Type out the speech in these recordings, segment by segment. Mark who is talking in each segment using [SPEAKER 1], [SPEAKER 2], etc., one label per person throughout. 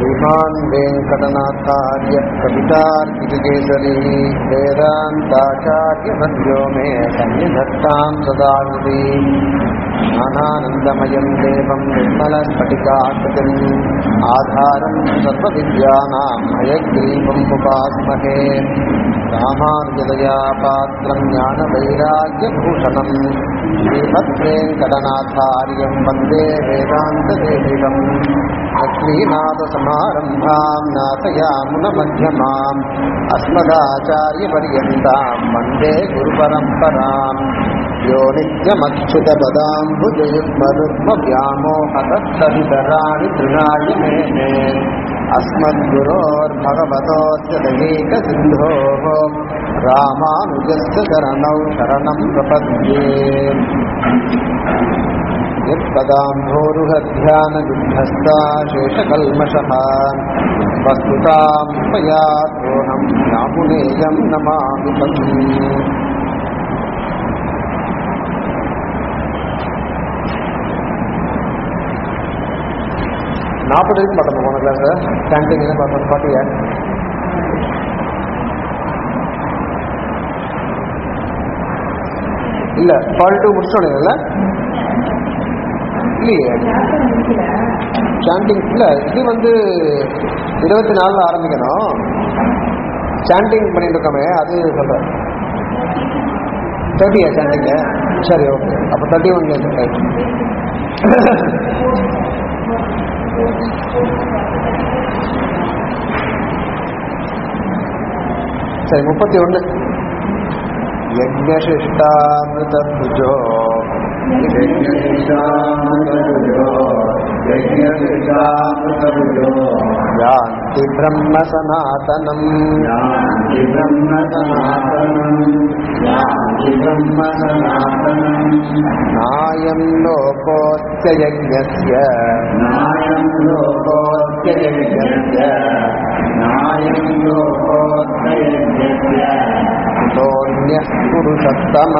[SPEAKER 1] श्रीमान् वेङ्कटनाथार्य कवितार्कितकेसरी वेदान्ताचार्यवर्यो मे सन्निधत्तां सदा हृदि ज्ञानानन्दमयं देवं निर्मलस्फटिकाकृतिम् आधारं सर्वविद्यानां हयग्रीवम् उपास्महे रामानुजदया पात्रं ज्ञानवैराग्यभूषणम् श्रीमद्वेङ्कटनाथार्यं वन्दे वेदान्तदेशिकम् लक्ष्मीनाथसमारम्भां नाथयामुनमध्यमाम् अस्मदाचार्यपर्यन्तां वन्दे गुरुपरम्पराम् यो नित्यमच्युतपदाम्बुजयुग्मरुग्मव्यामोहतस्तवितराणि तृणाय मेने अस्मद्गुरोर्भगवतोऽस्य दयेकसिन्धोः रामानुजस्य शरणौ शरणं प्रपद्ये यत्पदाम्भोरुहध्यानविध्वस्ता शेषकल्मषः वस्तुतां मया द्रोहं नामुनेयं नमामि तम् நாற்பது வரைக்கும் பார்த்தோம் போன கிளாஸ் ஸ்டாண்டிங் என்ன பார்த்தோம் பாட்டியா இல்ல ஃபால் டூ முடிச்சோம் இல்ல இல்லையே சாண்டிங் இல்ல இது வந்து இருபத்தி நாலுல ஆரம்பிக்கணும் சாண்டிங் பண்ணிட்டு இருக்கோமே அது சொல்றேன் தேர்ட்டியா சாண்டிங்க சரி ஓகே அப்போ தேர்ட்டி ஒன் ரைட் சரி முப்பத்தி ஒன்று யஜ்ஞசிஷ்டாமிருதபுஜோ யாந்தி பிரம்ம சனாதனம் நாயம் லோகோத்யயஜ்ஞஸ்ய குதோன்யः புருஷத்தம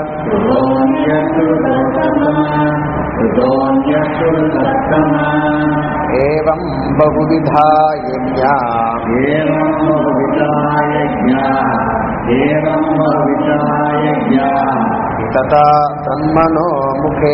[SPEAKER 1] एवं बहुविधा यज्ञा तथा तन्मनो मुखे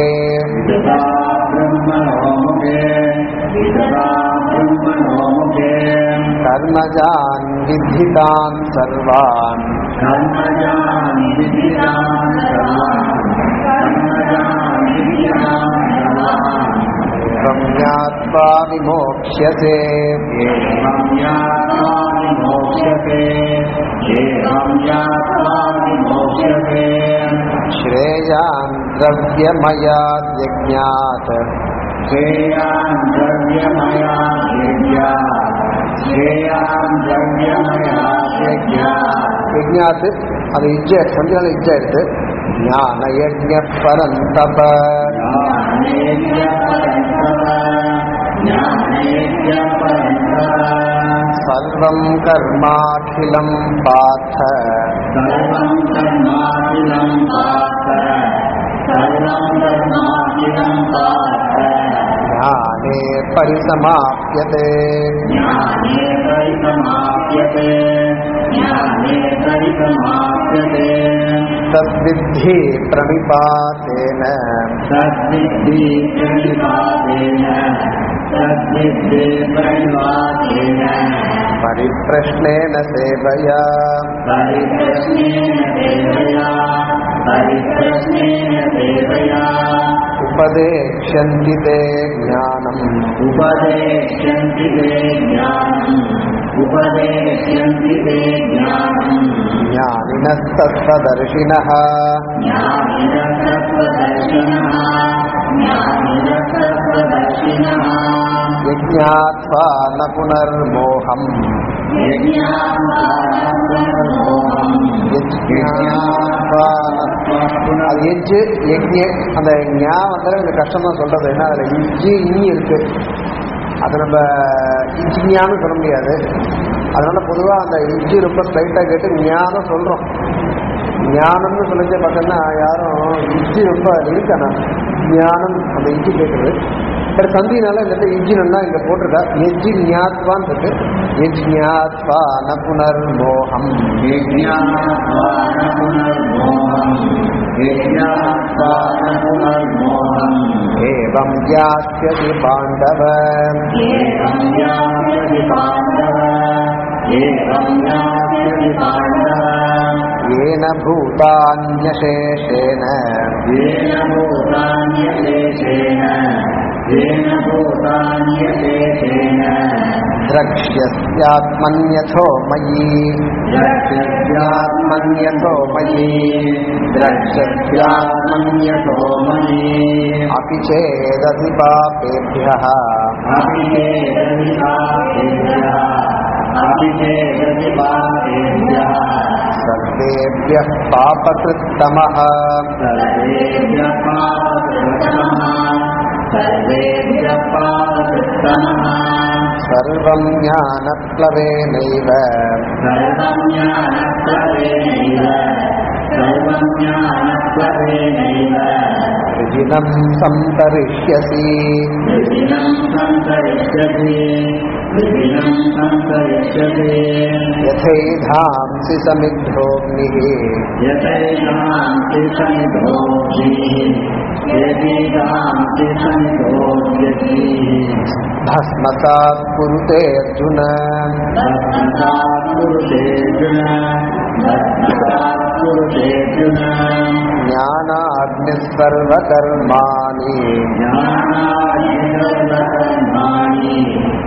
[SPEAKER 1] कर्मजान् विद्धितान् सर्वान्
[SPEAKER 2] कर्मजान् विदितान् सर्वान् कर्मजान् विदितान् सर्वान्
[SPEAKER 1] एवं ज्ञात्वा विमोक्ष्यसे
[SPEAKER 2] एवं ज्ञात्वा विमोक्ष्यते एवं ज्ञात्वा विमोक्ष्यते
[SPEAKER 1] श्रेयान् द्रव्यमयाद्यज्ञात्
[SPEAKER 2] श्रेयान् द्रव्यमया यज्ञा श्रेयान् द्रव्यमया यज्ञा
[SPEAKER 1] யஜ்ஞாத்து அது இஜ்ஜ கொஞ்சம் இஜ்ஜ எடுத்து ஞான யஜ்ஞ பரந்தப சர்வம் கர்மாகிலம் பார்த்த ஞானே பரிசமாப்யதே தத்வித்தி பிரணிபாத்தேன
[SPEAKER 2] सद्विद्धि प्रणिपातेन सद्विद्धे प्रणिपातेन
[SPEAKER 1] परिप्रश्नेन सेवया
[SPEAKER 2] परिप्रश्नेन सेवया परिप्रश्नेन सेवया
[SPEAKER 1] उपदेक्ष्यन्ति ते ज्ञानम्
[SPEAKER 2] उपदेश्यन्ति ते ज्ञानम् उपदेश्यन्ति ते ज्ञानम्
[SPEAKER 1] ज्ञानिनस्तत्त्वदर्शिनः
[SPEAKER 2] ज्ञानिरसत्त्वदर्शिनः ज्ञानिरसत्त्वदर्शिनः
[SPEAKER 1] यज्ञात्वा न पुनर्मोहम् यज्ञात्वा அது எஜ்ஜு யஜ்ஞ அந்த ஞா வந்து கொஞ்சம் கஷ்டமா சொல்றது என்ன அதுல இஜ்ஜு இனி இருக்கு அது நம்ம இஜ்ஞான்னு சொல்ல முடியாது அதனால பொதுவா அந்த இஜ்ஜு ரொம்ப ஸ்ட்ரைட்டா கேட்டு ஞானம் சொல்றோம் ஞானம்னு சொல்லிச்சு பார்த்தோன்னா யாரும் இஜ்ஜு ரொம்ப இருக்கானா ஞானம் அந்த இஜ்ஜு கேட்குது பட் சந்தினால இந்த இடத்துல இன்ஜினா இங்க போட்டிருக்கா எஜ்ஜி ஞாத்வான் இருக்கு எஜ் ஞாத்வா ந புனர் மோகம் ஏவம் யாஸ்யதி பாண்டவ येन भूतान्यशेषेण द्रक्ष्यस्यात्मन्यथो मयि द्रक्ष्यस्यात्मन्यथो मयि द्रक्ष्यस्यात्मन्यथो मयि अपि चेदधि पापेभ्यः सर्वेभ्यः पापकृत्तमः सर्वं ज्ञानप्लवेनैव विधिनं सन्तरिष्यसि यथैधांसि समिद्धोऽग्निः
[SPEAKER 2] यथैकान्ति समिधोऽग्निः यदीकान्ति समिधोऽग्निः
[SPEAKER 1] भस्मसात् कुरुते अर्जुन
[SPEAKER 2] भस्मसात् कुरुतेऽर्जुन भस्मसात् कुरुतेऽर्जुन
[SPEAKER 1] ज्ञानाग्निः सर्वकर्माणि
[SPEAKER 2] ज्ञानादिसर्वकर्माणि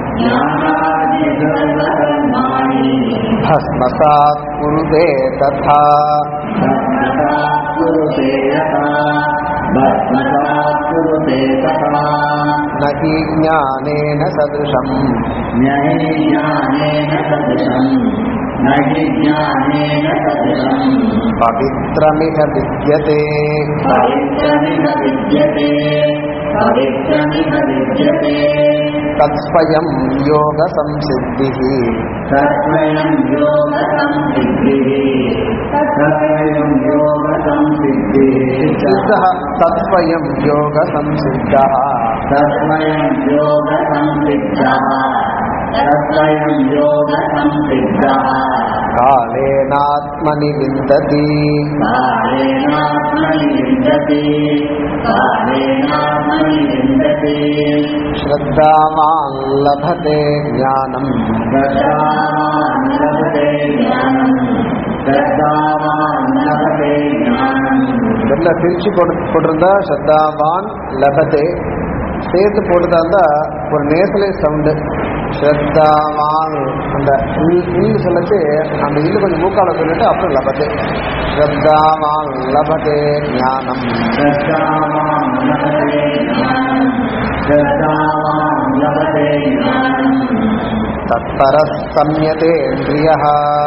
[SPEAKER 2] ज्ञानादिसर्वकर्माणि
[SPEAKER 1] भस्मसात् कुरुते तथा
[SPEAKER 2] भस्मसात् कुरुते यथा भस्मसात् कुरुते तथा
[SPEAKER 1] न हि ज्ञानेन सदृशम्
[SPEAKER 2] न हि ज्ञानेन सदृशम् न हि ज्ञानेन सदृशम्
[SPEAKER 1] पवित्रमिह विद्यते
[SPEAKER 2] पवित्रमिह विद्यते पवित्रमिह विद्यते
[SPEAKER 1] तत्स्वयं योगसंसिद्धिः
[SPEAKER 2] तत्स्वयं योगसंसिद्धिः तत्स्वयं योगसंसिद्धिः
[SPEAKER 1] सिद्धः तत्स्वयं योगसंसिद्धः
[SPEAKER 2] तत्स्वयं योगसंसिद्धः तत्स्वयं योगसंसिद्धः
[SPEAKER 1] कालेनात्मनि विन्दति
[SPEAKER 2] कालेनात्मनि विन्दति कालेनात्मनि विन्दति
[SPEAKER 1] श्रद्धावान् लभते ज्ञानम्
[SPEAKER 2] श्रद्धावान् लभते ज्ञानम् श्रद्धावान् लभते ज्ञानम्
[SPEAKER 1] வெளில பிரிச்சு போட்டு போட்டிருந்தா ஸ்ரத்தாவான் லபதே சேர்த்து போட்டுதா இருந்தா ஒரு நேசலே சவுண்டு ஸ்ரத்தாவான் அந்த இல் இல் சொல்லச்சு அந்த இல்லு கொஞ்சம் மூக்கால சொல்லிட்டு அப்புறம் லபதே ஸ்ரத்தாவான் லபதே ஞானம்
[SPEAKER 2] श्रद्धावान् लभते ज्ञानम् श्रद्धावान् लभते ज्ञानम्
[SPEAKER 1] तत्परः संयतेन्द्रियः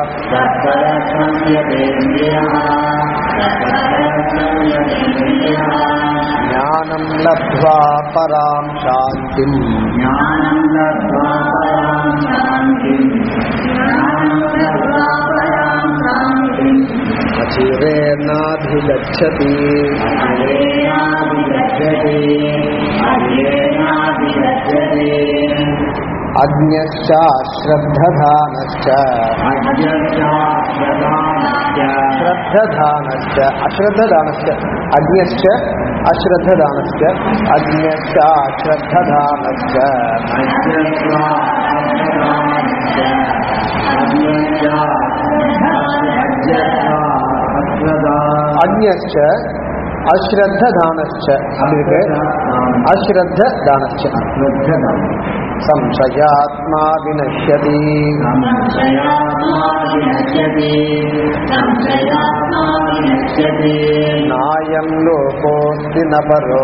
[SPEAKER 2] तत्परसंयतेन्द्रियः तत्परसंयतेन्द्रियः
[SPEAKER 1] ज्ञानं लब्ध्वा परां शान्तिम्
[SPEAKER 2] ज्ञानं लब्ध्वा परां शान्तिम् ज्ञानं लब्ध्वा परां शान्तिम्
[SPEAKER 1] अचिरेणाधिगच्छति
[SPEAKER 2] अजेनाभिगच्छति अजेनाभिगच्छति
[SPEAKER 1] अज्ञश्चाश्रद्धधानश्च
[SPEAKER 2] अज्ञशास्त्रदानस्य
[SPEAKER 1] श्रद्धधानश्च अश्रद्धदानश्च अज्ञश्च अश्रद्धदानश्च अज्ञश्च अश्रद्धधानश्च अज्ञश्च अश्रद्धदानश्च அப்படி இருக்கு अश्रद्धदानश्च संशयात्मा विनश्यति नायं लोकोऽस्ति न परो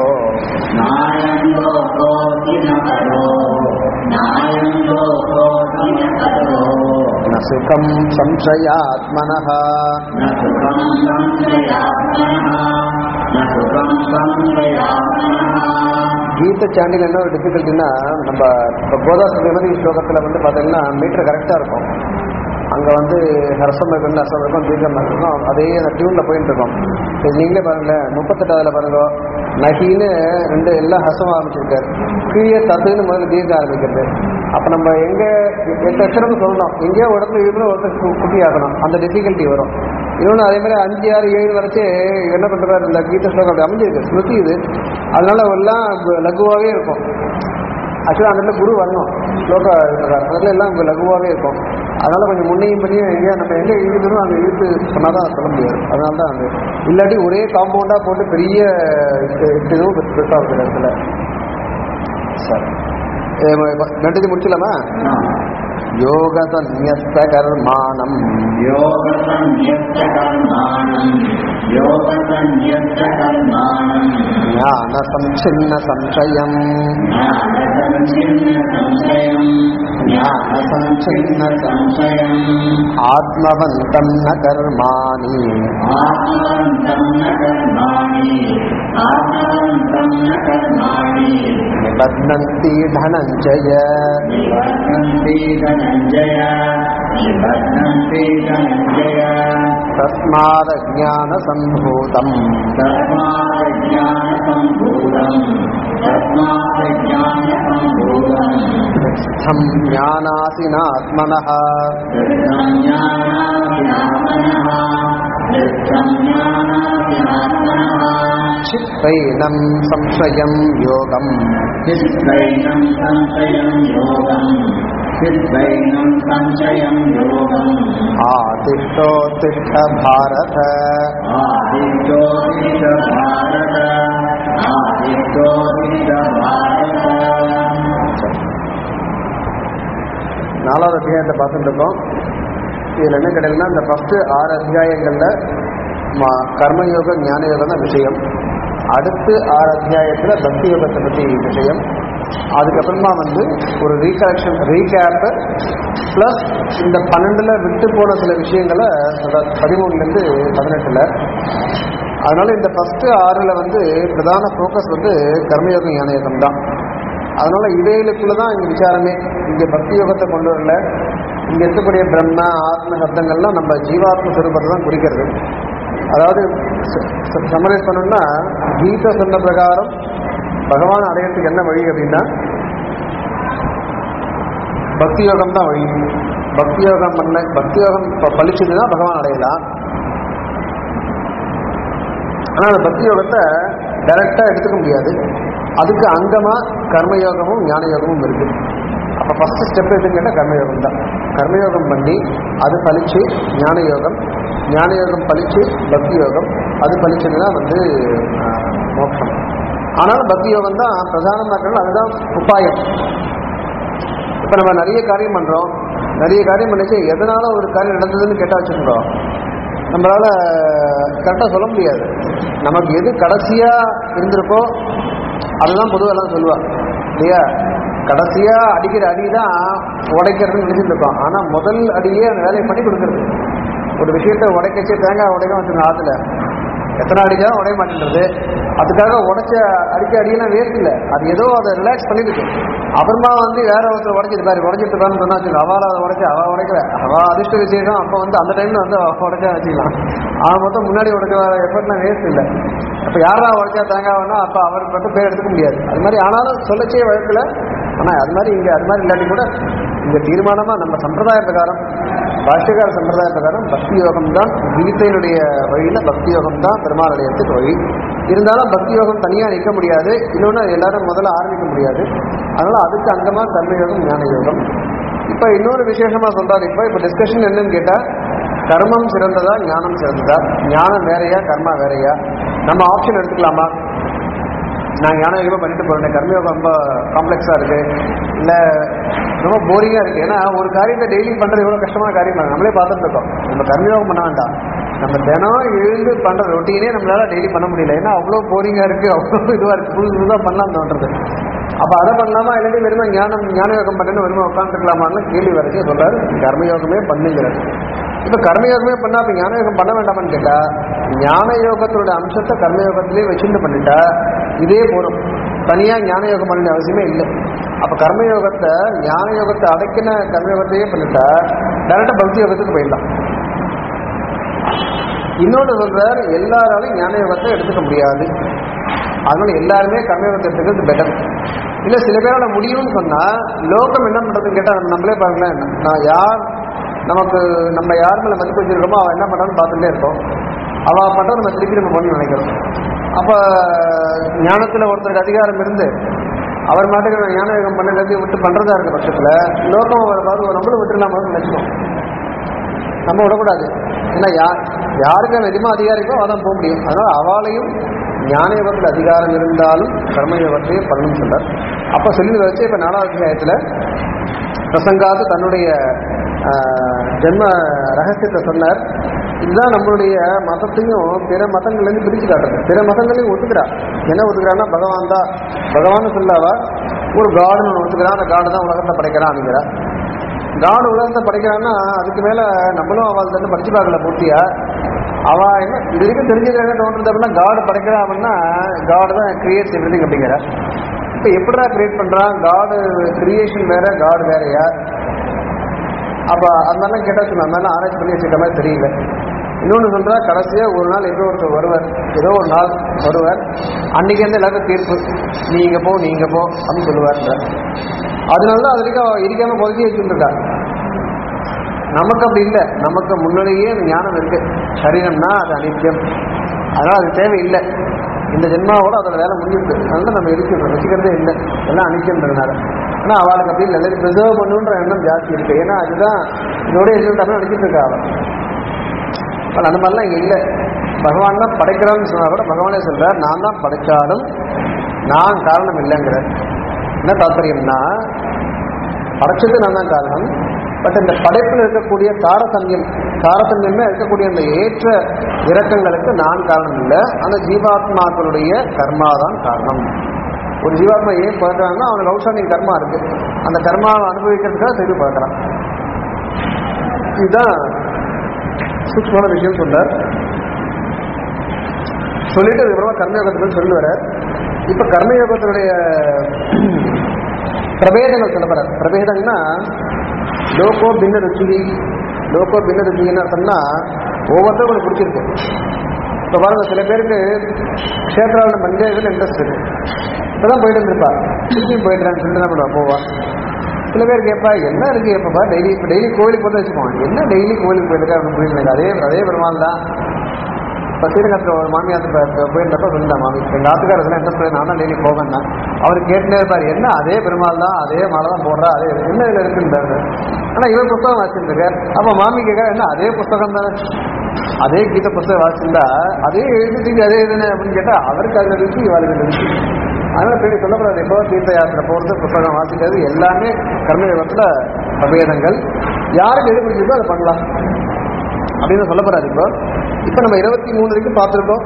[SPEAKER 1] न सुखं संशयात्मनः கீத சாண்டில் என்ன ஒரு டிஃபிகல்ட்டினா நம்ம இப்போ கோதாச விமதி ஸ்லோகத்தில் வந்து பார்த்தீங்கன்னா மீட்டர் கரெக்டாக இருக்கும் அங்கே வந்து ஹரசம் இருக்கும் அசம் இருக்கும் தீர்க்கம் இருக்கும் அதே அந்த டியூனில் போயிட்டு இருக்கோம் இப்போ நீங்களே பாருங்களேன் முப்பத்தெட்டாவதுல பாருங்க நகின்னு ரெண்டு எல்லாம் ஹசம் ஆரம்பிச்சிருக்காரு கீழே தத்துன்னு முதல்ல தீர்க்க ஆரம்பிக்கிறது அப்ப நம்ம எங்க எட்டு அச்சரம் சொல்லணும் எங்கேயோ ஒரு இடத்துல இருக்கிற ஒருத்தர் கு- குட்டி ஆகணும் அந்த டிஃபிகல்ட்டி வரும் இன்னொன்று அதே மாதிரி அஞ்சு ஆறு ஏழு வரைச்சு என்ன பண்றாரு இந்த கீத ஸ்லோகம் அப்படி அமைஞ்சிருக்கு ஸ்மிருதி இது அதனால எல்லாம் லகுவாகவே இருக்கும் ஆக்சுவலாக அந்த இடத்துல குரு வரணும் ஸ்லோக அதில் எல்லாம் இங்கே லகுவாகவே இருக்கும் அதனால கொஞ்சம் முன்னையும் பண்ணியும் எங்கே நம்ம எங்கே இழுக்கணும் அங்கே இழுத்து சொன்னால் தான் சொல்ல முடியாது அதனால தான் அது இல்லாட்டி ஒரே காம்பவுண்டாக போட்டு பெரிய இதுவும் ஸ்பெட் ஆகுது இடத்துல சரி ரெண்டு முடிச்சலாமா யோக சந்நியஸ்த கர்மாணம்
[SPEAKER 2] योगसंयत्तकर्माणम् योगसंयत्तकर्माणम्
[SPEAKER 1] ஞான சம்சின்ன சம்சயம்
[SPEAKER 2] ज्ञानसञ्चिन्नसंशयम् ज्ञानसञ्चिन्नसंशयम्
[SPEAKER 1] ஆத்மவந்தம் ந கர்மாணி
[SPEAKER 2] आत्मवन्तं न कर्माणि आत्मवन्तं न कर्माणि
[SPEAKER 1] நிபத்னந்தி தனஞ்சய
[SPEAKER 2] निबध्नन्ति धनञ्जय निबध्नन्ति धनञ्जय
[SPEAKER 1] தஸ்மாத ஞான சம்பூதம்
[SPEAKER 2] तस्माज्ञानसम्भूतम् तस्माज्ञानसम्भूतम्
[SPEAKER 1] ஸ்தம் ஞானாசினாத்மனः
[SPEAKER 2] ज्ञानात्मनः ज्ञानात्मनः
[SPEAKER 1] சித்தைனம் சம்சயம் யோகம்
[SPEAKER 2] चिद्वैनं संशयं योगम् चिद्वैनं संशयं योगम्
[SPEAKER 1] ஆதிஷ்டோத்திஷ்ட பாரத
[SPEAKER 2] आदित्योदित भारत आदित्योदित भारत
[SPEAKER 1] நாலாவது அத்தியாயத்தை பார்த்துட்டு இருக்கோம் இதில் என்ன கிடையாதுன்னா இந்த ஃபர்ஸ்ட் ஆறு அத்தியாயங்களில் ம- கர்மயோகம் ஞான யோகம் தான் விஷயம் அடுத்து ஆறு அத்தியாயத்தில் பக்தி யோகத்தை பற்றி விஷயம் அதுக்கப்புறமா வந்து ஒரு ரீகலெக்ஷன் ரீகேப்பு ப்ளஸ் இந்த பன்னெண்டில் விட்டு போன சில விஷயங்களை சொல்றார் பதிமூணுலேருந்து பதினெட்டில் அதனால இந்த ஃபர்ஸ்ட் ஆறுல வந்து பிரதான ஃபோக்கஸ் வந்து கர்மயோகம் ஞான யோகம் தான் அதனால இவைகளுக்குள்ள தான் இங்க விசாரமே இங்க பக்தி யோகத்தை கொண்டு வரல இங்க இருக்கக்கூடிய பிரம்ம ஆத்ம சப்தங்கள்லாம் நம்ம ஜீவாத்ம சுரூபத்தை தான் குறிக்கிறது அதாவது சமரைஸ் பண்ணணும்னா கீதை சொன்ன பிரகாரம் பகவான் அடையறதுக்கு என்ன வழி அப்படின்னா பக்தி யோகம் தான் வழி பக்தி யோகம் பண்ண பக்தி யோகம் ப- பலிச்சதுன்னா பகவான் அடையலாம் ஆனால் அந்த பக்தி யோகத்தை டைரக்டாக எடுத்துக்க முடியாது அதுக்கு அங்கமாக கர்மயோகமும் ஞான யோகமும் இருக்கு அப்போ ஃபர்ஸ்ட் ஸ்டெப் எதுன்னு கேட்டால் கர்மயோகம் தான் கர்மயோகம் பண்ணி அது பலிச்சு ஞான யோகம் ஞான யோகம் பலிச்சு பக்தி யோகம் அது பலிச்சதுன்னா வந்து ஆஹ், மோட்சம் ஆனாலும் பக்தி யோகம் தான் பிரதானமாக்கணும் அதுதான் உபாயம் இப்போ நம்ம நிறைய காரியம் பண்ணுறோம் நிறைய காரியம் பண்ணிச்சு எதனால ஒரு காரியம் நடந்ததுன்னு கேட்டால் வச்சுருக்கோம் நம்மளால கரெக்டாக சொல்ல முடியாது நமக்கு எது கடைசியாக இருந்திருக்கோ அதுதான் பொதுவாக எல்லாம் சொல்லுவா இல்லையா கடைசியாக அடிக்கிற அடி தான் உடைக்கிறதுன்னு நினைச்சிட்டு இருக்கோம் ஆனால் முதல் அடியே அந்த வேலையை பண்ணி கொடுக்குறது ஒரு விஷயத்தை உடைக்கச்சே தேங்காய் உடைக்க வச்சுருங்க ஆற்றுல எத்தனை அடிச்சாலும் உடைய மாட்டேன்றது அதுக்காக உடைச்ச அடிக்க அடியெல்லாம் வேஸ்ட் இல்லை அது ஏதோ அதை ரிலாக்ஸ் பண்ணிருக்கு அப்புறமா வந்து வேற ஒருத்தர் உடைச்சிட்டு பாரு உடைச்சிட்டு இருக்கான்னு சொன்னா வச்சுக்கோ அவள் அதை உடைச்ச அவ உடைக்கல அவ அதிர்ஷ்ட விசேஷம் அப்போ வந்து அந்த டைம்ல வந்து அவ உடைச்சா வச்சுக்கலாம் அவன் மொத்தம் முன்னாடி உடைக்க எஃபர்ட்லாம் வேஸ்ட் இல்லை அப்போ யாரா உடைச்சா தேங்காய்னா அப்போ அவருக்கு மட்டும் பேர் எடுத்துக்க முடியாது அது மாதிரி ஆனாலும் சொல்லச்சே வழக்கில் ஆனால் அது மாதிரி இங்கே அது மாதிரி இல்லாட்டி கூட இங்கே தீர்மானமாக நம்ம சம்பிரதாய பிரகாரம் பாஷ்யகார சம்பிரதாய பிரகாரம் பக்தி யோகம் தான் கீதையினுடைய வழியில் பக்தி யோகம் தான் பெருமாள் அடையறதுக்கு வழி இருந்தாலும் பக்தி யோகம் தனியாக நிற்க முடியாது இன்னொன்று எல்லாரும் முதல்ல ஆரம்பிக்க முடியாது அதனால அதுக்கு அங்கமாக கர்ம யோகம் ஞான யோகம் இப்போ இன்னொரு விசேஷமாக சொல்றாரு இப்போ இப்போ டிஸ்கஷன் என்னன்னு கேட்டால் கர்மம் சிறந்ததா ஞானம் சிறந்ததா ஞானம் வேறையா கர்மா வேறையா நம்ம ஆப்ஷன் எடுத்துக்கலாமா நான் ஞான யோகம் பண்ணிட்டு போறேன் கர்மயோகம் ரொம்ப காம்ப்ளெக்ஸா இருக்கு இல்ல ரொம்ப போரிங்கா இருக்கு ஏன்னா ஒரு காரியத்தை டெய்லி பண்றது எவ்வளவு கஷ்டமான காரியம் பாருங்க. நம்மளே பார்த்துட்டு இருக்கோம் நம்ம கர்மயோகம் பண்ண வேண்டாம் நம்ம தினம் எழுந்து பண்ற ரொட்டீனே நம்மளால டெய்லி பண்ண முடியல ஏன்னா அவ்வளவு போரிங்கா இருக்கு அவ்வளவு இதுவா இருக்கு புதுசு புதுசா பண்ணலாம் தோன்றது அப்ப அதை பண்ணலாமா இல்லாட்டி வெறுமை ஞானம் ஞான யோகம் பண்ணு வெறுமை உட்காந்துக்கலாமான்னு கேள்வி வரைக்கும் சொல்றாரு கர்மயோகமே பண்ணுங்கிறாரு இப்ப கர்மயோகமே பண்ணா அப்ப ஞான யோகம் பண்ண வேண்டாமான்னு கேட்டா ஞான யோகத்தோட அம்சத்தை கர்மயோகத்திலே வச்சுட்டு பண்ணிட்டா இதே போதும் தனியா ஞான யோகம் பண்ண அவசியமே இல்லை அப்ப கர்மயோகத்தை ஞான யோகத்தை அடக்கின கர்மயோகத்தையே பண்ணிட்டா டேரக்டா பக்தி யோகத்துக்கு போயிடலாம் இன்னொன்று சொல்றார் எல்லாராலையும் ஞான யோகத்தை எடுத்துக்க முடியாது அதனால எல்லாருமே கர்மயோகத்தை எடுத்துக்கிறது பெட்டர் இல்லை சில பேரால முடியும்னு சொன்னா லோகம் என்ன பண்றதுன்னு கேட்டா நம்மளே பாருங்களேன் நான் யார் நமக்கு நம்ம யார் மேல மதிப்பு வச்சிருக்கோமோ அவன் என்ன பண்றான்னு பார்த்துட்டே இருக்கோம் அவ பண்றத நம்ம திருப்பி நம்ம பண்ணணும்னு நினைக்கிறோம் அப்ப ஞானத்துல ஒருத்தருக்கு அதிகாரம் இருந்து அவர் மாட்டுக்கு நான் ஞான யோகம் பண்ண எல்லாத்தையும் விட்டு பண்றதா இருக்க பட்சத்துல லோகம் அவரை பார்த்து நம்மளும் விட்டுலாமான்னு நினைச்சோம் நம்ம விடக்கூடாது ஏன்னா யார் யாருக்கு நிஜமா அதிகாரம் இருக்கோ அதான் போக முடியும் அதனால அவளையும் ஞான யோகத்தில் அதிகாரம் இருந்தாலும் கர்ம யோகத்தையே பண்ணணும் சொல்றார் அப்ப சொல்லி வச்சு இப்ப நாலாவது அத்தியாயத்துல பிரசங்காது தன்னுடைய ஆஹ், ஜென்ம ரகசியத்தை சொன்னார் இதுதான் நம்மளுடைய மதத்தையும் பிற மதங்கள்லேருந்து பிரிச்சு காட்டுறது பிற மதங்களையும் ஒத்துக்கிறா என்ன ஒத்துக்கிறான்னா பகவான் தான் பகவான் சொல்லாவா ஒரு காடுன்னு ஒன்று ஒத்துக்கிறான் அந்த காடு தான் உலகத்தை படைக்கிறான் அப்படிங்கிறா காடு உலகத்தை படைக்கிறான்னா அதுக்கு மேல நம்மளும் அவள் தந்து படிச்சு பார்க்கல பூர்த்தியா அவ என்ன இது வரைக்கும் தெரிஞ்சது என்ன தோன்றது அப்படின்னா காடு படைக்கிறா அப்படின்னா காடு தான் கிரியேட்ஸ் எவ்ரிதிங் அப்படிங்கிற இப்போ எப்படிடா கிரியேட் பண்றான் காடு கிரியேஷன் வேற காடு வேறயா அப்ப அந்த மாதிரிலாம் கேட்டா சொன்ன அந்த மாதிரிலாம் ஆராய்ச்சி பண்ணி வச்சுக்கிற மாதிரி தெரியல இன்னொன்று சொல்றா கடைசியா ஒரு நாள் எப்போ ஒருத்தர் வருவார் ஏதோ ஒரு நாள் வருவார் அன்னைக்கு வந்து எல்லாருக்கும் தீர்ப்பு நீங்க போ நீங்க போ அப்படின்னு சொல்லுவார்ன்ற அதனால தான் அது வரைக்கும் அவ இடிக்காம பொதுக்கி வச்சுருக்கா நமக்கு அப்படி இல்லை நமக்கு முன்னாடியே அந்த ஞானம் இருக்கு சரீரம்னா அது அனித்தியம் அதனால அது தேவையில்லை இந்த ஜென்மாவோட அதோட வேலை முடிஞ்சிருக்கு அதனால நம்ம இருக்கிறோம் வச்சுக்கிறதே இல்லை எல்லாம் அனித்தியம்ன்றதுனால ஆனால் அவளுக்கு அப்படி இல்லை எல்லாரும் ப்ரிசர்வ் பண்ணுன்ற எண்ணம் ஜாஸ்தி இருக்கு ஏன்னா அதுதான் இதோட இருந்துட்டாலும் நினைச்சிட்டு இருக்கா அவள் ஆனால் அந்த மாதிரிலாம் இங்கே இல்லை பகவான் தான் படைக்கிறான்னு சொன்னா கூட பகவானே சொல்றார் நான் தான் படைச்சாலும் நான் காரணம் இல்லைங்கிறார் என்ன தாற்பயம்னா படைச்சது நான் தான் காரணம் பட் இந்த படைப்பில் இருக்கக்கூடிய தாரதமியம் தாரதமியமே இருக்கக்கூடிய அந்த ஏற்ற இறக்கங்களுக்கு நான் காரணம் இல்லை அந்த ஜீவாத்மாக்களுடைய கர்மா தான் காரணம் ஒரு ஜீவாத்மா ஏன் பிறக்கிறாங்கன்னா அவனுக்கு அவுஷானின் கர்மா இருக்கு அந்த கர்மாவை அனுபவிக்கிறதுக்காக செய்து பிறக்கிறான் இதுதான் சூக்மமான விஷயம் சொல்றார் சொல்லிட்டு அதுக்கப்புறமா கர்மயோகத்தை பத்தி சொல்லி வர இப்ப கர்மயோகத்தினுடைய பிரபேதங்கள் சொல்லப்படுற பிரபேதம்னா லோகோ பின்ன ருச்சி லோகோ பின்ன ருச்சின்னு அர்த்தம்னா ஒவ்வொருத்தரும் கொஞ்சம் பிடிச்சிருக்கு இப்போ பாருங்க சில பேருக்கு க்ஷேத்ராவில் மஞ்சள் இதில் இன்ட்ரெஸ்ட் இருக்கு இப்பதான் போயிட்டு இருந்திருப்பா திருப்பியும் போயிட்டுறான்னு சொல்லிட்டு என்ன பண்ணுவா போவா சில பேர் கேட்பா என்ன இருக்கு எப்பப்பா டெய்லி இப்போ டெய்லி கோவிலுக்கு போட்டு வச்சுக்கோங்க என்ன டெய்லி கோவிலுக்கு போயிருக்கா அப்படின்னு புரியல எனக்கு அதே அதே பெருமாள் தான் இப்போ ஸ்ரீரங்கத்தில் ஒரு மாமியார் போயிருந்தப்ப சொல்லிட்டா மாமி எங்கள் ஆத்துக்காரத்தில் என்ன சொல்லி நான் தான் டெய்லி போவேன்னா அவர் கேட்டுனே இருப்பார் என்ன அதே பெருமாள் தான் அதே மாலை தான் போடுறா அதே என்ன இதில் இருக்குன்றாரு ஆனால் இவர் புத்தகம் வாசிச்சிருக்கார் அப்போ மாமி கேட்க என்ன அதே புத்தகம் தானே அதே கீத புத்தகம் வாசிச்சிருந்தா அதே எழுதிட்டு அதே இதுன்னு அப்படின்னு கேட்டால் அவருக்கு அதில் இருக்கு இவருக்கு இருக்கு அதனால பெரிய சொல்லக்கூடாது எப்போ தீர்த்த யாத்திரை போகிறது புத்தகம் வாசிக்கிறது எல்லாமே கர்மயோகத்தில் அபேதங்கள் யாருக்கு எது பிடிச்சிருக்கோ அதை பண்ணலாம் அப்படின்னு சொல்லப்படாது இப்போ இப்போ நம்ம இருபத்தி மூணு வரைக்கும் பார்த்துருக்கோம்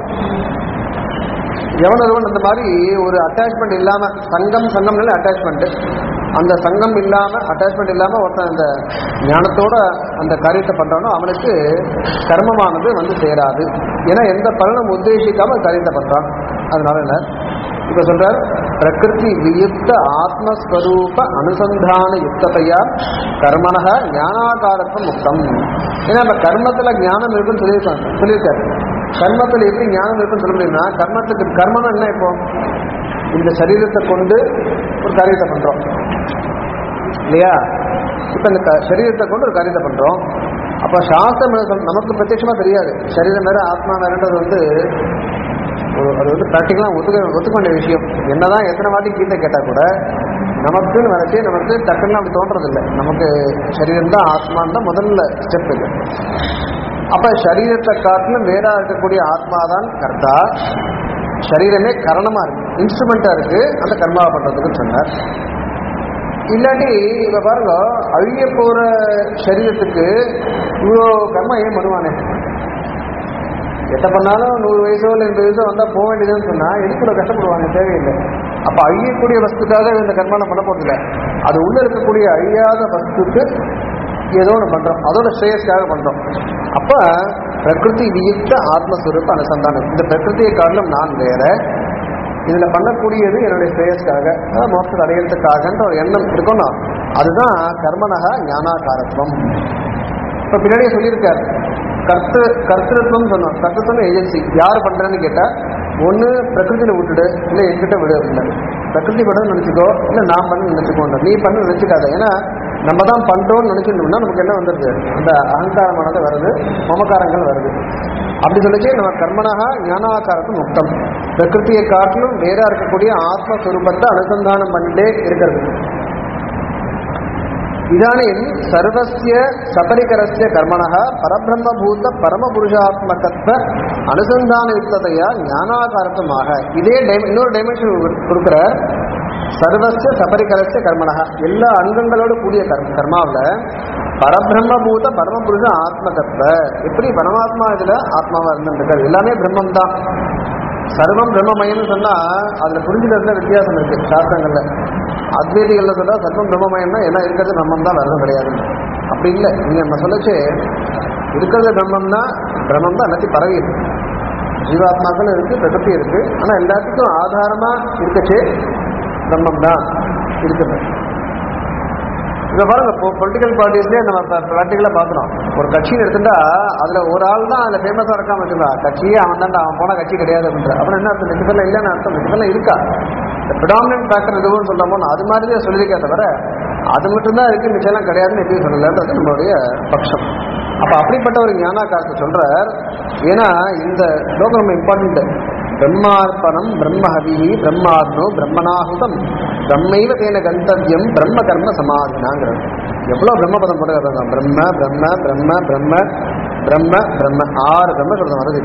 [SPEAKER 1] எவன் ஒருவன் அந்த மாதிரி ஒரு அட்டாச்மெண்ட் இல்லாம சங்கம் சங்கம்னால அட்டாச்மெண்ட் அந்த சங்கம் இல்லாம அட்டாச்மெண்ட் இல்லாம ஒருத்தன் அந்த ஞானத்தோட அந்த காரியத்தை பண்றானோ அவனுக்கு கர்மமானது வந்து சேராது ஏன்னா எந்த பலனும் உத்தேசிக்காம காரியத்தை பண்றான் அதனால என்ன இப்ப சொல்றார் பிரகிருதி வியுக்த ஆத்மஸ்வரூப அனுசந்தான யுக்ததையா கர்மனக ஞானாகாரத்துவம் முக்தம் ஏன்னா இப்ப கர்மத்துல ஞானம் இருக்குன்னு சொல்லியிருக்காங்க சொல்லியிருக்காரு கர்மத்தில் எப்படி ஞானம் இருக்குன்னு சொல்ல முடியும்னா கர்மத்துக்கு கர்மம் என்ன இப்போ இந்த சரீரத்தை கொண்டு ஒரு காரியத்தை பண்றோம் இல்லையா இப்ப இந்த க- சரீரத்தை கொண்டு ஒரு காரியத்தை பண்றோம் அப்ப சாஸ்திரம் என்ன சொல்லும்? நமக்கு பிரத்யட்சமா தெரியாது சரீரம் வேற ஆத்மா வேறன்றது வந்து ஒரு- அது வந்து ப்ராக்டிக்கலாக ஒத்துக்க ஒத்துக்க வேண்டிய விஷயம் என்னதான் எத்தனை வாட்டி கீதை கேட்டால் கூட நமக்குன்னு வரைச்சி நமக்கு டக்குன்னு அப்படி தோன்றதில்லை நமக்கு சரீரம் தான் ஆத்மான் தான் முதல்ல ஸ்டெப் இது அப்ப சரீரத்தை காட்டிலும் வேறா இருக்கக்கூடிய ஆத்மா தான் கர்த்தா சரீரமே கரணமா இருக்கு இன்ஸ்ட்ருமெண்டா இருக்கு அந்த கர்மாவை பண்றதுக்கு சொன்னார் இல்லாட்டி இப்ப பாருங்க அழிய போற சரீரத்துக்கு இவ்வளோ கர்மா ஏன் பண்ணுவானே எத்த பண்ணாலும் நூறு வயசோ இல்லை எண்பது வயசோ வந்தா போக வேண்டியதுன்னு சொன்னா எதுக்கு இவ்வளவு கஷ்டப்படுவாங்க தேவையில்லை அப்ப அழியக்கூடிய வஸ்துக்காக இந்த கர்மானம் பண்ண போறதில்ல அது உள்ள இருக்கக்கூடிய அழியாத வஸ்துக்கு ஏதோ ஒன்று பண்றோம் அதோட ஸ்ரேயஸ்க்காக பண்றோம் அப்ப பிரகிருதி வியுக்த ஆத்மஸ்வரூப அனுசந்தானம் இந்த பிரகிருதியை காரணம் நான் வேற இதுல பண்ணக்கூடியது என்னுடைய ஸ்ரேயஸ்க்காக அதாவது மோட்சத்தை அடையிறதுக்காகன்ற ஒரு எண்ணம் இருக்கணும் அதுதான் கர்மனக ஞானாகாரத்துவம் இப்ப பின்னாடியே சொல்லியிருக்காரு கர்த்து கர்த்திருவம் சொன்னோம் கர்த்தத்துவம் ஏஜென்சி யார் பண்றேன்னு கேட்டா ஒன்று பிரகிருதியில விட்டுடு இல்லை என்கிட்ட விடு அப்படின்னாரு பிரகிருதி பண்ண நினைச்சுக்கோ இல்லை நான் பண்ண நினைச்சுக்கோ நீ பண்ண நினைச்சுக்காத ஏன்னா நம்ம தான் பண்றோம்னு நினைச்சிருந்தோம்னா நமக்கு என்ன வந்துருது அந்த அகங்காரமானது வருது மமகாரங்கள் வருது அப்படி சொல்லிச்சு நம்ம கர்மனாக ஞானாகாரத்து முக்தம் பிரகிருதியை காட்டிலும் வேறா இருக்கக்கூடிய ஆத்மஸ்வரூபத்தை அனுசந்தானம் பண்ணிட்டே இருக்கிறது இதானிம் சர்வசிய சபரிகரஸ்ய கர்மணः பரபிரம்மபூத பரமபுருஷாத்மகத்வ அனுசந்தானயுக்ததையா ஞானாகாரத்துமாக இதே டைம் இன்னொரு டைமென்ஷன் கொடுக்குறார் சர்வசிய சபரிகரஸ்ய கர்மணः எல்லா அங்கங்களோடு கூடிய கர்ம கர்மாவில் பரபிரம்மபூத பரமபுருஷ ஆத்மகத்வ எப்படி பரமாத்மா இதுல ஆத்மாவா இருந்துருக்காரு எல்லாமே பிரம்மம் தான் சர்வம் பிரம்மமயம்னு சொன்னா அதுல புரிஞ்சுக்கிறதுல வித்தியாசம் இருக்கு சாஸ்திரங்கள்ல அத்வைதிகள்ல சொல்றா சர்வம் பிரம்மமயம்னா எல்லாம் இருக்கிறது பிரம்மம் தான் வரதும் கிடையாது அப்படி இல்லை நீங்க நம்ம சொல்லச்சு இருக்கிறது பிரம்மம்னா பிரம்மம் தான் எல்லாத்தையும் பரவி இருக்கு ஜீவாத்மாக்கள் இருக்கு பிரகதி இருக்கு ஆனா எல்லாத்துக்கும் ஆதாரமா இருக்கச்சே பிரம்மம் தான் இருக்குது இப்ப பாருங்க இப்போ பொலிட்டிக்கல் பார்ட்டிஸ்லேயே நம்ம ப்ராக்டிக்கலாக பார்க்குறோம் ஒரு கட்சின்னு எடுத்துட்டா அதுல ஒரு ஆள் தான் அதுல ஃபேமஸாக இருக்காம வச்சுக்கா கட்சியே அவன் தான் அவன் போன கட்சி கிடையாது அப்படின்ற அப்புறம் என்ன அர்த்தம் மிச்ச பேர்ல இல்லைன்னு அர்த்தம் மிச்ச பேர்ல இருக்கா இந்த ப்ரிடாமினன்ட் ஃபேக்டர் எதுவும் சொல்றோமோ அது மாதிரி தான் சொல்லியிருக்கே தவிர அது மட்டும்தான் இருக்கு மிச்சம்லாம் கிடையாதுன்னு எப்பயும் சொல்லலன்றது நம்மளுடைய பட்சம் அப்ப அப்படிப்பட்ட ஒரு ஞானாக்காரத்தை சொல்றார் ஏன்னா இந்த ஸ்லோகம் ரொம்ப இம்பார்ட்டன்ட் பிரம்மார்ப்பணம் பிரம்மஹவி பிரம்மாத்மோ பிரம்மனாಹುதம் பிரம்மைவ தேன கந்தவியம் பிரம்ம கர்ம சமாதினாங்கிறது எவ்வளவு பிரம்மபதம் போட்டுக்கிறாங்க பிரம்ம பிரம்ம பிரம்ம பிரம்ம பிரம்ம பிரம்ம ஆறு பிரம்ம சொல்றது வருது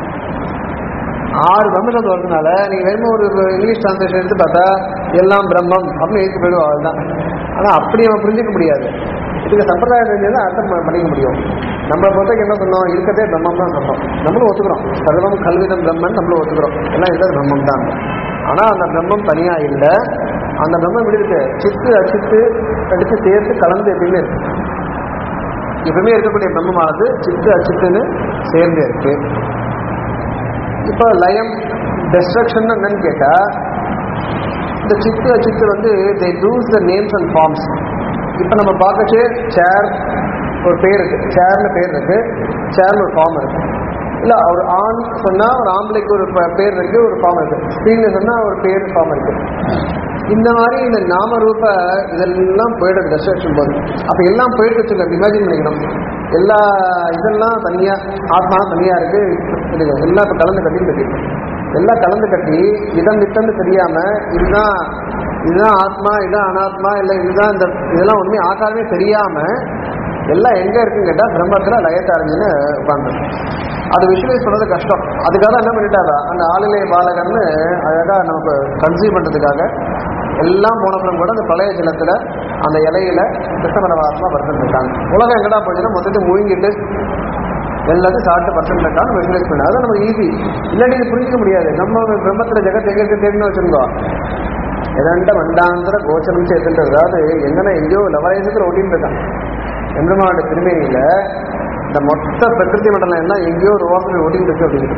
[SPEAKER 1] ஆறு பிரம்மசப்தம் வரதுனால நீங்க வெறும் ஒரு இங்கிலீஷ் டிரான்ஸ்லேஷன் எடுத்து பார்த்தா எல்லாம் பிரம்மம் அப்படின்னு எழுதி போயிடுவோம் அதுதான் ஆனா அப்படி நம்ம புரிஞ்சுக்க முடியாது இதுக்கு சம்பிரதாயம் தெரிஞ்சது அர்த்தம் பண்ண- பண்ணிக்க முடியும் நம்மளை பொறுத்தவரைக்கும் என்ன சொன்னோம் இருக்கிறதே பிரம்மம் தான் சொன்னோம் நம்மளும் ஒத்துக்கிறோம் சர்வம் கல்விதம் பிரம்மன் நம்மளும் ஒத்துக்கிறோம் எல்லாம் இருக்கிறது பிரம்மம் தான் ஆனா அந்த பிரம்மம் தனியா இல்லை அந்த பிரம்மம் எப்படி இருக்கு சித்து அச்சித்து அடித்து சேர்த்து கலந்து எப்பயுமே இருக்கு எப்பவுமே இருக்கக்கூடிய பிரம்மமானது சித்து அச்சித்துன்னு சேர்ந்து இருக்கு இப்போ லயம் டெஸ்ட்ரக்ஷன் என்னன்னு கேட்டா இந்த சித்து அச்சித்து வந்து they lose the names and forms இப்போ நம்ம பார்க்கச்சு சேர் ஒரு பேர் இருக்கு சேர்னு பேர் இருக்கு சேர்னு ஒரு ஃபார்ம் இருக்கு இல்ல ஒரு ஆண் சொன்னா ஒரு ஆம்பளைக்கு ஒரு ப- பேர் இருக்கு ஒரு ஃபார்ம் இருக்கு ஸ்திரீன்னு சொன்னா ஒரு பேர் ஃபார்ம் இருக்கு இந்த மாதிரி இந்த நாம ரூப இதெல்லாம் போயிடுது டெஸ்ட்ரக்ஷன் போது அப்ப எல்லாம் போயிட்டு வச்சுக்கோங்க இமேஜின் பண்ணிக்கணும் எல்லா இதெல்லாம் தனியா ஆத்மா தனியா இருக்கு இது எல்லாம் இப்ப கலந்து கட்டி கட்டி எல்லாம் கலந்து கட்டி இதம் வித்தம்னு தெரியாம இதுதான் இதுதான் ஆத்மா இதுதான் அனாத்மா இல்லை இதுதான் இந்த இதெல்லாம் ஒண்ணுமே ஆகாரமே தெரியாம எல்லாம் எங்க இருக்குன்னு கேட்டா பிரம்மத்துல லயத்தை அறிஞ்சுன்னு உட்காந்து அது விஷுவலைஸ் பண்றது கஷ்டம் அதுக்காக தான் என்ன பண்ணிட்டாரா அந்த ஆளிலே பாலகர்னு அழகா நமக்கு கன்சியூம் பண்றதுக்காக எல்லாம் போனப்பறம் கூட அந்த பழைய ஜலத்துல அந்த இலையில கிருஷ்ணபரமாத்மா பர்சன்ட் இருக்காங்க உலகம் எங்கடா போச்சுன்னா மொத்தத்தை முழுங்கிட்டு எல்லாத்தையும் சாப்பிட்டு பர்சன்ட் இருக்கான்னு விஷுவலைஸ் பண்ண அது நமக்கு ஈஸி இல்லாட்டி இது புரிஞ்சிக்க முடியாது நம்ம பிரம்மத்துல ஜெகத் எங்க இருக்கு தெரியும்னு வச்சிருந்தோ எதண்ட மண்டாந்திர கோச்சரம் சேர்த்துன்றது அதாவது எங்கன்னா எங்கேயோ லவயசத்துல ஓட்டின்னு இருக்கான் எம்பெருமானோட திருமேனியில இந்த மொத்த பிரகிருதி மண்டலம் எல்லாம் எங்கேயோ ஒரு ஓரத்தில் ஓட்டிட்டு இருக்கு அப்படிங்கிறது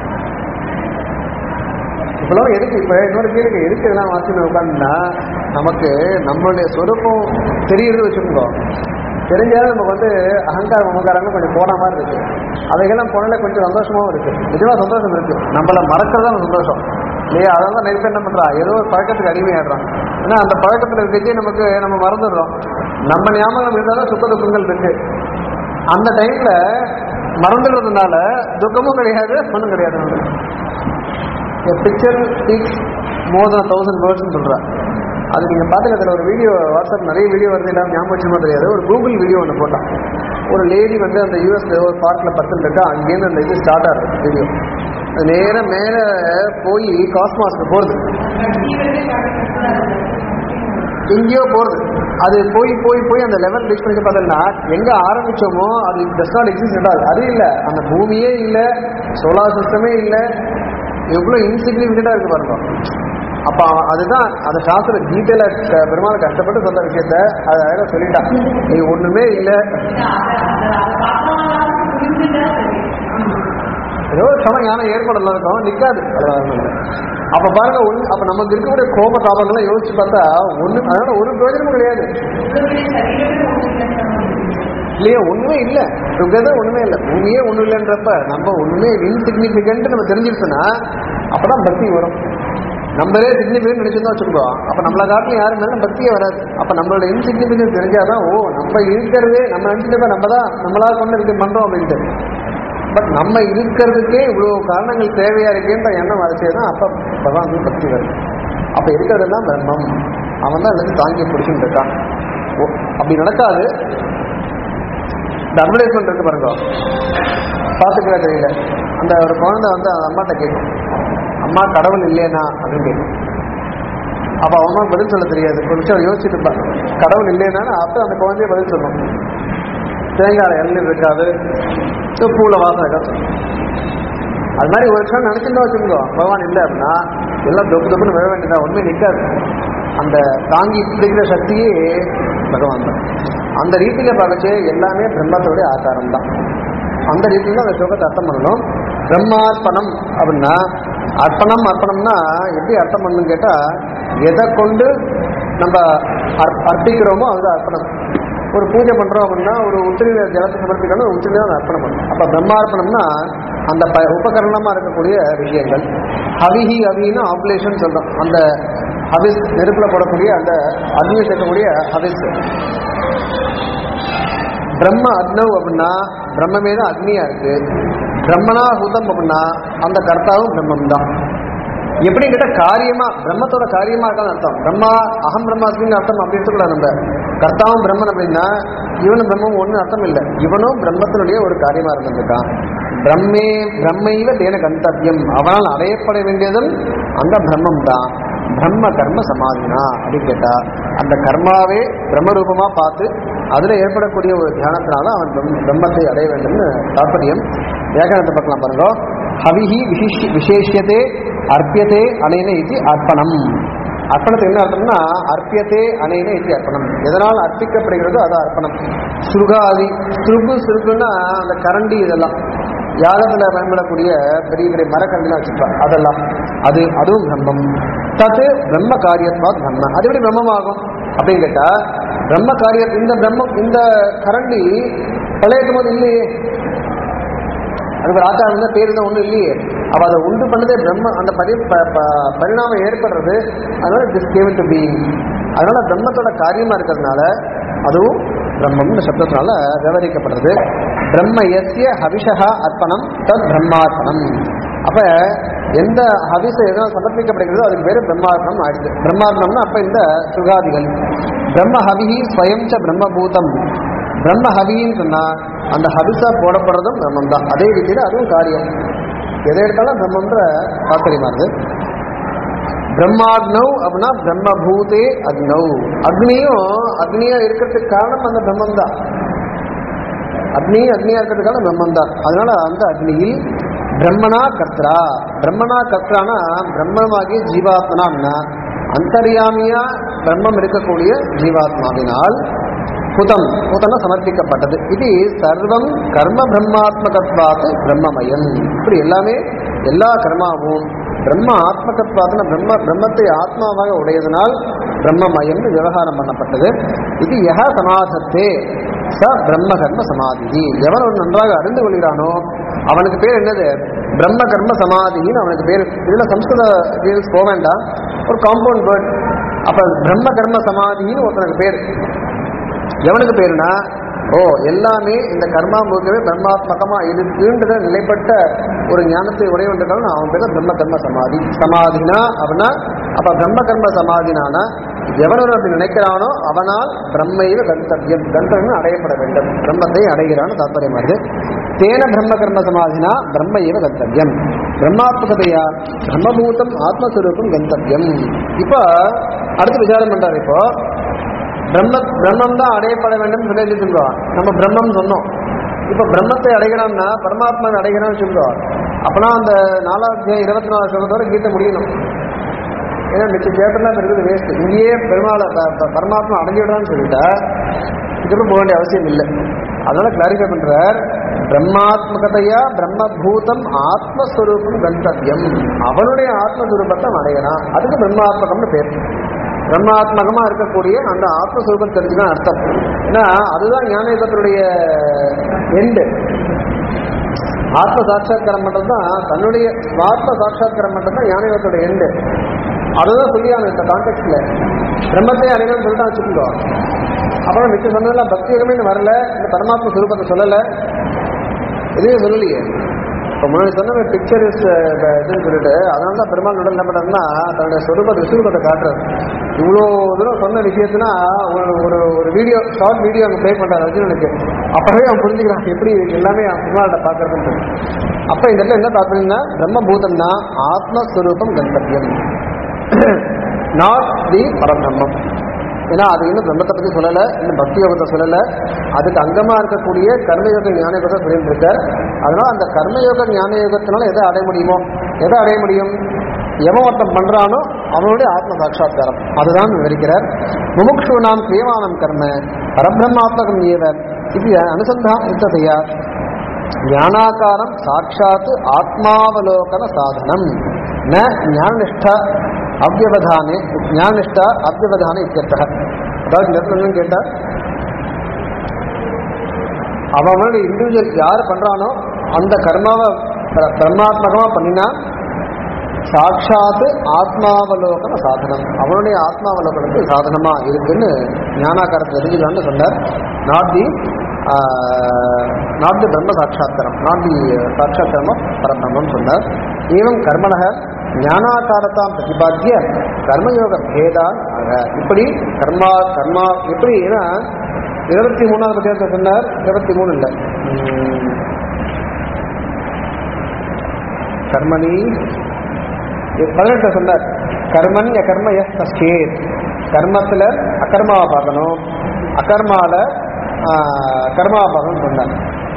[SPEAKER 1] இவ்வளவு எதுக்கு இப்ப இன்னொரு கேள்வி எதுக்கு இதெல்லாம் வாசின்னு உட்காந்துன்னா நமக்கு நம்மளுடைய சொரூபம் தெரியுது வச்சுக்கோங்க தெரிஞ்சாலும் நமக்கு வந்து அகங்கார மமகாரங்கள் கொஞ்சம் போன மாதிரி இருக்கு அவைகள்லாம் போனால கொஞ்சம் சந்தோஷமாவும் இருக்கு நிஜமா சந்தோஷம் இருக்கு நம்மள மறக்கிறதா சந்தோஷம் இல்லையா அதான் நிறைய பேர் என்ன பண்றா ஏதோ ஒரு பழக்கத்துக்கு அடிமையாடுறான் ஏன்னா அந்த பழக்கத்துல இருக்கே நமக்கு நம்ம மறந்துடுறோம் நம்ம ஞாபகம் இருந்தாலும் சுத்த துக்கங்கள் இருக்கு அந்த டைம்ல மறந்துடுறதுனால துக்கமும் கிடையாது ஒன்றும் கிடையாது நமக்கு picture speaks more than thousand வேர்ட்ஸ்னு சொல்கிறேன் அது நீங்கள் பார்த்துக்க அதில் ஒரு வீடியோ வாட்ஸ்அப் நிறைய வீடியோ வருது இல்லாமல் ஞாபகம் வச்சுமா தெரியாது ஒரு கூகுள் வீடியோ ஒன்று போட்டான் ஒரு லேடி வந்து அந்த யூஎஸ்ல ஒரு பார்க்கில் பர்சன்ட் இருக்கா அங்கேருந்து அந்த இது ஸ்டார்ட் ஆகுது வீடியோ அது நேராக மேலே போய் காஸ்மாஸ்க்கு போகிறது எங்கேயோ போகிறது அது போய் போய் போய் அந்த லெவல் ரீச் பண்ணி பார்த்தோம்னா எங்கே ஆரம்பிச்சோமோ அது டஸ் நாட் எக்ஸிஸ்ட் அது அது இல்லை அந்த பூமியே இல்லை சோலார் சிஸ்டமே இல்லை எவ்வளோ இன்சிக்னிஃபிகண்டாக இருக்கு பாருங்க அப்போ அவன் அதுதான் அந்த சாஸ்திர கீதையில க- பெருமாள் கஷ்டப்பட்டு சொன்ன விஷயத்த அது அழகாக சொல்லிட்டான் நீ ஒண்ணுமே இல்லை ஏதோ ஒரு சமயம் ஞானம் ஏற்படலாம் இருக்கும் நிற்காது அப்ப பாருங்க ஒண்ணு அப்ப நமக்கு இருக்கக்கூடிய கோப தாபங்கள்லாம் யோசிச்சு பார்த்தா ஒண்ணு அதனால ஒரு பிரயோஜனமும் கிடையாது இல்லையா ஒண்ணுமே இல்ல டுகெதர் ஒண்ணுமே இல்ல பூமியே ஒண்ணும் இல்லைன்றப்ப நம்ம ஒண்ணுமே இன்சிக்னிபிகன்ட் நம்ம தெரிஞ்சிருச்சுன்னா அப்பதான் பக்தி வரும் நம்மளே சிக்னிஃபிகன்ட் நினைச்சிருந்தா வச்சுக்கோ அப்ப நம்மளை காட்டிலும் யாரும் மேல பக்தியே வராது அப்ப நம்மளோட இன்சிக்னிஃபிகன்ஸ் தெரிஞ்சாதான் ஓ நம்ம இருக்கிறதே நம்ம நினைச்சிட்டு நம்மளா நம்மளா கொண்டு இருக்கு பண்றோம் அப்படின்ட்டு பட் நம்ம இருக்கிறதுக்கே இவ்வளவு காரணங்கள் தேவையா இருக்கேன்ற எண்ணம் வரைச்சே தான் அப்ப பகவான் பக்தி வருது அப்ப இருக்கிறதெல்லாம் பிரம்மம் அவன் தான் எல்லாத்தையும் தாங்கி பிடிச்சிட்டு இருக்கான் ஓ, அப்படி நடக்காது இந்த அட்வர்டைஸ்மெண்ட் இருக்கு பாருங்க பார்த்துக்கிற தெரியல அந்த ஒரு குழந்தை வந்து அந்த அம்மாட்ட கேட்கும் அம்மா கடவுள் இல்லையா அப்படின்னு கேட்கும் அப்ப அவன் பதில் சொல்ல தெரியாது ஒரு நிமிஷம் யோசிச்சுட்டு இருப்பான் கடவுள் இல்லைன்னா அப்ப அந்த குழந்தைய பதில் சொல்லணும் தேங்காய் இளநீர் இருக்காது பூல வாசம் இருக்காது அது மாதிரி ஒரு விஷயம் நினைச்சிருந்தா வச்சுக்கோ பகவான் இல்லை அப்படின்னா எல்லாம் தொப்பு தொப்புன்னு விழ வேண்டியதா உண்மை நிற்காது அந்த தாங்கி பிடிக்கிற சக்தியே பகவான் தான் அந்த ரீதியில பார்க்கச்சு எல்லாமே பிரம்மத்தோடைய ஆகாரம் தான் அந்த ரீதியில அந்த ஸ்லோகத்தை அர்த்தம் பண்ணணும் பிரம்மார்ப்பணம் அப்படின்னா அர்ப்பணம் அர்ப்பணம்னா எப்படி அர்த்தம் பண்ணணும்னு கேட்டா எதை கொண்டு நம்ம அர்ப்- அர்ப்பிக்கிறோமோ அதுதான் அர்ப்பணம் ஒரு பூஜை பண்றோம் அப்படின்னா ஒரு உத்திரியில ஜலத்தை சமர்ப்பிக்கணும் ஒரு உத்திரியில தான் அர்ப்பணம் பண்ணணும் அப்ப பிரம்மார்ப்பணம்னா அந்த ப உபகரணமா இருக்கக்கூடிய விஷயங்கள் ஹவிஹி ஹவின்னு ஆப்லேஷன் சொல்றோம் அந்த ஹவிஸ் நெருப்புல போடக்கூடிய அந்த அக்னியை சேர்க்கக்கூடிய ஹவிஸ் பிரம்ம அக்னவ் அப்படின்னா பிரம்மமே தான் அக்னியா இருக்கு பிரம்மனா ஹூதம் அப்படின்னா அந்த கர்த்தாவும் பிரம்மம் தான் எப்படி கிட்ட காரியமா பிரம்மத்தோட காரியமா இருக்கான்னு அர்த்தம் பிரம்மா அகம் பிரம்மாஸ்மின்னு அர்த்தம் அப்படி எடுத்துக்கூடாது நம்ம கர்த்தாவும் பிரம்மன் அப்படின்னா இவனும் பிரம்மம் ஒன்றும் அர்த்தம் இல்லை இவனும் பிரம்மத்தினுடைய ஒரு காரியமா இருந்திருக்கான் பிரம்மே பிரம்மைவ தேன கந்தவியம் அவனால் அடையப்பட வேண்டியதும் அந்த பிரம்மம் தான் பிரம்ம கர்ம சமாதினா அப்படின்னு கேட்டா அந்த கர்மாவே பிரம்ம ரூபமா பார்த்து அதுல ஏற்படக்கூடிய ஒரு தியானத்தினால அவன் பிரம்- பிரம்மத்தை அடைய வேண்டும்னு தாற்பயம் வியாக்கரணத்தை பார்க்கலாம் பாருங்க ஹவிஹி விசிஷ் விசேஷியதே அர்ப்பியதே அனேன இது அர்ப்பணம் அர்ப்பணத்துக்கு என்ன அர்த்தம்னா அர்ப்பியதே அனேன இது அர்ப்பணம் எதனால் அர்ப்பிக்கப்படுகிறதோ அது அர்ப்பணம் சுருகாதி சுருகு சுருகுன்னா அந்த கரண்டி இதெல்லாம் யாகத்துல பயன்படக்கூடிய பெரிய பெரிய மரக்கண்டிலாம் வச்சிருப்பா அதெல்லாம் அது அதுவும் பிரம்மம் தத்து பிரம்ம காரியத்வாத் பிரம்ம அது எப்படி பிரம்மமாகும் அப்படின்னு கேட்டா பிரம்ம காரியம் இந்த பிரம்மம் இந்த கரண்டி பழையக்கும் போது இல்லையே அதுக்கு ஒரு ஆச்சாரம் தான் பேரு தான் ஒன்றும் இல்லையே அவ அதை உண்டு பண்ணதே பிரம்ம அந்த பரி ப- ப- பரிணாமம் ஏற்படுறது அதனால திஸ் கேவன் டு பீயிங் அதனால பிரம்மத்தோட காரியமா இருக்கிறதுனால அதுவும் பிரம்மம்னு சப்தத்தினால விவரிக்கப்படுறது பிரம்ம எஸ்ய ஹவிஷா அர்ப்பணம் தத் பிரம்மார்ப்பணம் அப்ப எந்த ஹவிச எதனால் சமர்ப்பிக்கப்படுகிறதோ அதுக்கு பேரு பிரம்மார்ப்பணம் ஆயிடுது பிரம்மார்ப்பணம்னா அப்ப இந்த சுகாதிகள் பிரம்ம ஹவிஹி ஸ்வயம் ச பிரம்மபூதம் பிரம்ம ஹவின்னு சொன்னா அந்த ஹவிசா போடப்படுறதும் பிரம்மம் தான் அதே ரீதியில அதுவும் காரியம் எதை எடுத்தாலும் பிரம்மன்ற தாத்பரியமா இருக்கு பிரம்மாக்னவ் அப்படின்னா பிரம்மபூதே அக்னவ் அக்னியும் அக்னியா இருக்கிறதுக்கு காரணம் அந்த பிரம்மம் தான் அக்னி அக்னியா இருக்கிறதுக்கான பிரம்மம் தான் அதனால அந்த அக்னியில் பிரம்மனா கர்த்தரா பிரம்மனா கர்த்தரானா பிரம்மமாகிய ஜீவாத்மனா அந்தர்யாமியா பிரம்மம் இருக்கக்கூடிய ஜீவாத்மாவினால் புதம் புதன சமர்ப்பிக்கப்பட்டது இது சர்வம் கர்ம பிரம்மாத்மகத்வாத்து பிரம்மமயம் இப்படி எல்லாமே எல்லா கர்மாவும் பிரம்ம ஆத்மகத்வாதுன பிரம்ம பிரம்மத்தை ஆத்மாவாக உடையதனால் பிரம்மமயம்னு விவகாரம் பண்ணப்பட்டது இது யக சமாதத்தே ச பிரம்ம கர்ம சமாதி எவன் ஒரு நன்றாக அறிந்து கொள்கிறானோ அவனுக்கு பேர் என்னது பிரம்ம கர்ம சமாதின்னு அவனுக்கு பேர் இதுல சம்ஸ்கிருத டீல்ஸ் போக வேண்டாம் ஒரு காம்பவுண்ட் வேர்ட் அப்ப பிரம்ம கர்ம சமாதின்னு ஒருத்தனுக்கு பேர் எவனுக்கு பேருனா ஓ எல்லாமே இந்த கர்மா முழுக்கவே பிரம்மாத்மகமா இருக்குன்ற நிலைப்பட்ட ஒரு ஞானத்தை உடையவன்றதால அவன் பேர் தான் பிரம்ம கர்ம சமாதி சமாதினா அப்படின்னா அப்ப பிரம்ம கர்ம சமாதினானா எவன் ஒருவன் அப்படி நினைக்கிறானோ அவனால் பிரம்மையில கந்தவியம் கந்தவன் அடையப்பட வேண்டும் பிரம்மத்தை அடைகிறான்னு தாற்பயமா இருக்கு தேன பிரம்ம கர்ம சமாதினா பிரம்ம ஏவ கந்தவியம் பிரம்மாத்மகதையா பிரம்மபூதம் ஆத்மஸ்வரூபம் கந்தவியம் இப்போ அடுத்து விசாரம் பண்றாரு இப்போ பிரம்ம பிரம்மம் தான் அடையப்பட வேண்டும் சொல்லி சொல்லுவோம் நம்ம பிரம்மம் சொன்னோம் இப்ப பிரம்மத்தை அடைகிறோம்னா பரமாத்மாவை அடைகிறோம்னு சொல்லுவோம் அப்பனா அந்த நாலாவது இருபத்தி நாலு சொல்றதோட கீதை முடியணும் ஏன்னா மிச்ச சேட்டெல்லாம் இருக்குது வேஸ்ட் இங்கேயே பெருமாளை ப- ப- பரமாத்மா அடைஞ்சு விடான்னு சொல்லிட்டா இதுக்கப்புறம் போக வேண்டிய அவசியம் இல்லை அதனால கிளாரிஃபை பண்றார் பிரம்மாத்மகதையா பிரம்மபூதம் ஆத்மஸ்வரூபம் கந்தவியம் அவனுடைய ஆத்மஸ்வரூபத்தை அவன் அடையறான் அதுக்கு பிரம்மாத்மகம்னு பேர் பிரம்மாத்மகமா இருக்கக்கூடிய அந்த ஆத்மஸ்வரூபம் தெரிஞ்சுதான் அர்த்தம் ஏன்னா அதுதான் ஞானயுகத்தினுடைய எண்டு ஆத்ம சாட்சாத்காரம் பண்றது தான் தன்னுடைய ஸ்வார்த்த சாட்சாத்காரம் பண்றது தான் ஞானயோகத்தோட எண்டு அதுதான் சொல்லியான இந்த கான்டெக்ட்ல பிரம்மத்தை அறிஞர் சொல்லிட்டு வச்சுக்கோ அப்புறம் மிச்சம் சொன்னதெல்லாம் பக்தி யோகமே இன்னும் வரல இந்த பரமாத்ம சுரூபத்தை சொல்லல எதுவும் சொல்லலையே இப்போ முன்னாடி சொன்ன பிக்சர் இஸ் இதுன்னு சொல்லிட்டு அதனால தான் பெருமாள் உடல் என்ன பண்ணுறதுன்னா தன்னுடைய சொரூபத்தை விஸ்வரூபத்தை காட்டுறது இவ்வளோ தூரம் சொன்ன விஷயத்துனா ஒரு ஒரு ஒரு வீடியோ ஷார்ட் வீடியோ அங்கே ப்ளே பண்ணுறாரு அர்ஜுனனுக்கு அப்பவே அவன் புரிஞ்சுக்கிறான் எப்படி இது எல்லாமே அவன் பெருமாள்கிட்ட பார்க்கறதுன்னு அப்போ இந்த இடத்துல என்ன தாற்பயம்னா பிரம்மபூதம்னா ஆத்மஸ்வரூபம் கந்தவியம் நாட் தி பரபிரம்மம் ஏன்னா அது இன்னும் பிரம்மத்தை பத்தி சொல்லல இன்னும் பக்தி யோகத்தை சொல்லல அதுக்கு அங்கமா இருக்கக்கூடிய கர்மயோக ஞான யோகத்தை சொல்லிட்டு இருக்கார் அதனால அந்த கர்மயோக ஞான யோகத்தினால எதை அடைய முடியுமோ எதை அடைய முடியும் எவன் ஒருத்தன் பண்றானோ அவனுடைய ஆத்ம சாட்சா்காரம் அதுதான் விவரிக்கிறார் முமுக்ஷு நாம் கிரியமானம் கர்ம பரபிரம்மாத்மகம் ஏவ இது அனுசந்தானித்ததையா ஞானாகாரம் சாட்சாத் ஆத்மாவலோகன சாதனம் ந ஞானநிஷ்ட அவ்வவதானே ஞானநிஷ்ட அவ்வவதானே இத்தியர்த்தः அதாவது இந்த இடத்துல என்னன்னு கேட்டா அவனோட இண்டிவிஜுவல் யார் பண்றானோ அந்த கர்மாவை பிர- பிரம்மாத்மகமா பண்ணினா சாட்சாத் ஆத்மாவலோகன சாதனம் அவனுடைய ஆத்மாவலோகனுக்கு சாதனமா இருக்குன்னு ஞானாகாரத்தை தெரிஞ்சுக்கலான்னு சொன்னார் நாட் தி நாட் தி பிரம்ம சாட்சாத்கரம் நாட் தி சாட்சாத்கரம் பரபிரம்மம் சொன்னார் ஏவம் கர்மணக ஞானாகாரத்தாம் பிரதிபாத்திய கர்மயோக பேதான் ஆக இப்படி கர்மா கர்மா எப்படி ஏன்னா இருபத்தி மூணாவது பத்தியத்தை சொன்னார் இருபத்தி மூணு இல்லை உம், கர்மணி பதினெட்டு சொன்னார் கர்மன் ய கர்ம எஸ் கஷ்டேத் கர்மத்தில் அகர்மாவை பார்க்கணும் அகர்மால ஆஹ், கர்மாவை பார்க்கணும்னு சொன்னார்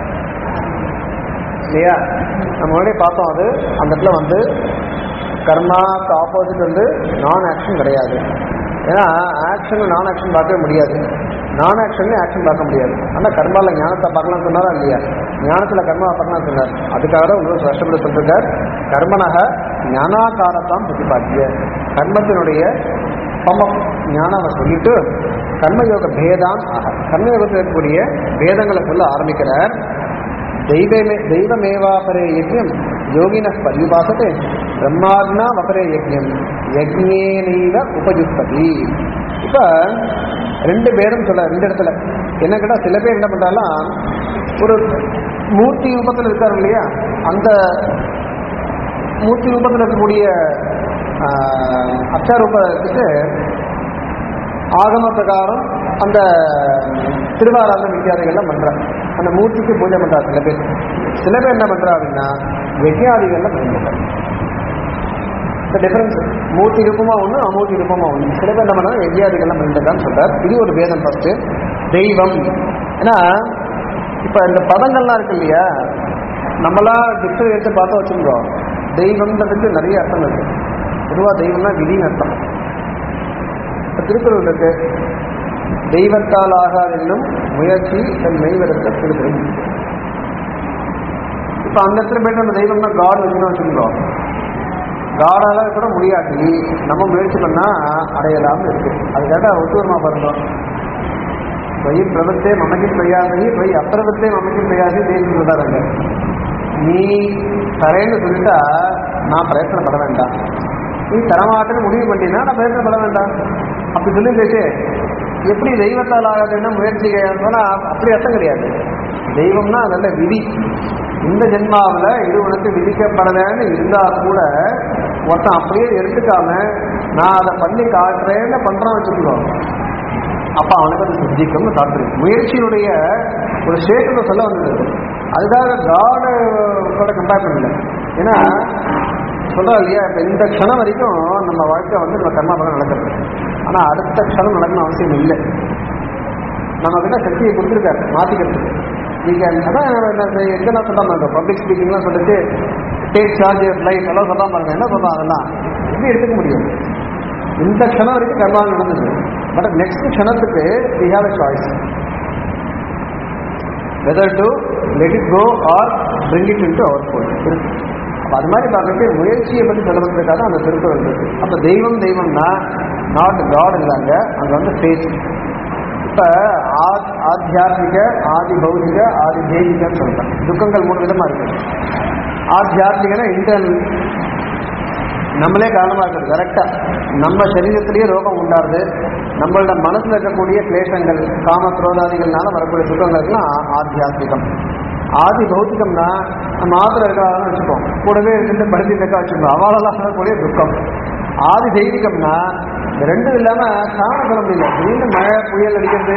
[SPEAKER 1] இல்லையா நம்ம முன்னாடி பார்த்தோம் அது அந்த இடத்துல வந்து கர்மாக்கு ஆப்போசிட் வந்து நான் ஆக்ஷன் கிடையாது ஏன்னா ஆக்ஷன் நான் ஆக்ஷன் பார்க்கவே முடியாது நான் ஆக்ஷன்லேயும் ஆக்ஷன் பார்க்க முடியாது ஆனால் கர்மாவில் ஞானத்தை பார்க்கலாம்னு சொன்னாரா இல்லையா ஞானத்தில் கர்மாவை பார்க்கலாம் சொன்னார் அதுக்காக தான் உங்களுக்கு கஷ்டப்பட்டு சொல்லிருக்கார் கர்மனக ஞானாகாரத்தாம் பிரதிபாத்திய கர்மத்தினுடைய பமம் ஞானம் சொல்லிட்டு கர்மயோக பேதான் ஆக கர்மயோகத்தில் இருக்கக்கூடிய பேதங்களை சொல்ல ஆரம்பிக்கிறார் தெய்வமே தெய்வமேவாபரே யஜ்யம் யோகின பரிபாசத்தை பிரம்மாத்னா வபரே யஜ்யம் யஜ்ஞேனைவ உபயுக்ததி இப்ப ரெண்டு பேரும் சொல்ல ரெண்டு இடத்துல என்ன கேட்டா சில பேர் என்ன பண்றாலாம் ஒரு மூர்த்தி ரூபத்தில் இருக்காரு இல்லையா அந்த மூர்த்தி ரூபத்தில் இருக்கக்கூடிய ஆஹ், அச்சாரூபத்துக்கு ஆகம பிரகாரம் அந்த திருவாராதன வித்தியாதிகள்லாம் பண்றாங்க அந்த மூர்த்திக்கு பூஜை பண்றாங்க சில பேர் சில பேர் என்ன பண்றா அப்படின்னா வெஜ்யாதிகள்லாம் பண்ணுறாங்க இந்த டிஃபரன்ஸ் மூர்த்தி ரூபமா ஒன்று அமூர்த்தி ரூபமா ஒன்று சில பேர் என்ன பண்ணாங்க வெஜ்யாதிகள்லாம் பண்ணிட்டு சொல்றார் இது ஒரு வேதம் ஃபர்ஸ்ட் தெய்வம் ஏன்னா இப்ப இந்த பதங்கள்லாம் இருக்கு இல்லையா நம்மளாம் டிக்ஷனரி எடுத்து பார்த்தா வச்சுருந்தோம் தெய்வம்ன்றதுக்கு நிறைய அர்த்தம் இருக்கு பொதுவாக தெய்வம்னா விதின்னு அர்த்தம் இப்ப திருக்குறள் இருக்கு தெய்வத்தால் ஆகாதென்னும் முயற்சி தன் மெய்வரத்த திருக்குறள் இப்ப அந்த இடத்துல போயிட்டு நம்ம தெய்வம்னா காட் வச்சுன்னு வச்சுருந்தோம் காடால கூட முடியாட்டி நம்ம முயற்சி பண்ணா அடையலாம்னு இருக்கு அதுக்காக ஒத்துவரமா பாருங்க வை பிரபத்தே மமக்கின் பெய்யாதி வை அப்பிரபத்தே மமக்கின் பெய்யாது தேவி சொல்றாங்க நீ தரேன்னு சொல்லிட்டா நான் பிரயத்தனப்பட வேண்டாம் நீ தரமாட்டேன்னு முடிவு பண்ணினா நான் பிரயத்தனப்பட வேண்டாம் அப்படி சொல்லி பேசு எப்படி தெய்வத்தால் ஆகாதுன்னா முயற்சி சொன்னா அப்படி அர்த்தம் கிடையாது தெய்வம்னா நல்ல விதி இந்த ஜென்மாவில் இது உனக்கு விதிக்கப்படலைன்னு இருந்தா கூட ஒருத்தன் அப்படியே எடுத்துக்காம நான் அதை பண்ணி காட்டுறேன்னு பண்றான்னு வச்சுக்கோ அப்ப அவனுக்கு அது சித்திக்கும்னு தாற்பயம் முயற்சியினுடைய ஒரு ஸ்டேட்டத்தை சொல்ல வந்தது அதுக்காக காடோட கம்பேர் பண்ணல ஏன்னா சொல்றா இல்லையா இப்ப இந்த க்ஷணம் வரைக்கும் நம்ம வாழ்க்கை வந்து நம்ம கர்மா பலம் நடக்கிறது ஆனா அடுத்த க்ஷணம் நடக்கணும் அவசியம் இல்லை நம்ம கிட்ட சக்தியை கொடுத்துருக்காரு மாத்திக்கிறதுக்கு நீங்க அதான் எங்க நான் சொல்ல மாட்டோம் பப்ளிக் ஸ்பீக்கிங்லாம் சொல்லிட்டு டேக் சார்ஜ் லைஃப் எல்லாம் சொல்ல பாருங்க என்ன சொல்றோம் அதெல்லாம் எப்படி எடுத்துக்க முடியும் இந்த க்ஷணம் வரைக்கும் கர்மா நடந்தது பட் நெக்ஸ்ட் க்ஷணத்துக்கு we have a choice whether to let it go or bring it into our phone இருக்கு அப்ப அது மாதிரி பார்க்கறது முயற்சியை பற்றி சொல்லுவதற்காக அந்த திருக்குறள் இருக்கு அப்ப தெய்வம் தெய்வம்னா நாட் காட் இல்லைங்க அங்க வந்து ஃபேத் இப்ப ஆ- ஆத்தியாத்மிக ஆதி பௌதிக ஆதி தெய்வீகன்னு சொல்றேன் துக்கங்கள் மூணு விதமா இருக்கு ஆத்தியாத்மிகனா இன்டர்னல் நம்மளே காரணமா இருக்குது கரெக்டா நம்ம சரீரத்திலேயே ரோகம் உண்டாருது நம்மளோட மனசுல இருக்கக்கூடிய கிளேசங்கள் காம குரோதாதிகள்னால வரக்கூடிய துக்கங்களுக்குலாம் ஆத்தியாத்மிகம் ஆதி பௌத்திகம்னா நம்ம ஆத்திர இருக்காங்கன்னு வச்சுப்போம் கூடவே இருந்துட்டு பருத்தி இருக்கா வச்சுக்கோம் அவளெல்லாம் வரக்கூடிய துக்கம் ஆதி தெய்வீகம்னா இந்த ரெண்டும் இல்லாம காரணம் சொல்ல முடியல திடீர்னு மழை புயல் அடிக்கிறது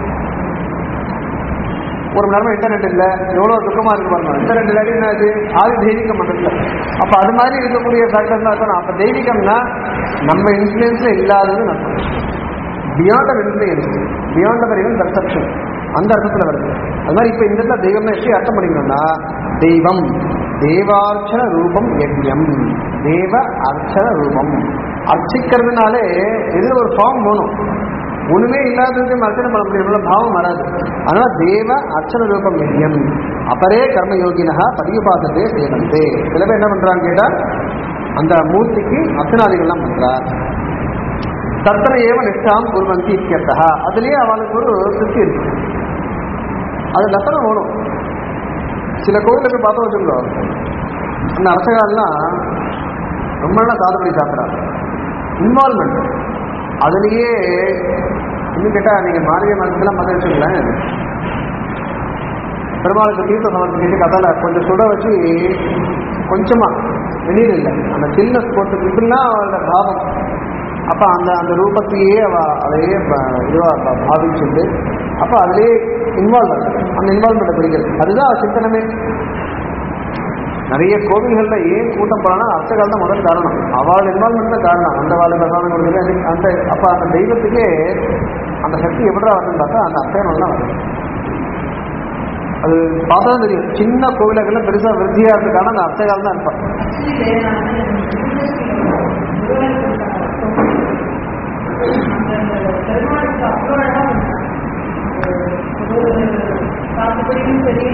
[SPEAKER 1] ஒரு மணி நேரமா இன்டர்நெட் இல்ல எவ்வளவு துக்கமா இருக்கு பாருங்க இன்டர்நெட் இல்லாட்டி என்ன ஆச்சு ஆதி தெய்வீகம் மனசுல அப்ப அது மாதிரி இருக்கக்கூடிய ஃபேக்டர்ஸ் தான் இருக்கணும் அப்ப தெய்வீகம்னா நம்ம இன்ஃபுளுன்ஸ்ல இல்லாதது நம்ம beyond our influence beyond our even perception அந்த அர்த்தத்துல வருது அது மாதிரி இப்ப இந்த இடத்துல தெய்வம்னா எப்படி அர்த்தம் பண்ணிக்கணும்னா தெய்வம் தேவார்ச்சன ரூபம் யஜ்யம் தேவ அர்ச்சன ரூபம் அர்ச்சிக்கிறதுனாலே இது ஒரு ஃபார்ம் வேணும் ஒண்ணுமே இல்லாததுக்கு நம்ம அர்ச்சனை பண்ண முடியும் பாவம் வராது அதனால தேவ அர்ச்சன ரூபம் யஜ்யம் அபரே கர்மயோகினா பதியுபாசத்தே சேவந்தே சில பேர் என்ன பண்றாங்க கேட்டா அந்த மூர்த்திக்கு அர்ச்சனாதிகள்லாம் பண்றார் தத்தன ஏவ நிஷ்டாம் குருவந்தி இத்தியர்த்தா அதுலயே அவளுக்கு ஒரு திருப்தி இருக்கு அது லத்தனம் வேணும் சில கோவிலுக்கு பார்த்தோம் வச்சுக்கோ அந்த அரசகாலாம் ரொம்ப நாள் சாதப்படி சாப்பிட்றாங்க இன்வால்மெண்ட் அதுலயே இன்னும் கேட்டா நீங்க மார்கழி மாதத்துலாம் பார்த்து வச்சுங்களேன் பெருமாளுக்கு தீர்த்த சமர்ப்பிச்சு கதால கொஞ்சம் சுட வச்சு கொஞ்சமா வெளியில் இல்லை அந்த சில்னஸ் போட்டு இப்படிலாம் அவளோட பாவம் அப்ப அந்த அந்த ரூபத்தையே அவ அதையே ப- இதுவா ப- பாவிச்சுட்டு அப்ப அதுலயே இன்வால்வ் ஆகுது அந்த இன்வால்மெண்ட்டை பிடிக்கிறது அதுதான் அவ சிந்தனமே நிறைய கோவில்கள்ல ஏன் கூட்டம் போனா அர்ச்சகால் தான் முதல் காரணம் அவள் இன்வால்மெண்ட் தான் காரணம் அந்த வாழ் பிரசாதம் கொடுக்குறது அந்த அப்ப அந்த தெய்வத்துக்கே அந்த சக்தி எப்படா வருதுன்னு பார்த்தா அந்த அர்ச்சகம் தான் வருது அது பார்த்தா தான் தெரியும் சின்ன கோவிலகள்ல பெருசா விருத்தியா இருக்கிறதுக்கான அந்த அர்ச்சகால் தான் இருப்பான்
[SPEAKER 3] சாப்பிட்றதும் சரி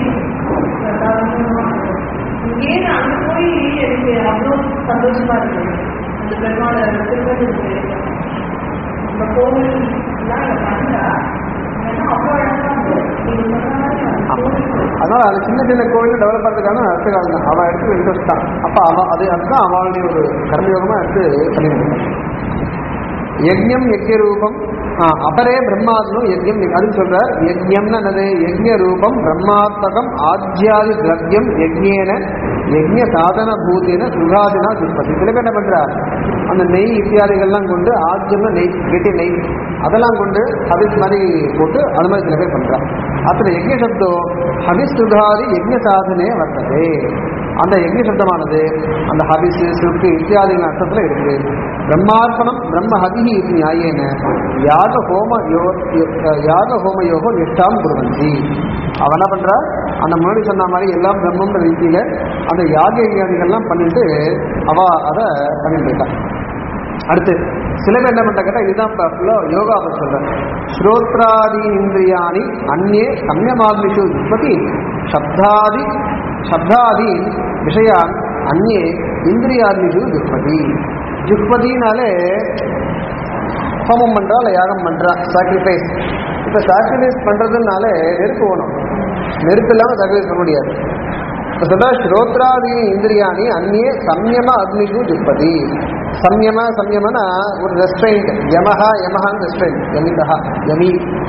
[SPEAKER 3] இங்கே அங்கே போய் எனக்கு அவ்வளோ சந்தோஷமா இருக்கு அந்த பெருமாள் திருப்பதி இந்த கோவில் எல்லாம் இங்க பண்ணா ஏன்னா அவ்வளோ அழகா இருக்கு நீங்க சொன்ன மாதிரி அந்த கோவில்
[SPEAKER 1] அதனால அது சின்ன சின்ன கோவில் டெவலப் பண்ணுறதுக்கான அர்த்தகால் தான் அவள் எடுத்து இன்ட்ரெஸ்ட் தான் அப்போ அவ அது அதுதான் அவளுடைய ஒரு கர்மயோகமா எடுத்து பண்ணிட்டு யஜ்ஞம் யஜ்ய ரூபம் ஆ, அபரே பிரம்மாத்மம் யஜ்ஞம் அதுன்னு சொல்றார் யஜ்ஞம்னா என்னது யஜ்ய ரூபம் பிரம்மாத்மகம் ஆத்யாதி திரவியம் யஜ்யேன யஜ்ய சாதன பூத்தின சுகாதினா துப்பதி சில பேர் என்ன பண்றார் அந்த நெய் இத்தியாதிகள்லாம் கொண்டு ஆஜ்யம்னா நெய் கெட்டி நெய் அதெல்லாம் கொண்டு ஹபிஸ் மாதிரி போட்டு அது மாதிரி சில பேர் பண்றார் அத்தனை யஜ்ய சப்தோ ஹபிஸ் சுகாதி யஜ்ய சாதனே வர்த்ததே அந்த யஜ்ய சப்தமானது அந்த ஹபிஸ் சுக்கு இத்தியாதிகள் அர்த்தத்துல இருக்குது பிரம்மார்ப்பணம் பிரம்ம ஹதிஹி இது நியாயேன யாக ஹோம யோ யோ- யாக ஹோம யோகோ நிஷ்டாம் குருவந்தி அவன் என்ன பண்றா அந்த முன்னாடி சொன்ன மாதிரி எல்லாம் பிரம்மன்ற ரீதியில அந்த யாக யஜ்ஞாதிகள்லாம் பண்ணிட்டு அவ அதை பண்ணிட்டு போயிட்டான் அடுத்து சில பேர் என்ன பண்ற கேட்டா இதுதான் இப்ப full ஆ யோகா பத்தி சொல்றேன் ஸ்ரோத்ராதி இந்திரியாணி அந்நே சம்யமாத்மிஷு உற்பத்தி சப்தாதி சப்தாதி விஷயான் அந்நே இந்திரியாத்மிஷு துப்பதி ஜுக்பதினாலே ஹோமம் பண்றா இல்ல யாகம் பண்றா சாக்ரிஃபைஸ் இப்ப சாக்ரிஃபைஸ் பண்றதுனாலே நெருப்பு வேணும் நெருப்பு இல்லாம சாக்ரிஃபைஸ் பண்ண முடியாது இப்ப சொல்ற ஸ்ரோத்ராதி இந்திரியாணி அந்நியே சம்யம அக்னிஷு ஜுப்பதி சம்யம சம்யமனா ஒரு ரெஸ்ட்ரெயின்ட் யமஹா யமஹான் ரெஸ்ட்ரெயின்ட் யமிதஹா யமி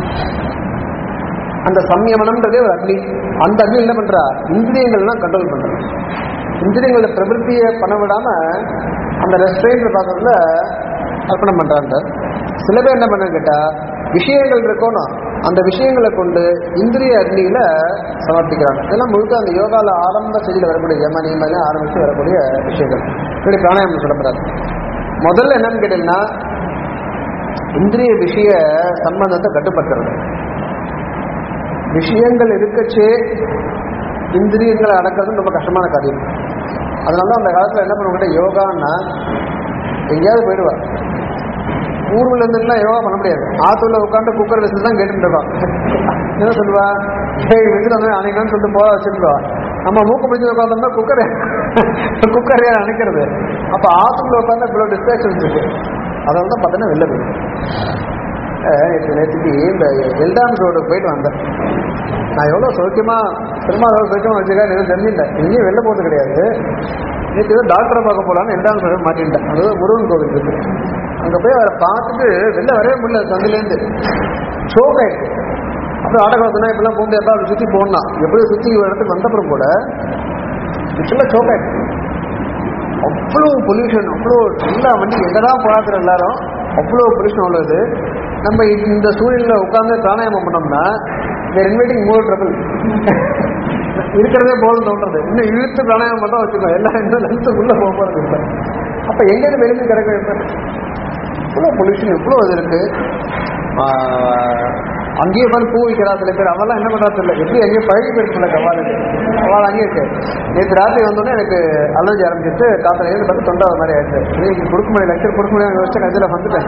[SPEAKER 1] அந்த சம்யமனம்ன்றதே ஒரு அக்னி அந்த அக்னி என்ன பண்றா இந்திரியங்கள்லாம் கண்ட்ரோல் பண்றா இந்திரியங்களோட பிரவருத்தியை பண்ண விடாம அந்த ரெஸ்ட்ரெயின்ட் பார்க்கறதுல அர்ப்பணம் பண்றாங்க சில பேர் என்ன பண்ண கேட்டா விஷயங்கள் இருக்கணும் அந்த விஷயங்களை கொண்டு இந்திரிய அக்னியில சமர்ப்பிக்கிறாங்க இதெல்லாம் முழுக்க அந்த யோகால ஆரம்ப செய்தியில் வரக்கூடிய யம நியமன ஆரம்பித்து வரக்கூடிய விஷயங்கள் இப்படி பிராணாயாமம் சொல்லப்படுறாரு முதல்ல என்னன்னு கேட்டீங்கன்னா இந்திரிய விஷய சம்பந்தத்தை கட்டுப்படுத்துறது விஷயங்கள் இருக்கச்சே இந்திரியங்களை அடக்கிறது ரொம்ப கஷ்டமான காரியம் அதனால தான் அந்த காலத்தில் என்ன பண்ணுவாங்க யோகான்னா எங்கேயாவது போயிடுவா ஊர்ல இருந்துலாம் யோகா பண்ண முடியாது ஆத்துல உட்காந்து குக்கர் வச்சு தான் கேட்டுட்டு இருக்கோம் என்ன சொல்லுவா ஏய் விசில் வந்து அணைக்கணும்னு சொல்லிட்டு போக வச்சிருக்கோம் நம்ம மூக்கு பிடிச்சி உட்காந்தோம்னா குக்கர் குக்கர் ஏன் அணைக்கிறது அப்ப ஆத்துல உட்காந்து இவ்வளவு டிஸ்ட்ராக்ஷன்ஸ் இருக்கு அதனால தான் பார்த்தீங்கன்னா வெளில போயிடும் அஹ் நேற்று நேற்றுக்கு இந்த எல்டாம் ரோடு போயிட்டு வந்தேன் நான் எவ்வளோ சௌக்கியமா பெருமாள் எவ்வளோ சௌக்கியமா வச்சுருக்கேன் எனக்கு தெரிஞ்சுட்டேன் இங்கேயும் வெளில போகிறது கிடையாது நேற்று ஏதோ டாக்டரை பார்க்க போகலான்னு எல்டாம் ரோடு மாட்டிட்டேன் அது முருகன் கோவில் இருக்கு அங்கே போய் அவரை பார்த்துட்டு வெளில வரவே முடியல சந்திலேருந்து ஷோக் ஆயிடுச்சு அப்புறம் ஆட்டோ சொன்னா இப்படிலாம் போக முடியாதா அப்படி சுற்றி போடலாம் எப்படி சுற்றி ஒரு இடத்துக்கு வந்தப்புறம் கூட இப்பெல்லாம் ஷோக் ஆயிடுச்சு அவ்வளோ பொல்யூஷன் அவ்வளோ எல்லா வண்டி எங்கதான் போகாதுற எல்லாரும் அவ்வளோ பொல்யூஷன் உள்ளது நம்ம இது- இந்த சூழ்நிலையில் உட்காந்து பிராணாயாமம் பண்ணோம்னா தேர் இன்வைட்டிங் மோர் ட்ரபிள் இருக்கிறதே போதும் தோன்றது இன்னும் இழுத்து பிராணாயாமம் மட்டும் வச்சுக்கோ எல்லாம் இன்னும் லென்த்து உள்ள போக போகிறது இல்லை அப்போ எங்கேருந்து வெளியே கிடைக்க இவ்வளோ பொல்யூஷன் இவ்வளோ இது இருக்கு ஆஹ், அங்கேயே உட்காந்து பூ வைக்கிறா சில பேர் அவெல்லாம் என்ன பண்றா தெரியல எப்படி அங்கேயே பழகி போயிருக்குல்ல கவாலுக்கு அவள் அங்கேயே இருக்கு நேற்று ராத்திரி வந்தோடனே எனக்கு அலர்ஜி ஆரம்பிச்சிட்டு காத்திர ஏழு பார்த்து தொண்டை அது மாதிரி ஆயிடுச்சு இன்னைக்கு கொடுக்க முடியும் லெக்சர் கொடுக்க முடியும் வச்சு கடைசியில் வந்துட்டேன்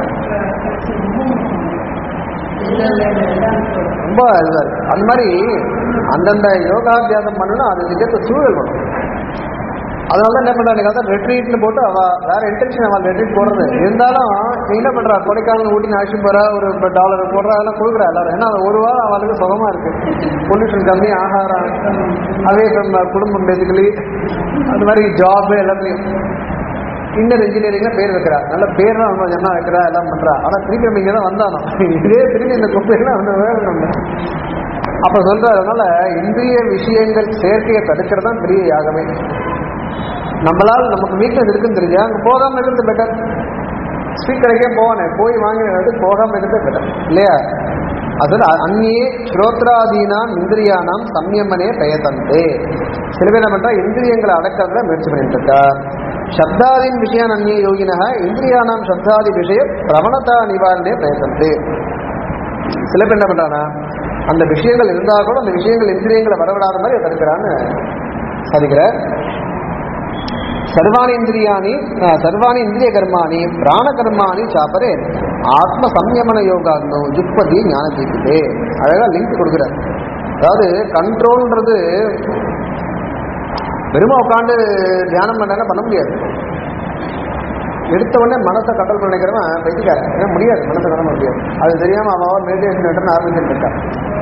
[SPEAKER 1] ரொம்ப இதுதான் இருக்கு அந்த மாதிரி அந்தந்த யோகாபியாசம் பண்ணணும் அதுக்கேற்ற சூழல் வேணும் அதனால தான் என்ன பண்றாங்க அதான் ரெட்ரீட்னு போட்டு அவ வேற இன்டென்ஷன் அவள் ரெட்ரீட் போடுறது இருந்தாலும் நீ என்ன பண்றா கொடைக்கானல் ஊட்டி அழைச்சிட்டு போறா ஒரு டாலர் போடுறா அதெல்லாம் கொடுக்குறா எல்லாரும் ஏன்னா அது ஒரு வாரம் அவளுக்கு சுகமா இருக்கு பொல்யூஷன் கம்மி ஆகாரம் அதே நம்ம குடும்பம் பேசிக்கலி அது மாதிரி ஜாப் எல்லாத்துலயும் இன்னர் இன்ஜினியரிங்ல பேர் வைக்கிறா நல்ல பேர்லாம் ரொம்ப ஜனா வைக்கிறா எல்லாம் பண்றா ஆனா திருப்பி நம்ம இங்க தான் வந்தானோ இதே திருப்பி இந்த குப்பையெல்லாம் வந்து வேணும் நம்ம அப்ப சொல்ற அதனால இந்திரிய விஷயங்கள் சேர்க்கையை தடுக்கிறது தான் பெரிய யாகமே நம்மளால் நமக்கு வீக்னஸ் இருக்குன்னு தெரிஞ்சா அங்க போகாம இருக்கிறது பெட்டர் ஸ்வீட் கடைக்கே போவானே போய் வாங்கினது போகாம இருக்கிறது பெட்டர் இல்லையா அதில் அந்நியே ஸ்ரோத்ராதீனாம் இந்திரியானாம் சம்யமனே பெயர்த்தந்தே சில பேர் என்ன பண்றா இந்திரியங்களை அடக்கிறத முயற்சி பண்ணிட்டு இருக்கா சப்தாதீன் விஷயான் அந்நிய யோகினக இந்திரியானாம் சப்தாதி விஷய பிரவணதா நிவாரணே பிரயத்தந்தே சில பேர் என்ன பண்றானா அந்த விஷயங்கள் இருந்தா கூட அந்த விஷயங்கள் இந்திரியங்களை வரவிடாத மாதிரி தடுக்கிறான்னு சாதிக்கிறார் சர்வாணி இந்திரியாணி அஹ், சர்வாணி இந்திரிய கர்மாணி பிராண கர்மாணி சாப்பரே ஆத்ம சம்யமன யோகாந்தோ ஜுக்பதி ஞான தீபிதே அழகா லிங்க் கொடுக்குறார் அதாவது கண்ட்ரோல்ன்றது வெறுமா உட்காந்து தியானம் பண்ணாங்க பண்ண முடியாது எடுத்த உடனே மனசை கண்ட்ரோல் பண்ண நினைக்கிறவன் வைத்திக்காரன் ஏன்னா முடியாது மனசை கண்ட்ரோல் பண்ண முடியாது அது தெரியாம அவன் மெடிடேஷன் எடுத்து ஆரம்பிச்சுட்டு இருக்கான்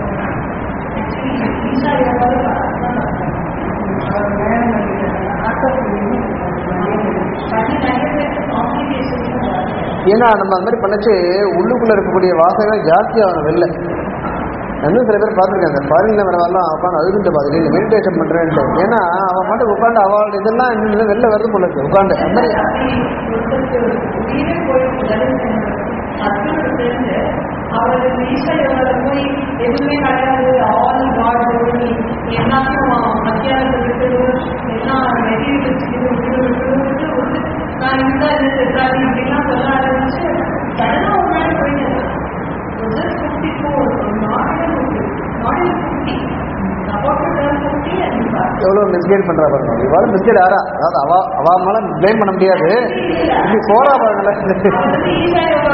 [SPEAKER 1] ஏன்னா நம்ம அந்த மாதிரி பண்ணச்சு உள்ளுக்குள்ள இருக்கக்கூடிய வாசனைகள் ஜாஸ்தி ஆகணும் வெளில இன்னும் சில பேர் பார்த்துருக்காங்க ஃபாரின்ல வரவெல்லாம் உட்காந்து அதுக்கிட்ட பார்த்துட்டு இந்த மெடிடேஷன் பண்றேன்ட்டு ஏன்னா அவன் மட்டும் உட்காந்து அவள் இதெல்லாம் இன்னும் வெளில வருது போல இருக்கு உட்காந்து அந்த மாதிரி
[SPEAKER 3] அவருக்கு ஈஸ்வர போய் எதுவுமே கிடையாது ஆல் காட் எல்லாத்தையும் மத்தியானத்தில் விட்டு எல்லாம் மெட்டீரியல்ஸ் விட்டு விட்டு விட்டு விட்டு நான் இந்த இது செட்டாதி இப்படிலாம் சொல்ல ஆரம்பிச்சு சடனாக ஒரு நாள் போயிட்டு fifty four not not fifty support fifty and
[SPEAKER 1] எவ்வளவு மிஸ்கைட் பண்றா பாருங்க இவாள் மிஸ்கைட் ஆறா அதாவது அவ அவ மேல ப்ளேம் பண்ண முடியாது இப்படி போறா பாருங்களேன்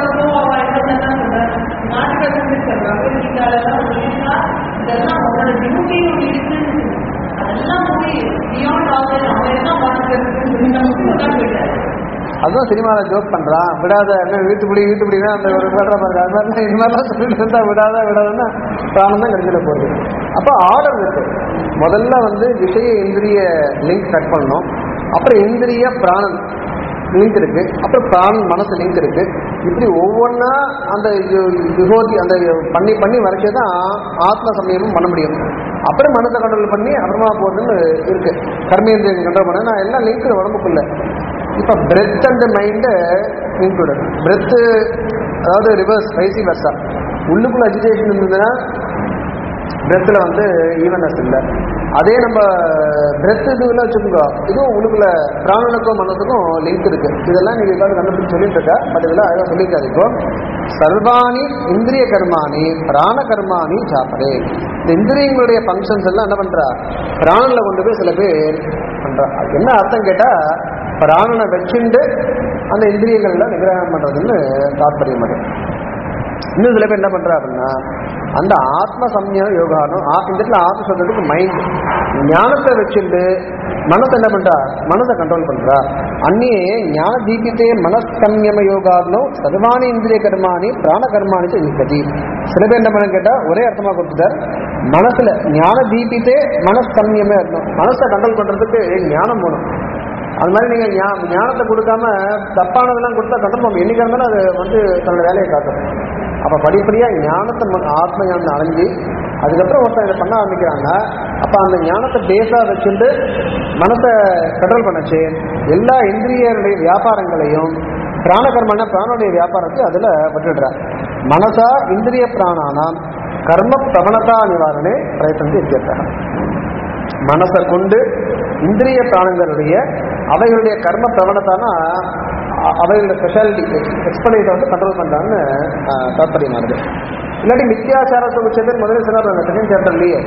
[SPEAKER 1] அதுவும் சினிமால ஜோக் பண்றான் விடாத என்ன வீட்டுப்படி வீட்டுப்படினா அந்த ஒரு பேடுற பாருங்க அது மாதிரிலாம் இது மாதிரிலாம் சொல்லிட்டு இருந்தா விடாத விடாதன்னா பிராணம் தான் கிடைச்சிட போகுது அப்போ ஆர்டர் இருக்கு முதல்ல வந்து விஷய இந்திரிய லிங்க் கட் பண்ணணும் அப்புறம் இந்திரிய பிராணன் லிங்க் இருக்கு அப்புறம் பிராணன் மனசு லிங்க் இருக்கு இப்படி ஒவ்வொன்றா அந்த யு- விபூதி அந்த பண்ணி பண்ணி வரைச்சே தான் ஆத்ம சமயமும் பண்ண முடியும் அப்புறம் மனசை கண்ட்ரோல் பண்ணி அப்புறமா போகுதுன்னு இருக்கு கர்மேந்திரியன் கண்ட்ரோல் பண்ண நான் எல்லாம் லிங்க் உடம்புக்குள்ள இப்போ breath and mind included breath அதாவது ரிவர்ஸ் வைசி வர்சா உள்ளுக்குள்ள அஜிடேஷன் இருந்ததுன்னா பிரெத்தில் வந்து ஈவனஸ் இல்லை அதே நம்ம பிரெத் இதுல வச்சுக்கோங்க இதுவும் உள்ளுக்குள்ள பிராணனுக்கும் மனசுக்கும் லிங்க் இருக்கு இதெல்லாம் நீங்க எல்லாரும் கண்டுபிடிச்சு சொல்லிட்டு இருக்கா பட் இதெல்லாம் அழகாக சொல்லியிருக்காரு இப்போ சர்வாணி இந்திரிய கர்மாணி பிராண கர்மாணி சாப்பரே இந்த இந்திரியங்களுடைய ஃபங்க்ஷன்ஸ் எல்லாம் என்ன பண்றா பிராணன்ல கொண்டு போய் சில பேர் பண்றா அதுக்கு என்ன அர்த்தம் கேட்டா பிராணனை வச்சுண்டு அந்த இந்திரியங்கள்ல நிகிரகம் பண்றதுன்னு தாத்பரியம் அது இன்னும் சில பேர் என்ன பண்றா அப்படின்னா அந்த ஆத்ம சம்யம் யோகானம் ஆ- இந்த இடத்துல ஆத்ம சொல்றதுக்கு மைண்ட் ஞானத்தை வச்சுட்டு மனசு என்ன பண்றா மனசை கண்ட்ரோல் பண்றா அந்நியே ஞான தீபித்தே மனஸ்கம்யம யோகாத்னோ சர்வாணி இந்திரிய கர்மாணி பிராண கர்மாணி நிற்பதி சில பேர் என்ன பண்ண கேட்டா ஒரே அர்த்தமா கொடுத்துட்டார் மனசுல ஞான தீபித்தே மனஸ்கம்யமே அர்த்தம் மனசை கண்ட்ரோல் பண்றதுக்கு ஞானம் போகணும் அது மாதிரி நீங்க ஞா- ஞானத்தை கொடுக்காம தப்பானதெல்லாம் கொடுத்தா கண்ட்ரோல் பண்ணும் என்னைக்கா இருந்தாலும் அது வந்து தன்னோட வேலையை காட்டும் அப்ப படிப்படியா ஞானத்தை ம- ஆத்ம ஞானம் அடைஞ்சு அதுக்கப்புறம் ஒருத்தன் இதை பண்ண ஆரம்பிக்கிறாங்க அப்ப அந்த ஞானத்தை பேஸா வச்சுட்டு மனசை கண்ட்ரோல் பண்ணச்சு எல்லா இந்திரியருடைய வியாபாரங்களையும் பிராணகர்மன பிராணுடைய வியாபாரத்தை அதுல விட்டுடுற மனசா இந்திரிய பிராணானாம் கர்ம பிரபணதா நிவாரணே பிரயத்தனம் இருக்கிறார் மனசை கொண்டு இந்திரிய பிராணங்களுடைய அவைகளுடைய கர்ம பிரவணத்தானா அ- அவைகளோட ஸ்பெஷாலிட்டி எக்ஸ்பர்டைஸை வந்து கண்ட்ரோல் பண்றாங்கன்னு அஹ், தாத்பரியமானது இல்லாட்டி மித்தியாச்சாரத்தை உச்சத்தில் முதல்ல சொன்னார் அந்த செகண்ட் சாப்டர்லயே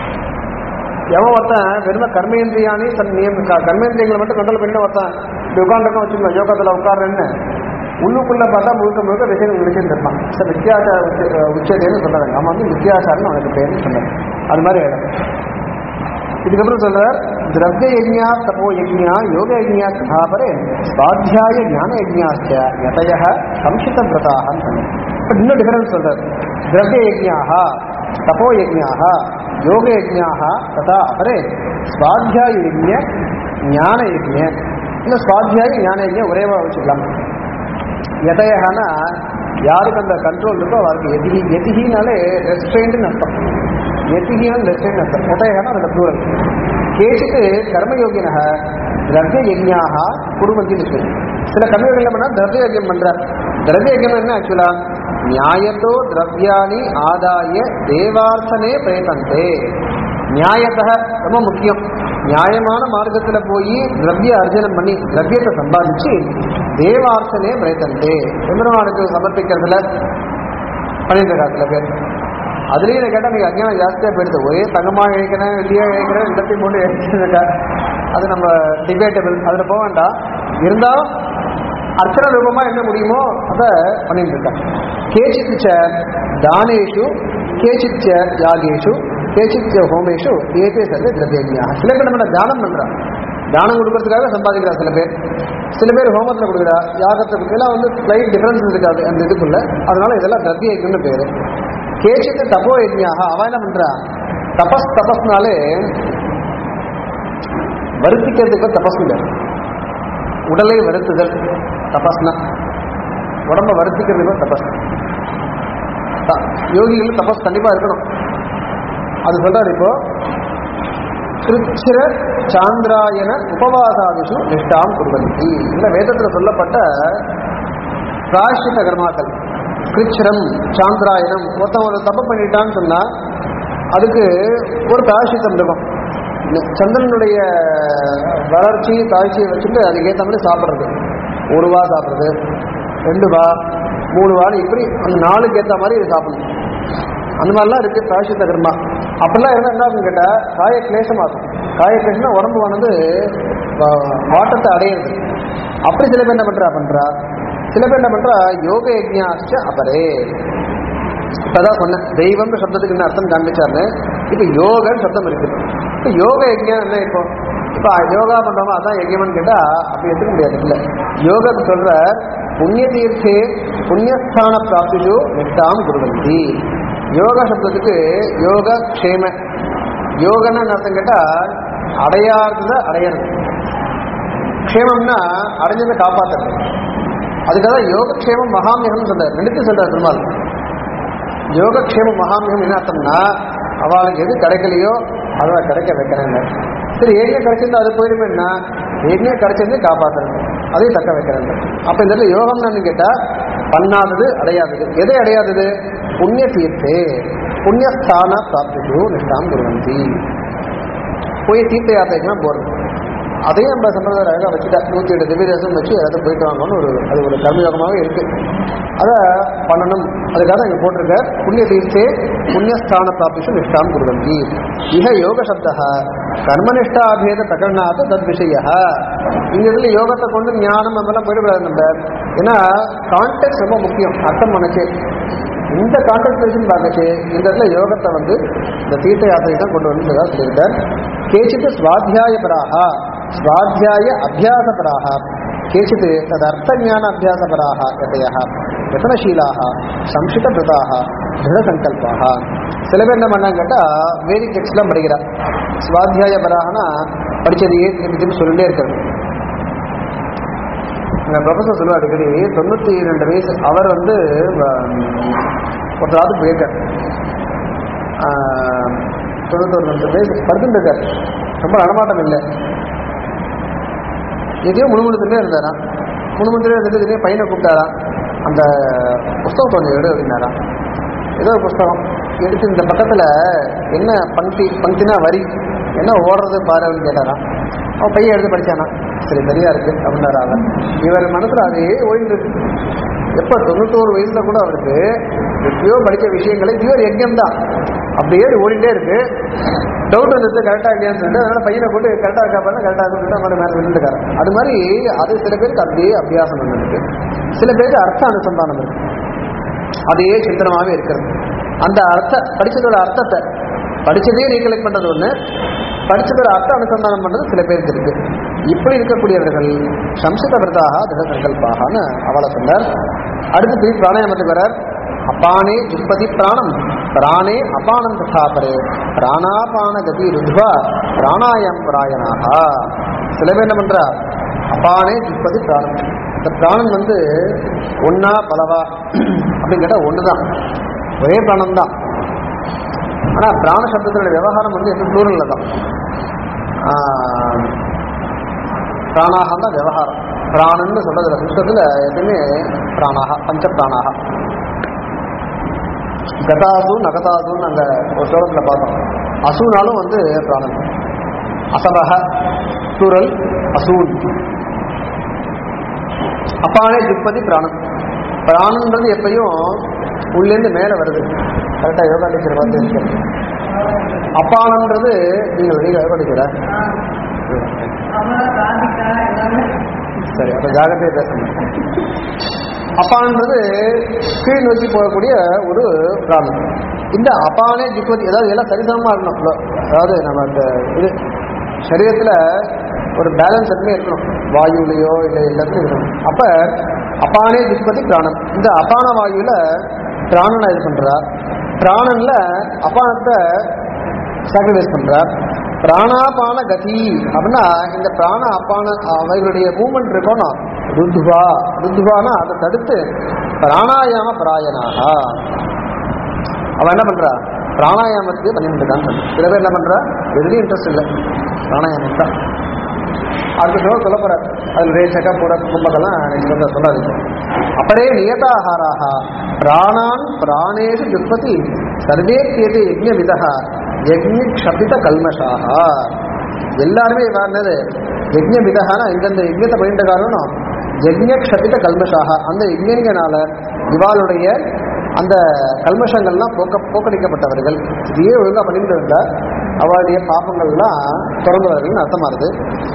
[SPEAKER 1] எவன் ஒருத்தன் வெறும் கர்மேந்திரியானி தன் நியம் க- கர்மேந்திரியங்களை மட்டும் கண்ட்ரோல் பண்ணி ஒருத்தன் இப்படி உட்காந்துருக்கோம் வச்சுக்கோங்க யோகத்தில் உட்கார்றேன்னு உள்ளுக்குள்ள பார்த்தா முழுக்க முழுக்க விஷயங்கள் நினைச்சுட்டு இருப்பான் சார் வித்தியாசார உச்ச- உச்சதேன்னு சொல்றாங்க அவன் வந்து வித்தியாசாரம்னு அவனுக்கு பேர்னு சொன்னார் அது மாதிரி ஆயிடும் இதுக்கப்புறம் சொல்றார் திரவிய யஜ்ஞா தபோ யஜ்ஞா யோக யஜ்ஞா கதாபரே சுவாத்தியாய ஞான யஜ்ஞாச்ச யதய சம்சித விரதாக பட் இன்னும் டிஃபரன்ஸ் சொல்றார் திரவிய யஜ்ஞாக தபோ யஜ்ஞாக யோக யஜ்ஞாக ததா அபரே சுவாத்தியாய யஜ்ஞ ஞான யஜ்ஞ இந்த சுவாத்தியாய ஞான யஜ்ஞ ஒரேவா வச்சுக்கலாம் எதையகானா யாருக்கு அந்த கண்ட்ரோல் இருக்கோ அவருக்கு எதிகி எதிகினாலே ரெஸ்ட்ரெயின்ட்னு அர்த்தம் எதிகியான ரெஸ்ட்ரெயின் அர்த்தம் உதயகான அதில் ப்ளூரல் கேச்சிட்டு கர்மயோகினக திரவிய யஜ்ஞாக குடும்பத்தில் இருக்கு சில கர்மயோகிகள் என்ன பண்ணா திரவிய யஜ்யம் பண்ற திரவிய யஜ்யம் என்ன ஆக்சுவலா நியாயத்தோ திரவியாணி ஆதாய தேவார்த்தனே பிரயத்தந்தே நியாயத்தக ரொம்ப முக்கியம் நியாயமான மார்க்கத்துல போய் திரவிய அர்ஜனம் பண்ணி திரவியத்தை சம்பாதிச்சு தேவார்த்தனே பிரயத்தந்தே எம்பெருமானுக்கு சமர்ப்பிக்கிறதுல பண்ணிட்டு இருக்கா சில பேர் அதுலயும் இதை கேட்டா நீங்க அஞ்ஞானம் ஜாஸ்தியா போயிடுது ஒரே தங்கமா இழைக்கிறேன் வெள்ளியா இழைக்கிறேன் ரெண்டத்தையும் போட்டு இழைச்சிருக்கா அது நம்ம டிபேட்டபிள் அதுல போக வேண்டாம் இருந்தாலும் அர்ச்சன ரூபமா என்ன முடியுமோ அதை பண்ணிட்டு இருக்கா கேச்சித் ச தானேஷு கேச்சித் ச யாகேஷு கேச்சித் ச ஹோமேஷு ஏதே சர்வே திரவியா சில பேர் நம்ம தானம் பண்றா தானம் கொடுக்கறதுக்காக சம்பாதிக்கிறா சில பேர் சில பேர் ஹோமத்தில் கொடுக்குறா யாகத்தை கொடுக்கலாம் வந்து ஸ்லைட் டிஃபரன்ஸ் இருக்காது அந்த இதுக்குள்ள அதனால இதெல்லாம் திரவிய யஜ்ஞம்னு பேரு கேச்சித்து தபோ யஜ்ஞாக அவ என்ன பண்றா தபஸ் தபஸ்னாலே வருத்திக்கிறதுக்கு தபஸ் இல்லை உடலை வருத்துதல் தபஸ்னா உடம்ப வருத்திக்கிறதுக்கு தபஸ் த- யோகிகள் தபஸ் கண்டிப்பா இருக்கணும் அது சொல்றாரு இப்போ கிருச்சிர சாந்திராயன உபவாசாதிஷு நிஷ்டாம் குர்வந்தி இந்த வேதத்துல சொல்லப்பட்ட பிராயஷ்டித கர்மாக்கள் கிருச்சிரம் சாந்திராயனம் ஒருத்தன் ஒரு தப்பு பண்ணிட்டான்னு சொன்னா அதுக்கு ஒரு பிராயஷ்டித்தம் இருக்கும் நெ- சந்திரனுடைய வளர்ச்சி தாழ்ச்சியை வச்சுட்டு அதுக்கேற்ற மாதிரி சாப்பிட்றது ஒரு வா சாப்பிட்றது ரெண்டு வா மூணு வாரம் இப்படி அந்த நாளுக்கு ஏற்ற மாதிரி இது சாப்பிடணும் அந்த மாதிரிலாம் இருக்கு பிராயசித்த கர்மா அப்படிலாம் இருந்தால் என்ன ஆகும் கேட்டா காய கிளேசமாகும் காய கிளேசம்னா உடம்பு வந்து வா- வாட்டத்தை அடையிறது அப்படி சில பேர் என்ன பண்றா பண்றா சில பேர் என்ன பண்றா யோக யஜ்ஞாச்ச அபரே இப்பதான் சொன்னேன் தெய்வம்னு சப்தத்துக்கு என்ன அர்த்தம் காண்பிச்சாருன்னு இப்ப யோகன்னு சப்தம் இருக்கு இப்ப யோக யஜ்ஞம் என்ன இப்போ இப்ப யோகா பண்றோமா அதான் யஜ்யம்னு கேட்டா அப்படி எடுத்துக்க முடியாது இல்ல யோகம் சொல்ற புண்ணிய தீர்த்தே புண்ணியஸ்தான பிராப்திஷு நிஷ்டாம் குருவந்தி யோக சப்தத்துக்கு யோக க்ஷேம யோகன்னு என்ன அர்த்தம் கேட்டா அடையாதத அடையிறது க்ஷேமம்னா அடைஞ்சதை காப்பாத்துறது அதுக்காக யோகக்ஷேமம் மகாமியகம் சொல்றாரு ரெண்டுத்தையும் சொல்றாரு பெருமாள் யோகக்ஷேம மகாமியம் என்ன அர்த்தம்னா அவளுக்கு எது கிடைக்கலையோ அதை கிடைக்க வைக்கிறேங்க சரி ஏற்கனவே கிடைச்சிருந்தா அது போயிடுமேன்னா ஏற்கனவே கிடைச்சிருந்து காப்பாத்துறது அதையும் தக்க வைக்கிறேன் அப்ப இந்த இடத்துல யோகம்னு கேட்டா பண்ணாதது அடையாதது எதை அடையாதது புண்ணிய தீர்த்தே புண்ணியஸ்தான பிராப்திஷு நிஷ்டாம் குருவந்தி போய் தீர்த்த யாத்திரைக்கெல்லாம் போறது அதையும் நம்ம சம்பிரதாயம் அழகாக வச்சுட்டா நூற்றி எட்டு திவ்ய தேசம் வச்சு அதை போயிட்டு வாங்கன்னு ஒரு அது ஒரு கர்மயோகமாகவே இருக்கு அதை பண்ணணும் அதுக்காக இங்கே போட்டிருக்க புண்ணிய தீர்த்தே புண்ணியஸ்தான பிராப்திஷு நிஷ்டாம் குருவந்தி இக யோக சப்தா கர்மனிஷ்டாபேத பிரகடனாத்து தத் விஷய இங்க இதுல யோகத்தை கொண்டு ஞானம் அதெல்லாம் போயிடக்கூடாது நம்ம ஏன்னா கான்டெக்ட் ரொம்ப முக்கியம் அர்த்தம் பண்ணச்சு இந்த கான்டெக்ட் வச்சு பார்க்கச்சு இந்த இடத்துல யோகத்தை வந்து இந்த தீர்த்த யாத்திரை தான் கொண்டு வந்து சொல்லியிருக்கார் கேச்சித்து சுவாத்தியாயபராக स्वाध्याय अभ्यासपराः केचित् तदर्थज्ञान अभ्यासपराः यतयः यतनशीलाः संशितभृताः दृढसङ्कल्पाः சில பேர் என்ன பண்ணாங்க கேட்டால் வேதிக் டெக்ஸ்ட்லாம் படிக்கிறா சுவாத்தியாய பராகனா படிச்சதையே திருப்பி திருப்பி சொல்லிட்டே இருக்கிறது எங்க ப்ரொஃபஸர் சொல்லுவார் அடிக்கடி தொண்ணூற்றி ரெண்டு வயசு அவர் வந்து ஒருத்தராவது போயிருக்கார் ஆஹ், தொண்ணூத்தொரு ரெண்டு வயசு படுத்துட்டு இருக்கார் ரொம்ப நடமாட்டம் இல்லை எதையோ முணுமுணுத்துட்டே இருந்தாராம் முணுமுணுத்துட்டே இருந்துட்டு திடீர்னு பையனை கூப்பிட்டாராம் அந்த புஸ்தகம் கொஞ்சம் எடு அப்படின்னாராம் ஏதோ ஒரு புஸ்தகம் எடுத்து இந்த பக்கத்தில் என்ன பங்கி பங்கினா வரி என்ன ஓடுறது பாரு அப்படின்னு கேட்டாராம் அவன் பையன் எடுத்து படிச்சானா சரி சரியா இருக்கு அப்படின்னாரு அவன் இவர் மனசுல அதே ஓய்ந்து இருக்கு எப்ப தொண்ணூத்தோரு வயசுல கூட அவருக்கு எப்பயோ படிச்ச விஷயங்களை இது ஒரு யஜ்யம் தான் அப்படியே ஓடிட்டே இருக்கு டவுட் வந்துட்டு கரெக்டா இல்லையான்னு சொல்லிட்டு அதனால பையனை போட்டு கரெக்டா இருக்கா பாருங்க கரெக்டா சொல்லிட்டு அவன் மேல விழுந்துக்காரு அது மாதிரி அது சில பேருக்கு அப்படியே அபியாசம் வந்துருக்கு சில பேருக்கு அர்த்த அனுசந்தானம் இருக்கு அதே சிந்தனமாகவே இருக்கிறது அந்த அர்த்த படிச்சதோட அர்த்தத்தை படிச்சதே ரீகலெக்ட் பண்றது ஒண்ணு படிச்சதோட அர்த்த அனுசந்தானம் பண்றது சில பேருக்கு இருக்கு இப்படி இருக்கக்கூடியவர்கள் சம்சித விரதாக திட சங்கல்பாகனு அவளை சொன்னார் அடுத்து திருப்பி பிராணாயாமத்துக்கு வரார் அப்பானே ஜுப்பதி பிராணம் பிராணே அபானம் ததாபரே பிராணாபான கதி ருத்வா பிராணாயம் பிராயனாக சில பேர் என்ன பண்றா அப்பானே ஜுப்பதி பிராணம் இந்த பிராணம் வந்து ஒன்னா பலவா அப்படின்னு கேட்டா ஒண்ணுதான் ஒரே பிராணம் தான் ஆனா பிராண சப்தத்தோட விவகாரம் வந்து எப்பவும் ப்ளூரல்ல தான் ஆஹ், பிராணாகம் தான் விவகாரம் பிராணன்னு சொல்றதுல சுத்தத்துல எப்பயுமே பிராணாக பஞ்ச பிராணாக கதாசு நகதாசுன்னு அங்க ஒரு ஸ்லோகத்துல பார்த்தோம் அசூனாலும் வந்து பிராணன் அசபக சூரல் அசூன் அப்பானே ஜுப்பதி பிராணம் பிராணன்றது எப்பயும் உள்ளேருந்து மேலே வருது கரெக்டாக யோகா டீச்சர் பார்த்து இருக்கேன் அப்பானன்றது நீங்கள் வெளியே யோகா டீச்சரா
[SPEAKER 3] அவன் ராதிகா எல்லாமே
[SPEAKER 1] சரி அப்போ ஜாகிரதையாக பேசணும் அப்பான்றது கீழ் நோக்கி போகக்கூடிய ஒரு பிராணம் இந்த அப்பானே ஜுப்பதி அதாவது எல்லாம் சரிசமமாக இருக்கணும் அதாவது நம்ம அந்த இது சரீரத்தில் ஒரு பேலன்ஸ் எப்பவுமே இருக்கணும் வாயுலையோ இல்லை எல்லாத்துலையும் இருக்கணும் அப்போ அப்பானே ஜுப்பதி பிராணம் இந்த அபான வாயுவில் பிராணனை இது பண்ணுறா பிராணனில் அபானத்தை சாக்ரிஃபைஸ் பண்றார் பிராணாபான கதி அப்படின்னா இந்த பிராண அப்பான அவைகளுடைய மூமெண்ட் இருக்கணும் ருத்துவா ருத்துவானா அதை தடுத்து பிராணாயாம பிராயனாக அவன் என்ன பண்றா பிராணாயாமத்துக்கு பண்ணிட்டு இருக்கான்னு சொல்றா. சில பேர் என்ன பண்றா எதுலையும் இன்ட்ரெஸ்ட் இல்லை பிராணாயாமம் தான் அடுத்த ஸ்லோகம் சொல்ல போறார் அதில் ரேஷக புட கும்பதெல்லாம் சொல்ல சொல்லாதீங்க அப்பரே நியதாகாராக பிராணான் பிராணேஷு ஜுப்பதி சர்வேத்தியது யஜ்ஞ விதா யஜ்ஞ க்ஷபித கல்மஷாக எல்லாருமே என்னது யஜ்ஞ விதகானா இந்தந்த யஜ்ஞத்தை பண்ணிட்டு காரணம் யஜ்ஞ க்ஷபித கல்மஷாக அந்த யஜ்ஞனால இவாளுடைய அந்த கல்மஷங்கள்லாம் போக்க போக்கடிக்கப்பட்டவர்கள் இதையே ஒழுங்கா பண்ணிட்டு இருந்தா அவளுடைய பாப்பங்கள்லாம் திறந்தவர்கள்னு அர்த்தமாகுது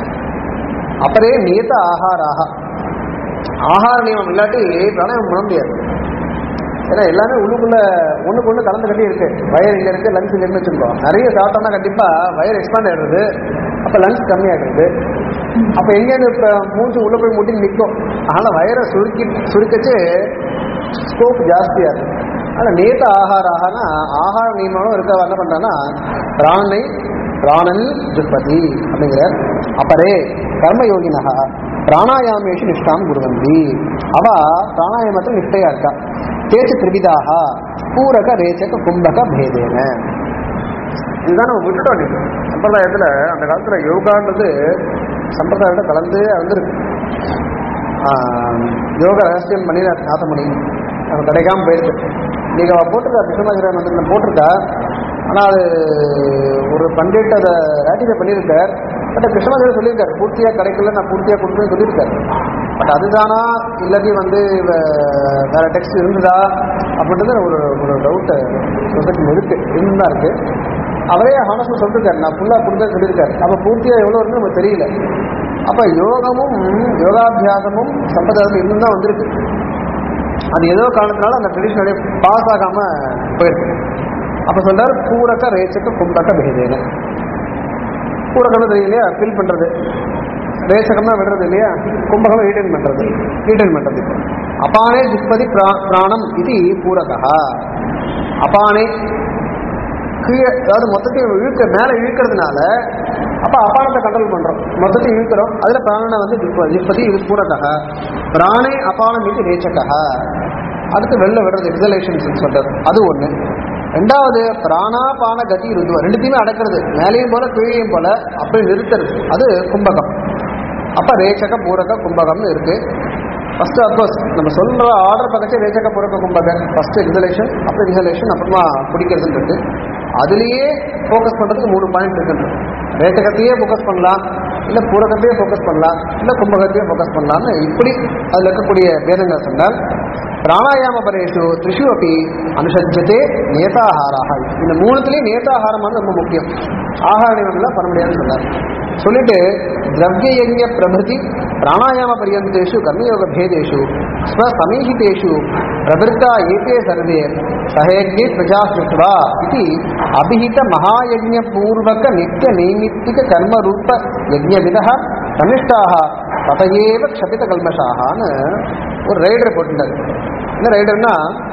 [SPEAKER 1] அப்பரே நியத ஆகாராக ஆகார நியமம் இல்லாட்டி பிராணாயாமம் பண்ண முடியாது ஏன்னா எல்லாமே உள்ளுக்குள்ள ஒண்ணுக்கு ஒண்ணு கலந்து கட்டி இருக்கு வயர் இங்க இருக்கு லங்ஸ் இங்க இருந்து வச்சிருக்கோம் நிறைய சாப்பிட்டோம்னா கண்டிப்பா வயர் எக்ஸ்பாண்ட் ஆயிடுறது அப்ப லங்ஸ் கம்மியாகிடுது அப்ப எங்கேருந்து இப்ப மூச்சு உள்ள போய் முட்டி நிற்கும் அதனால வயரை சுருக்கி சுருக்கச்சு ஸ்கோப் ஜாஸ்தியா இருக்கு அதனால நேத்த ஆகாராகனா ஆகார நியமனம் இருக்கவா என்ன பண்றான்னா பிராணனை பிராணன் துப்பதி அப்படிங்கிற அப்பரே கர்மயோகினகா பிராணாயாமேஷு நிஷ்டாம் குருவந்தி அவ பிராணாயாமத்தில் நிஷ்டையா இருக்கா தேச்சு திரிவிதாக பூரக ரேச்சக கும்பக பேதேன இதுதான் நம்ம விட்டுட்டோம் இன்னைக்கு. சம்பிரதாயத்துல அந்த காலத்துல யோகான்றது சம்பிரதாயோட கலந்து வந்திருக்கு ஆஹ், யோக ரகசியம் பண்ணினார் நாதமணி நம்ம கிடைக்காம போயிருக்கு நீங்க அவ போட்டிருக்கா கிருஷ்ணமாஜிரான் வந்து போட்டிருக்கா ஆனா அது ஒரு பண்டிட் அதை ராட்டிஃபை பண்ணியிருக்கார் பட் கிருஷ்ணமாஜிரான் சொல்லியிருக்காரு பூர்த்தியா கிடைக்கல நான் பூர்த்தியா கொடுக்குறேன்னு சொல்லியிருக்காரு பட் அதுதானா இல்லாட்டி வந்து வே- வேற டெக்ஸ்ட் இருந்ததா அப்படின்றது ஒரு ஒரு டவுட் சொசைட்டி இருக்கு இருந்தா இருக்கு அவரே ஹானஸ்ட் சொல்லிருக்காரு நான் ஃபுல்லா கொடுத்தேன்னு சொல்லியிருக்காரு அப்ப பூர்த்தியா எவ்வளவு இருக்குன்னு நமக்கு தெரியல அப்ப யோகமும் யோகாபியாசமும் சம்பிரதாயத்தில் இன்னும் தான் வந்திருக்கு அது ஏதோ காரணத்தினால அந்த ட்ரெடிஷன் அப்படியே பாஸ் ஆகாம போயிருக்கு அப்ப சொல்றாரு பூரக ரேச்சக்க கும்பக பேதேன பூரகம்னு தெரியும் இல்லையா ஃபில் பண்றது ரேசகம்னா விடுறது இல்லையா கும்பகம் ரீட்டைன் பண்றது ரீட்டைன் பண்றது அபானே ஜிப்பதி பிரா- பிராணம் இது பூரகா அபானே கீழே அதாவது மொத்தத்தையும் இழுக்க மேலே இழுக்கிறதுனால அப்ப அபானத்தை கண்ட்ரோல் பண்றோம் மொத்தத்தையும் இழுக்கிறோம் அதுல பிராணனை வந்து ஜிப்ப- ஜிப்பதி இது பூரகா பிராணே அபானம் இது ரேச்சகா அடுத்து வெளில விடுறது எக்ஸலேஷன்ஸ் சொல்றது அது ஒண்ணு ரெண்டாவது பிராணாபான கதி ருதுவ ரெண்டுத்தையுமே அடக்கிறது மேலேயும் போல கீழேயும் போல அப்படி நிறுத்துறது அது கும்பகம் அப்ப ரேச்சக பூரக கும்பகம்னு இருக்கு ஃபர்ஸ்ட் அப்கோர்ஸ் நம்ம சொல்ற ஆர்டர் பக்கத்து ரேச்சக பூரக கும்பக ஃபர்ஸ்ட் எக்ஸலேஷன் அப்புறம் இன்ஹலேஷன் அப்புறமா பிடிக்கிறதுன்னு இருக்கு அதுலயே ஃபோக்கஸ் பண்றதுக்கு மூணு பாயிண்ட் இருக்கு ரேச்சகத்தையே ஃபோக்கஸ் பண்ணலாம் இல்ல பூரகத்தையே ஃபோக்கஸ் பண்ணலாம் இல்ல கும்பகத்தையே ஃபோக்கஸ் பண்ணலாம்னு இப்படி அதுல இருக்கக்கூடிய பேதங்களை சொன்னால் பிராணாயாம பரேஷு த்ரிஷு அப்படி அனுசரிச்சதே நேதாகாராக இந்த மூணுத்துலயும் நேதாகாரம் வந்து ரொம்ப முக்கியம் ஆகார நியமங்கள்லாம் பண்ண முடியாதுன்னு சொன்னார் சொல்லிட்டு திரவிய யஜ்ய பிரபிருதி பிராணாயாம பரியந்தேஷு கர்மயோக பேதேஷு ஸ்வசமீஹிதேஷு பிரவருத்தா ஏதே சர்வே சஹயஜ்ஞே பிரஜா சிருஷ்டுவா இது அபிஹித மகாயஜ்ய பூர்வக நித்திய நைமித்திக கர்ம ரூப யஜ்யவிதா கனிஷ்டாக ததையேவ க்ஷபித கல்மஷாகான்னு ஒரு ரைடர் போட்டுட்டார் என்ன ரைடர்னா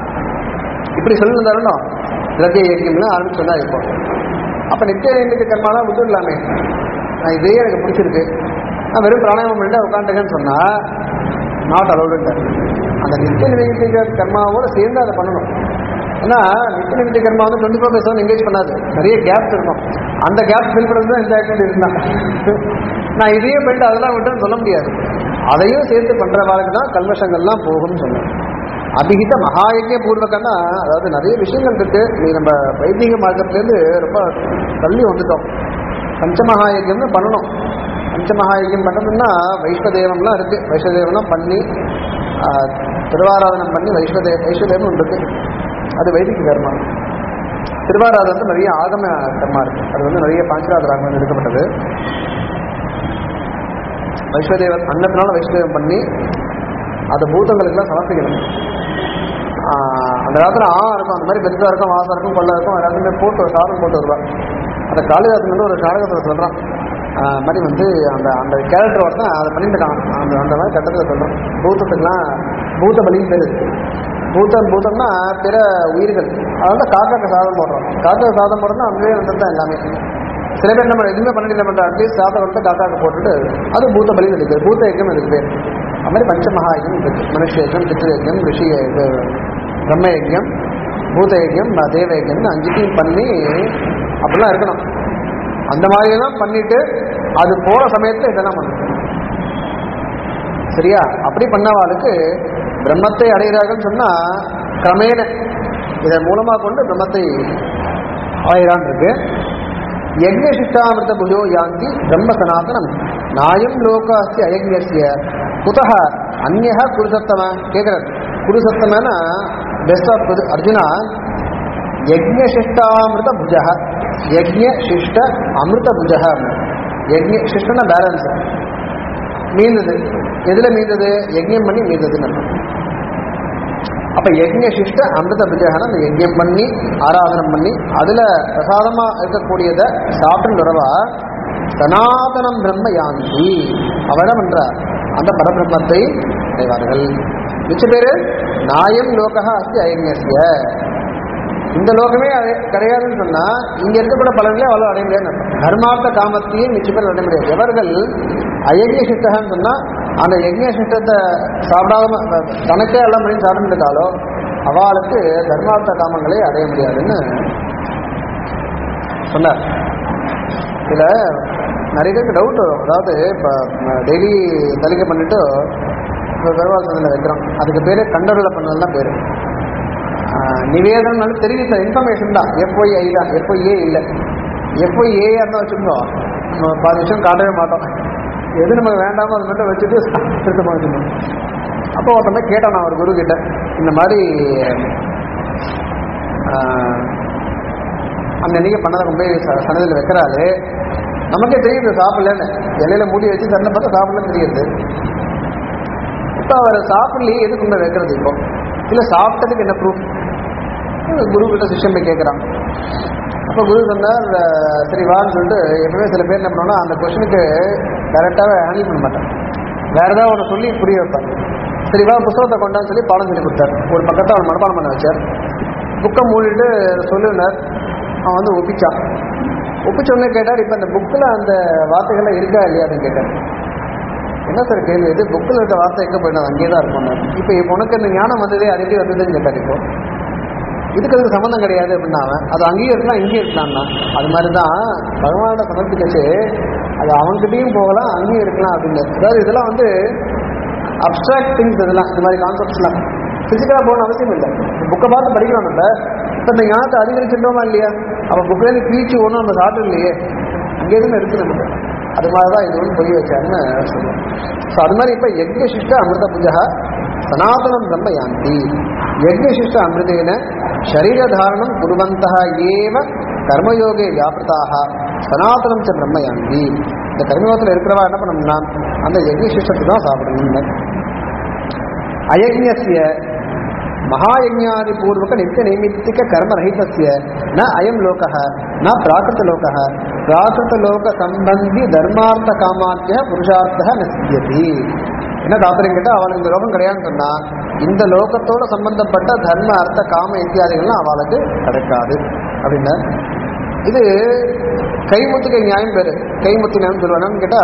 [SPEAKER 1] இப்படி சொல்லிருந்தாருன்னா திரவிய யஜ்யம்னு ஆரம்பிச்சு சொன்னா இப்போ அப்ப நித்திய நைமித்திக கர்மாலாம் விட்டுடலாமே நான் இதே எனக்கு பிடிச்சிருக்கு நான் வெறும் பிராணாயாமம் பண்ணிட்டு உட்காந்துருக்கேன்னு சொன்னா நாட் அலௌடுங்க அந்த நித்திய நிமித்திக கர்மாவோட சேர்ந்து அதை பண்ணணும் ஏன்னா நித்திய நிமித்திக கர்மா வந்து twenty four by seven engage பண்ணாது நிறைய கேப்ஸ் இருக்கும் அந்த கேப் ஃபில் பண்ணுறது தான் இந்த ஆக்டிவிட்டி இருந்தான் நான் இதையே பண்ணிட்டு அதெல்லாம் விட்டுன்னு சொல்ல முடியாது அதையும் சேர்த்து பண்ற வாழ்க்கை தான் கல்மஷங்கள்லாம் போகும்னு சொன்னேன் அபிகித மகாயஜ்ய பூர்வகன்னா அதாவது நிறைய விஷயங்கள் இருக்கு நீ நம்ம வைத்திக மார்க்கத்துலேருந்து ரொம்ப தள்ளி வந்துட்டோம் பஞ்சமகாயஜ்யம்னு பண்ணணும் பஞ்சமகாயஜ்யம் பண்ணணும்னா வைஷ்வதேவம்லாம் இருக்கு வைஷ்வதேவம்லாம் பண்ணி ஆஹ், திருவாராதனம் பண்ணி வைஷ்வதே வைஷ்வதேவம் ஒன்று இருக்கு அது வைதிக கர்மா திருவாராதனம் வந்து நிறைய ஆகம கர்மா இருக்கு அது வந்து நிறைய பாஞ்சராத ராகம் எடுக்கப்பட்டது வைஷ்வதேவன் அன்னத்தினால வைஷ்வதேவம் பண்ணி அதை பூதங்களுக்கெல்லாம் சமர்ப்பிக்கணும் ஆஹ் அந்த காலத்தில் ஆ இருக்கும் அந்த மாதிரி பெருசாக இருக்கும் வாசம் இருக்கும் கொள்ள இருக்கும் எல்லாத்துக்குமே போட்டு ஒரு சாதம் போட்டு வருவா அந்த காளிதாசன் வந்து ஒரு நாடகத்தில் சொல்கிறான் மாதிரி வந்து அந்த அந்த கேரக்டர் ஒருத்தன் அதை பண்ணிட்டு இருக்கான் அந்த அந்த மாதிரி கட்டத்தில் சொல்கிறான் பூத்தத்துக்குலாம் பூத்த பலின்னு பேர் இருக்கு. பூத்தம் பூத்தம்னா பிற உயிர்கள் அதனால காக்காக்கு சாதம் போடுறோம் காக்கா சாதம் போடுறோம்னா அங்கேயே வந்து தான் எல்லாமே சில பேர் என்ன பண்ண எதுவுமே பண்ண என்ன பண்ணுறா அட்லீஸ்ட் சாதம் வந்து காக்காக்கு போட்டுட்டு அது பூத்த பலின்னு இருக்கு பூத்த யஜ்யம் இதுக்கு பேர் அது மாதிரி பஞ்சமகா யஜ்யம் இருக்கு மனுஷ யஜ்யம் பித்ரு யஜ்யம் ரிஷி இது பிரம்ம யஜ்யம் பூத யஜ்யம் தேவ யஜ்யம்னு அஞ்சுத்தையும் பண்ணி அப்படிலாம் இருக்கணும் அந்த மாதிரியெல்லாம் பண்ணிட்டு அது போற சமயத்துல இதெல்லாம் பண்ணணும் சரியா அப்படி பண்ணவாளுக்கு பிரம்மத்தை அடைகிறார்கள் சொன்னா கிரமேண இதன் மூலமா கொண்டு பிரம்மத்தை அடைகிறான் இருக்கு யஜ்ஞசிஷ்டாமிருத புஜோ யாந்தி பிரம்ம சனாதனம் நாயம் லோகாஸ்தி அயஜ்ஞஸ்ய குதः அந்நிய குருசத்தம கேட்கிறார் குருசத்தமனா பெஸ்ட் ஆஃப் அர்ஜுனா யஜ்ஞசிஷ்டாமிருத புஜ யஜ்ஞசிஷ்ட அமிர்த புஜ யஜ்ஞ சிஷ்டன பேலன்ஸ் மீந்தது எதுல மீந்தது யஜ்ஞம் பண்ணி மீந்ததுன்னு அர்த்தம். அப்ப யஜ்ஞ சிஷ்ட அமிர்த விஜயகன அந்த யஜ்ஞம் பண்ணி ஆராதனம் பண்ணி அதுல பிரசாதமா இருக்கக்கூடியதை சாப்பிட்டு வரவா சனாதனம் பிரம்ம யாந்தி அவரம் என்றார் அந்த பரபிரம்மத்தை அடைவார்கள் மிச்ச பேரு நாயம் லோகா அஸ்தி அயஜ்ஞஸ்ய இந்த லோகமே அடை- கிடையாதுன்னு சொன்னா இங்க இருக்கக்கூட பலன்களே அவ்வளவு அடைய முடியாது தர்மார்த்த காமத்தையும் மிச்ச பேர் அடைய முடியாது எவர்கள் அயஜ்ய சித்தகன்னு சொன்னா அந்த யஜ்ய சித்தத்தை சாப்பிடாம அஹ், தனக்கே எல்லாம் பண்ணி சாப்பிட்டுருக்காலோ அவளுக்கு தர்மார்த்த காமங்களை அடைய முடியாதுன்னு சொன்னார் இதுல நிறைய பேருக்கு டவுட் வரும் அதாவது இப்போ டெய்லி தலிகை பண்ணிட்டு இப்போ பெருவாள் சந்தையில் வைக்கிறோம் அதுக்கு பேர் கண்டறில பண்ணது தான் பேர் நிவேதனம் தெரிவித்த இன்ஃபர்மேஷன் தான் எஃப்ஒய் ஐ தான் எஃப்ஒய் ஏ இல்லை எஃப்ஒய் ஏ இருந்தால் வச்சுருந்தோம் நம்ம பாதி விஷயம் காட்டவே மாட்டோம் எது நமக்கு வேண்டாமோ அது மட்டும் வச்சுட்டு திருத்தமாக வச்சுருந்தோம் அப்போ ஒருத்தன் கேட்டேன் நான் ஒரு குரு கிட்ட இந்த மாதிரி ஆஹ், அன்னன்னைக்கு பண்ணதை கொண்டு போய் ச- சன்னதியில் வைக்கிறாரு நமக்கே தெரியுது சாப்பிடலன்னு இலையில மூடி வச்சு சண்டை பார்த்தா சாப்பிடலன்னு தெரியுது இப்போ அவர் சாப்பிடலையே எதுக்கு கொண்டு வைக்கிறது இப்போ இல்லை சாப்பிட்டதுக்கு என்ன ப்ரூஃப் குரு கிட்ட சிஷ்யன் போய் கேட்குறான் அப்போ குரு சொன்னார் அஹ், சரி வான்னு சொல்லிட்டு எப்பவுமே சில பேர் என்ன பண்ணுவாங்கன்னா அந்த கொஷனுக்கு டைரெக்டாகவே ஹேண்டில் பண்ண மாட்டாங்க வேற ஏதாவது ஒன்று சொல்லி புரிய வைப்பாங்க சரி வா புத்தகத்தை கொண்டான்னு சொல்லி பாடம் சொல்லி கொடுத்தார் ஒரு பக்கத்தை அவன் மனப்பாடம் பண்ண வச்சார் புக்கை மூடிட்டு சொல்லுனார் அவன் வந்து ஒப்பிச்சான் ஒப்பிச்ச உடனே கேட்டார் இப்போ அந்த புக்கில் அந்த வார்த்தைகள்லாம் இருக்கா இல்லையான்னு கேட்டார் என்ன சார் கேள்வி இது புக்கில் இருக்க வார்த்தை எங்கே போயிடும் அங்கேயே தான் இருக்கும் இப்போ இப்போ உனக்கு இந்த ஞானம் வந்ததே அது எப்படி வந்ததுன்னு கேட்டார் இப்போ இதுக்கு அதுக்கு சம்மந்தம் கிடையாது அப்படின்னா அவன் அது அங்கேயும் இருக்கலாம் இங்கேயும் இருக்கலாம்னா அது மாதிரி தான் பகவானோட சமர்ப்பிக்கச்சு அது அவன்கிட்டயும் போகலாம் அங்கேயும் இருக்கலாம் அப்படின்னு அதாவது இதெல்லாம் வந்து அப்ட்ராக்ட் திங்ஸ் இதெல்லாம் இந்த மாதிரி கான்செப்ட்ஸ்லாம் ஃபிசிக்கலாக போகணும் அவசியம் இல்லை புக்கை பார்த்து படிக்கிறோம் நம்ம இப்போ இந்த ஞானத்தை அதிகரிச்சிட்டோமா இல்லையா அப்போ புக்கிலேருந்து கீழ்ச்சி ஒன்றும் நம்ம சாப்பிட்டு இல்லையே அங்கே இருந்து இருக்கு நமக்கு அது மாதிரி தான் இது ஒன்று பொய் வச்சாருன்னு சொல்லுவோம் ஸோ அது மாதிரி இப்போ யஜ்யசிஷ்ட அமிர்த புஜா சனாதனம் பிரம்ம யாந்தி யஜ்யசிஷ்ட அமிர்தேன சரீரதாரணம் குருவந்தः ஏவ கர்மயோகே வியாபிருதாக சனாதனம் ச பிரம்ம யாந்தி இந்த கர்மயோகத்தில் இருக்கிறவா என்ன பண்ணணும்னா அந்த யஜ்யசிஷ்டத்தை தான் சாப்பிடணும்னு அயஜ்யஸ்ய महायज्ञादिपूर्वक नित्य नैमित्तिक कर्म रहितस्य न अयं लोकः न प्राकृतलोकः प्राकृतलोक संबंधी धर्मार्थ कामाद्य पुरुषार्थः न सिद्ध्यति என்ன தாத்திரம் கேட்டால் அவனுக்கு இந்த லோகம் கிடையாதுன்னு சொன்னா இந்த லோகத்தோட சம்பந்தப்பட்ட தர்ம அர்த்த காம இத்தியாதிகள்லாம் அவளுக்கு கிடைக்காது அப்படின்னா இது கைமுத்துக்கை நியாயம் பேரு கைமுத்து நியாயம் சொல்லுவானு கேட்டா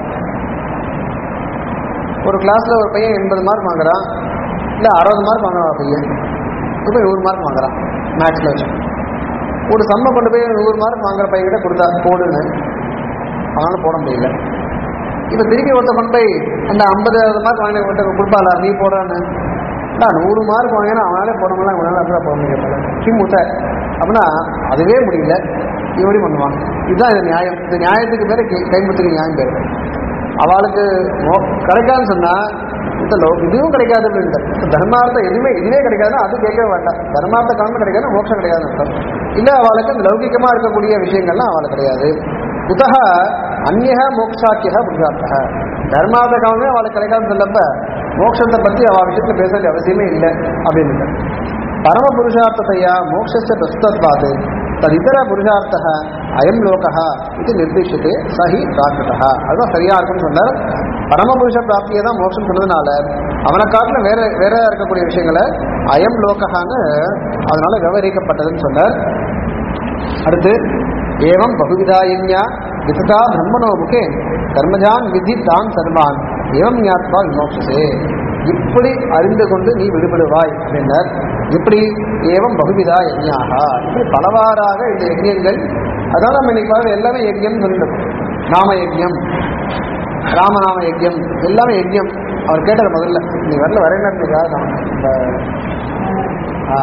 [SPEAKER 1] ஒரு கிளாஸ்ல ஒரு பையன் எண்பது மார்க் வாங்குறான் இல்லை அறுபது மார்க் வாங்குறான் பையன் இப்போ நூறு மார்க் வாங்குறான் மேக்ஸில் வச்சு ஒரு சம்மை கொண்டு போய் நூறு மார்க் வாங்குற பையன்கிட்ட கொடுத்தா போடுன்னு அவனால போட முடியல இப்போ திருப்பி ஒருத்த கொண்டு போய் அந்த ஐம்பது மார்க் வாங்கின கொடுப்பாளா நீ போடான்னு நான் நூறு மார்க் வாங்கினா அவனாலே போட முடியல அவனால அப்படிதான் போட முடியல கிம் முட்டை அப்படின்னா அதுவே முடியல இப்படி பண்ணுவான் இதுதான் இது நியாயம் இந்த நியாயத்துக்கு பேர் கைமுத்துக்கு நியாயம் பேர் அவளுக்கு மோ- கிடைக்காதுன்னு சொன்னா இந்த லோ இதுவும் கிடைக்காது அப்படின்ட்டு இப்ப தர்மார்த்தம் எதுவுமே இதுவே கிடைக்காதுன்னா அது கேட்கவே வேண்டாம் தர்மார்த்த காரணம் கிடைக்காது மோட்சம் கிடையாதுன்னு அர்த்தம் இல்ல அவளுக்கு இந்த லௌகிகமா இருக்கக்கூடிய விஷயங்கள்லாம் அவளுக்கு கிடையாது குதக அந்நிய மோக்ஷாக்கிய புருஷார்த்த தர்மார்த்த காரணமே அவளுக்கு கிடைக்காதுன்னு சொல்லப்ப மோட்சத்தை பத்தி அவள் விஷயத்துல பேச வேண்டிய அவசியமே இல்லை அப்படின்னு பரம புருஷார்த்தத்தையா மோட்சஸ்ய பிரஸ்தத்வாது ததிதர புருஷார்த்த அயம் லோகः இது நிர்திஷ்யத்தை சஹி பிராகிருதா அதுதான் சரியா இருக்குன்னு சொன்னார் பரமபுருஷ பிராப்தியை தான் மோட்சம் சொன்னதுனால அவனை காட்டிலும் வேற வேற இருக்கக்கூடிய விஷயங்களை அயம் லோகஹான்னு அதனால விவரிக்கப்பட்டதுன்னு சொன்னார் அடுத்து ஏவம் பகுவிதாயின்யா விததா பிரம்மணோ முகே கர்மஜான் விதி தான் சர்வான் ஏவம் ஞாத்வா விமோக்ஷசே இப்படி அறிந்து கொண்டு நீ விடுபடுவாய் அப்படின்னர் இப்படி ஏவம் பகுவிதா யஜ்ஞாக இப்படி பலவாறாக இந்த யஜ்யங்கள் அதான் நம்ம இன்னைக்கு பார்க்க எல்லாமே யஜ்யம் சொல்லிட்டு நாம யஜ்யம் ராமநாம யஜ்யம் எல்லாமே யஜ்யம் அவர் கேட்டார் முதல்ல நீ வரல வரையினத்துக்காக தான் இந்த ஆ,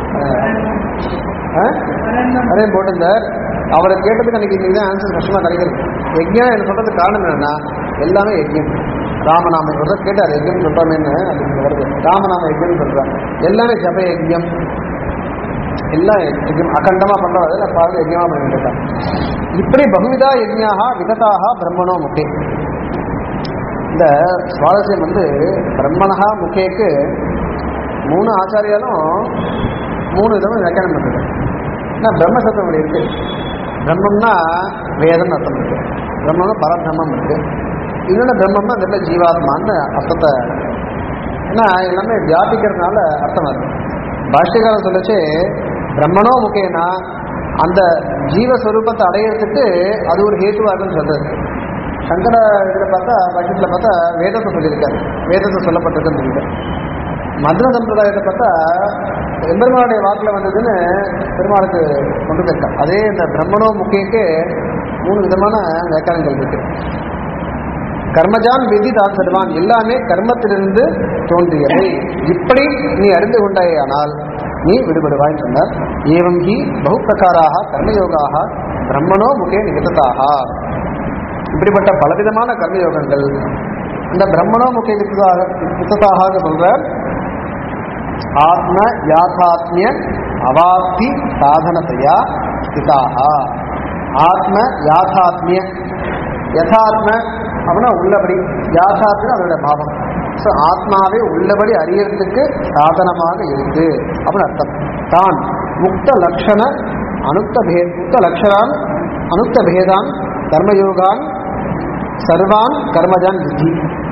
[SPEAKER 1] ஆ, அதே போட்டிருந்தார் அவரை கேட்டதுக்கு அன்னைக்கு இன்னைக்கு தான் ஆன்சர் கஷ்டமா கிடைக்கிறது யஜ்யம் எனக்கு சொல்றதுக்கு காரணம் என்னன்னா எல்லாமே யஜ்யம் ராமநாம ஒரு தடவை கேட்டார் யஜ்யம் சொல்றோமேன்னு அப்படின்னு வருது ராமநாம யஜ்யம் சொல்றாங்க எல்லாமே ஜப யஜ்யம் எல்லாம் யஜ்யம் அகண்டமா பண்றோம் அதில் பாருங்க யஜ்யமா பண்ணிட்டு இருக்காங்க இப்படி பகுவிதா யஜ்யாக விகதாக பிரம்மணோ முக்கே இந்த சுவாரஸ்யம் வந்து பிரம்மணஹா முக்கேக்கு மூணு ஆச்சாரியாலும் மூணு விதமாக வியாக்கியானம் பண்ணுறது ஏன்னா பிரம்ம சத்தம் அப்படி இருக்கு பிரம்மம்னா வேதம்னு அர்த்தம் இருக்கு பிரம்மம்னா பரபிரம்மம் இருக்கு இன்னொன்று பிரம்மம்னா அந்த இடத்துல ஜீவாத்மான்னு அர்த்தத்தை ஏன்னா எல்லாமே வியாபிக்கிறதுனால அர்த்தம் அது பாஷ்யகாரம் சொல்லச்சு பிரம்மனோ முக்கியனா அந்த ஜீவஸ்வரூபத்தை அடையிறதுக்கு அது ஒரு ஹேத்துவாகுன்னு சொல்றது சங்கர இதில் பார்த்தா பட்சத்தில் பார்த்தா வேதத்தை சொல்லியிருக்காரு வேதத்தை சொல்லப்பட்டிருக்குன்னு சொல்லிட்டு மதுர சம்பிரதாயத்தை பார்த்தா எம்பெருமானுடைய வாக்கில் வந்ததுன்னு பெருமாளுக்கு கொண்டு போயிருக்கான் அதே இந்த பிரம்மனோ முக்கியக்கு மூணு விதமான வியாக்கியானங்கள் இருக்கு கர்மஜான் விதி தான் சர்வான் எல்லாமே கர்மத்திலிருந்து தோன்றியவை இப்படி நீ அறிந்து கொண்டாயானால் நீ விடுபடுவாய் சொன்னார் ஏவம் ஹி பகு பிரகாராக கர்மயோகாக பிரம்மனோ முகே நிகழ்த்ததாக இப்படிப்பட்ட பலவிதமான கர்மயோகங்கள் இந்த பிரம்மனோ முக்கிய வித்ததாக வித்ததாக சொல்றார் ஆத்ம யாதாத்மிய அவாப்தி சாதனத்தையா ஸ்திதாக ஆத்ம யாதாத்மிய யதாத்ம அப்படின்னா உள்ளபடி யாதாத்மியம் அதோட பாவம் ஸோ ஆத்மாவை உள்ளபடி அறியறதுக்கு சாதனமாக இருக்கு அப்படின்னு அர்த்தம் தான் முக்த லட்சண அனுக்த பே உக்த லக்ஷணான் அனுக்த பேதான் கர்மயோகான் சர்வான் கர்மஜான் வித்தி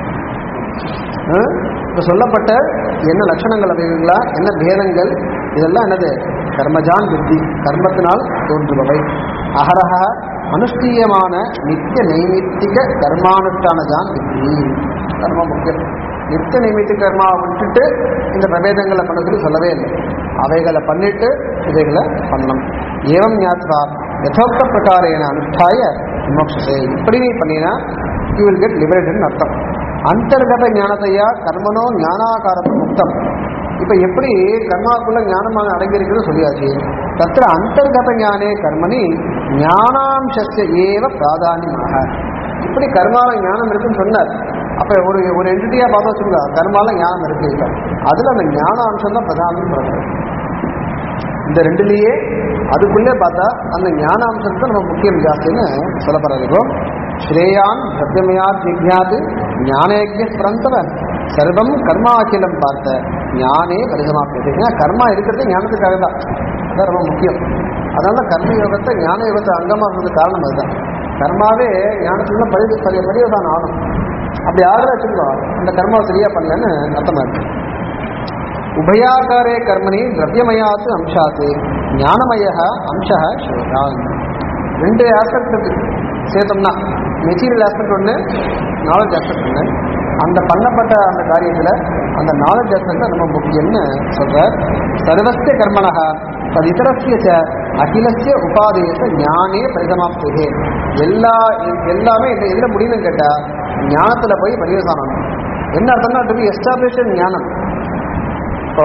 [SPEAKER 1] இப்போ சொல்லப்பட்ட என்ன லட்சணங்கள் அவைகளா என்ன பேதங்கள் இதெல்லாம் என்னது கர்மஜான் வித்தி கர்மத்தினால் தோன்றுபவை அகரக அனுஷ்டீயமான நித்திய நைமித்திக கர்மானுஷ்டானஜான் வித்தி கர்மம் முக்கியம் நித்திய நைமித்திக கர்மாவை விட்டுட்டு இந்த பிரபேதங்களை பண்ண சொல்லி சொல்லவே இல்லை அவைகளை பண்ணிட்டு இவைகளை பண்ணணும் ஏவம் ஞாத்வா யதோக்த பிரகாரேன அனுஷ்டாய விமோக்ஷசே இப்படி நீ பண்ணினா யூ வில் கெட் லிபரேட்டட் அர்த்தம் அந்தர்கத ஞானத்தையா கர்மனோ ஞானாகாரத்தை முக்தம் இப்ப எப்படி கர்மாக்குள்ள ஞானமாக அடங்கியிருக்கிறது சொல்லியாச்சு தத்திர அந்தர்கத ஞானே கர்மணி ஞானாம்சஸ்ய ஏவ பிராதானியமாக இப்படி கர்மால ஞானம் இருக்குன்னு சொன்னார் அப்ப ஒரு ஒரு என்டிட்டியா பார்த்தா வச்சுக்கோங்க கர்மால ஞானம் இருக்கு இல்ல அதுல அந்த ஞான அம்சம் தான் பிரதானம் சொல்றது இந்த ரெண்டுலயே அதுக்குள்ளே பார்த்தா அந்த ஞான அம்சத்தை நம்ம முக்கியம் ஜாஸ்தின்னு சொல்லப்படுறது இப்போ ஸ்ரேயான் சத்தியமயாத் ஜிக்ஞாது ஞானயஜ்ய ஸ்பரந்தவன் சர்வம் கர்மாக்கிலம் பார்த்த ஞானே பரிசமாப்பியது ஏன்னா கர்மா இருக்கிறது ஞானத்துக்காக தான் அதான் ரொம்ப முக்கியம் அதனால கர்ம யோகத்தை ஞான யோகத்தை அங்கமாகிறது காரணம் அதுதான் கர்மாவே ஞானத்துல பரி பரி பரிவதான் ஆகும் அப்படி ஆகிறத வச்சுக்கோ அந்த கர்மாவை சரியா பண்ணலன்னு அர்த்தமா இருக்கு உபயாகாரே கர்மணி திரவியமயாத்து அம்சாத்து ஞானமய அம்ச ஸ்ரேயான் ரெண்டு ஆஸ்பெக்ட் இருக்கு சேர்த்தோம்னா மெட்டீரியல் ஆஸ்பெக்ட் ஒன்று நாலேஜ் ஆஸ்பெக்ட் ஒன்று அந்த பண்ணப்பட்ட அந்த காரியத்தில் அந்த நாலேஜ் ஆஸ்பெக்ட் ரொம்ப முக்கியம்னு சொல்றார் சர்வஸ்ய கர்மணக ததிதரஸ்ய ச அகிலஸ்ய உபாதேச ஞானே பரிசமாப்தே எல்லா எல்லாமே இந்த இதில் முடியும்னு கேட்டா ஞானத்துல போய் பரிவசானம் என்ன அர்த்தம்னா டு பி எஸ்டாப்ளிஷ் ஞானம் இப்போ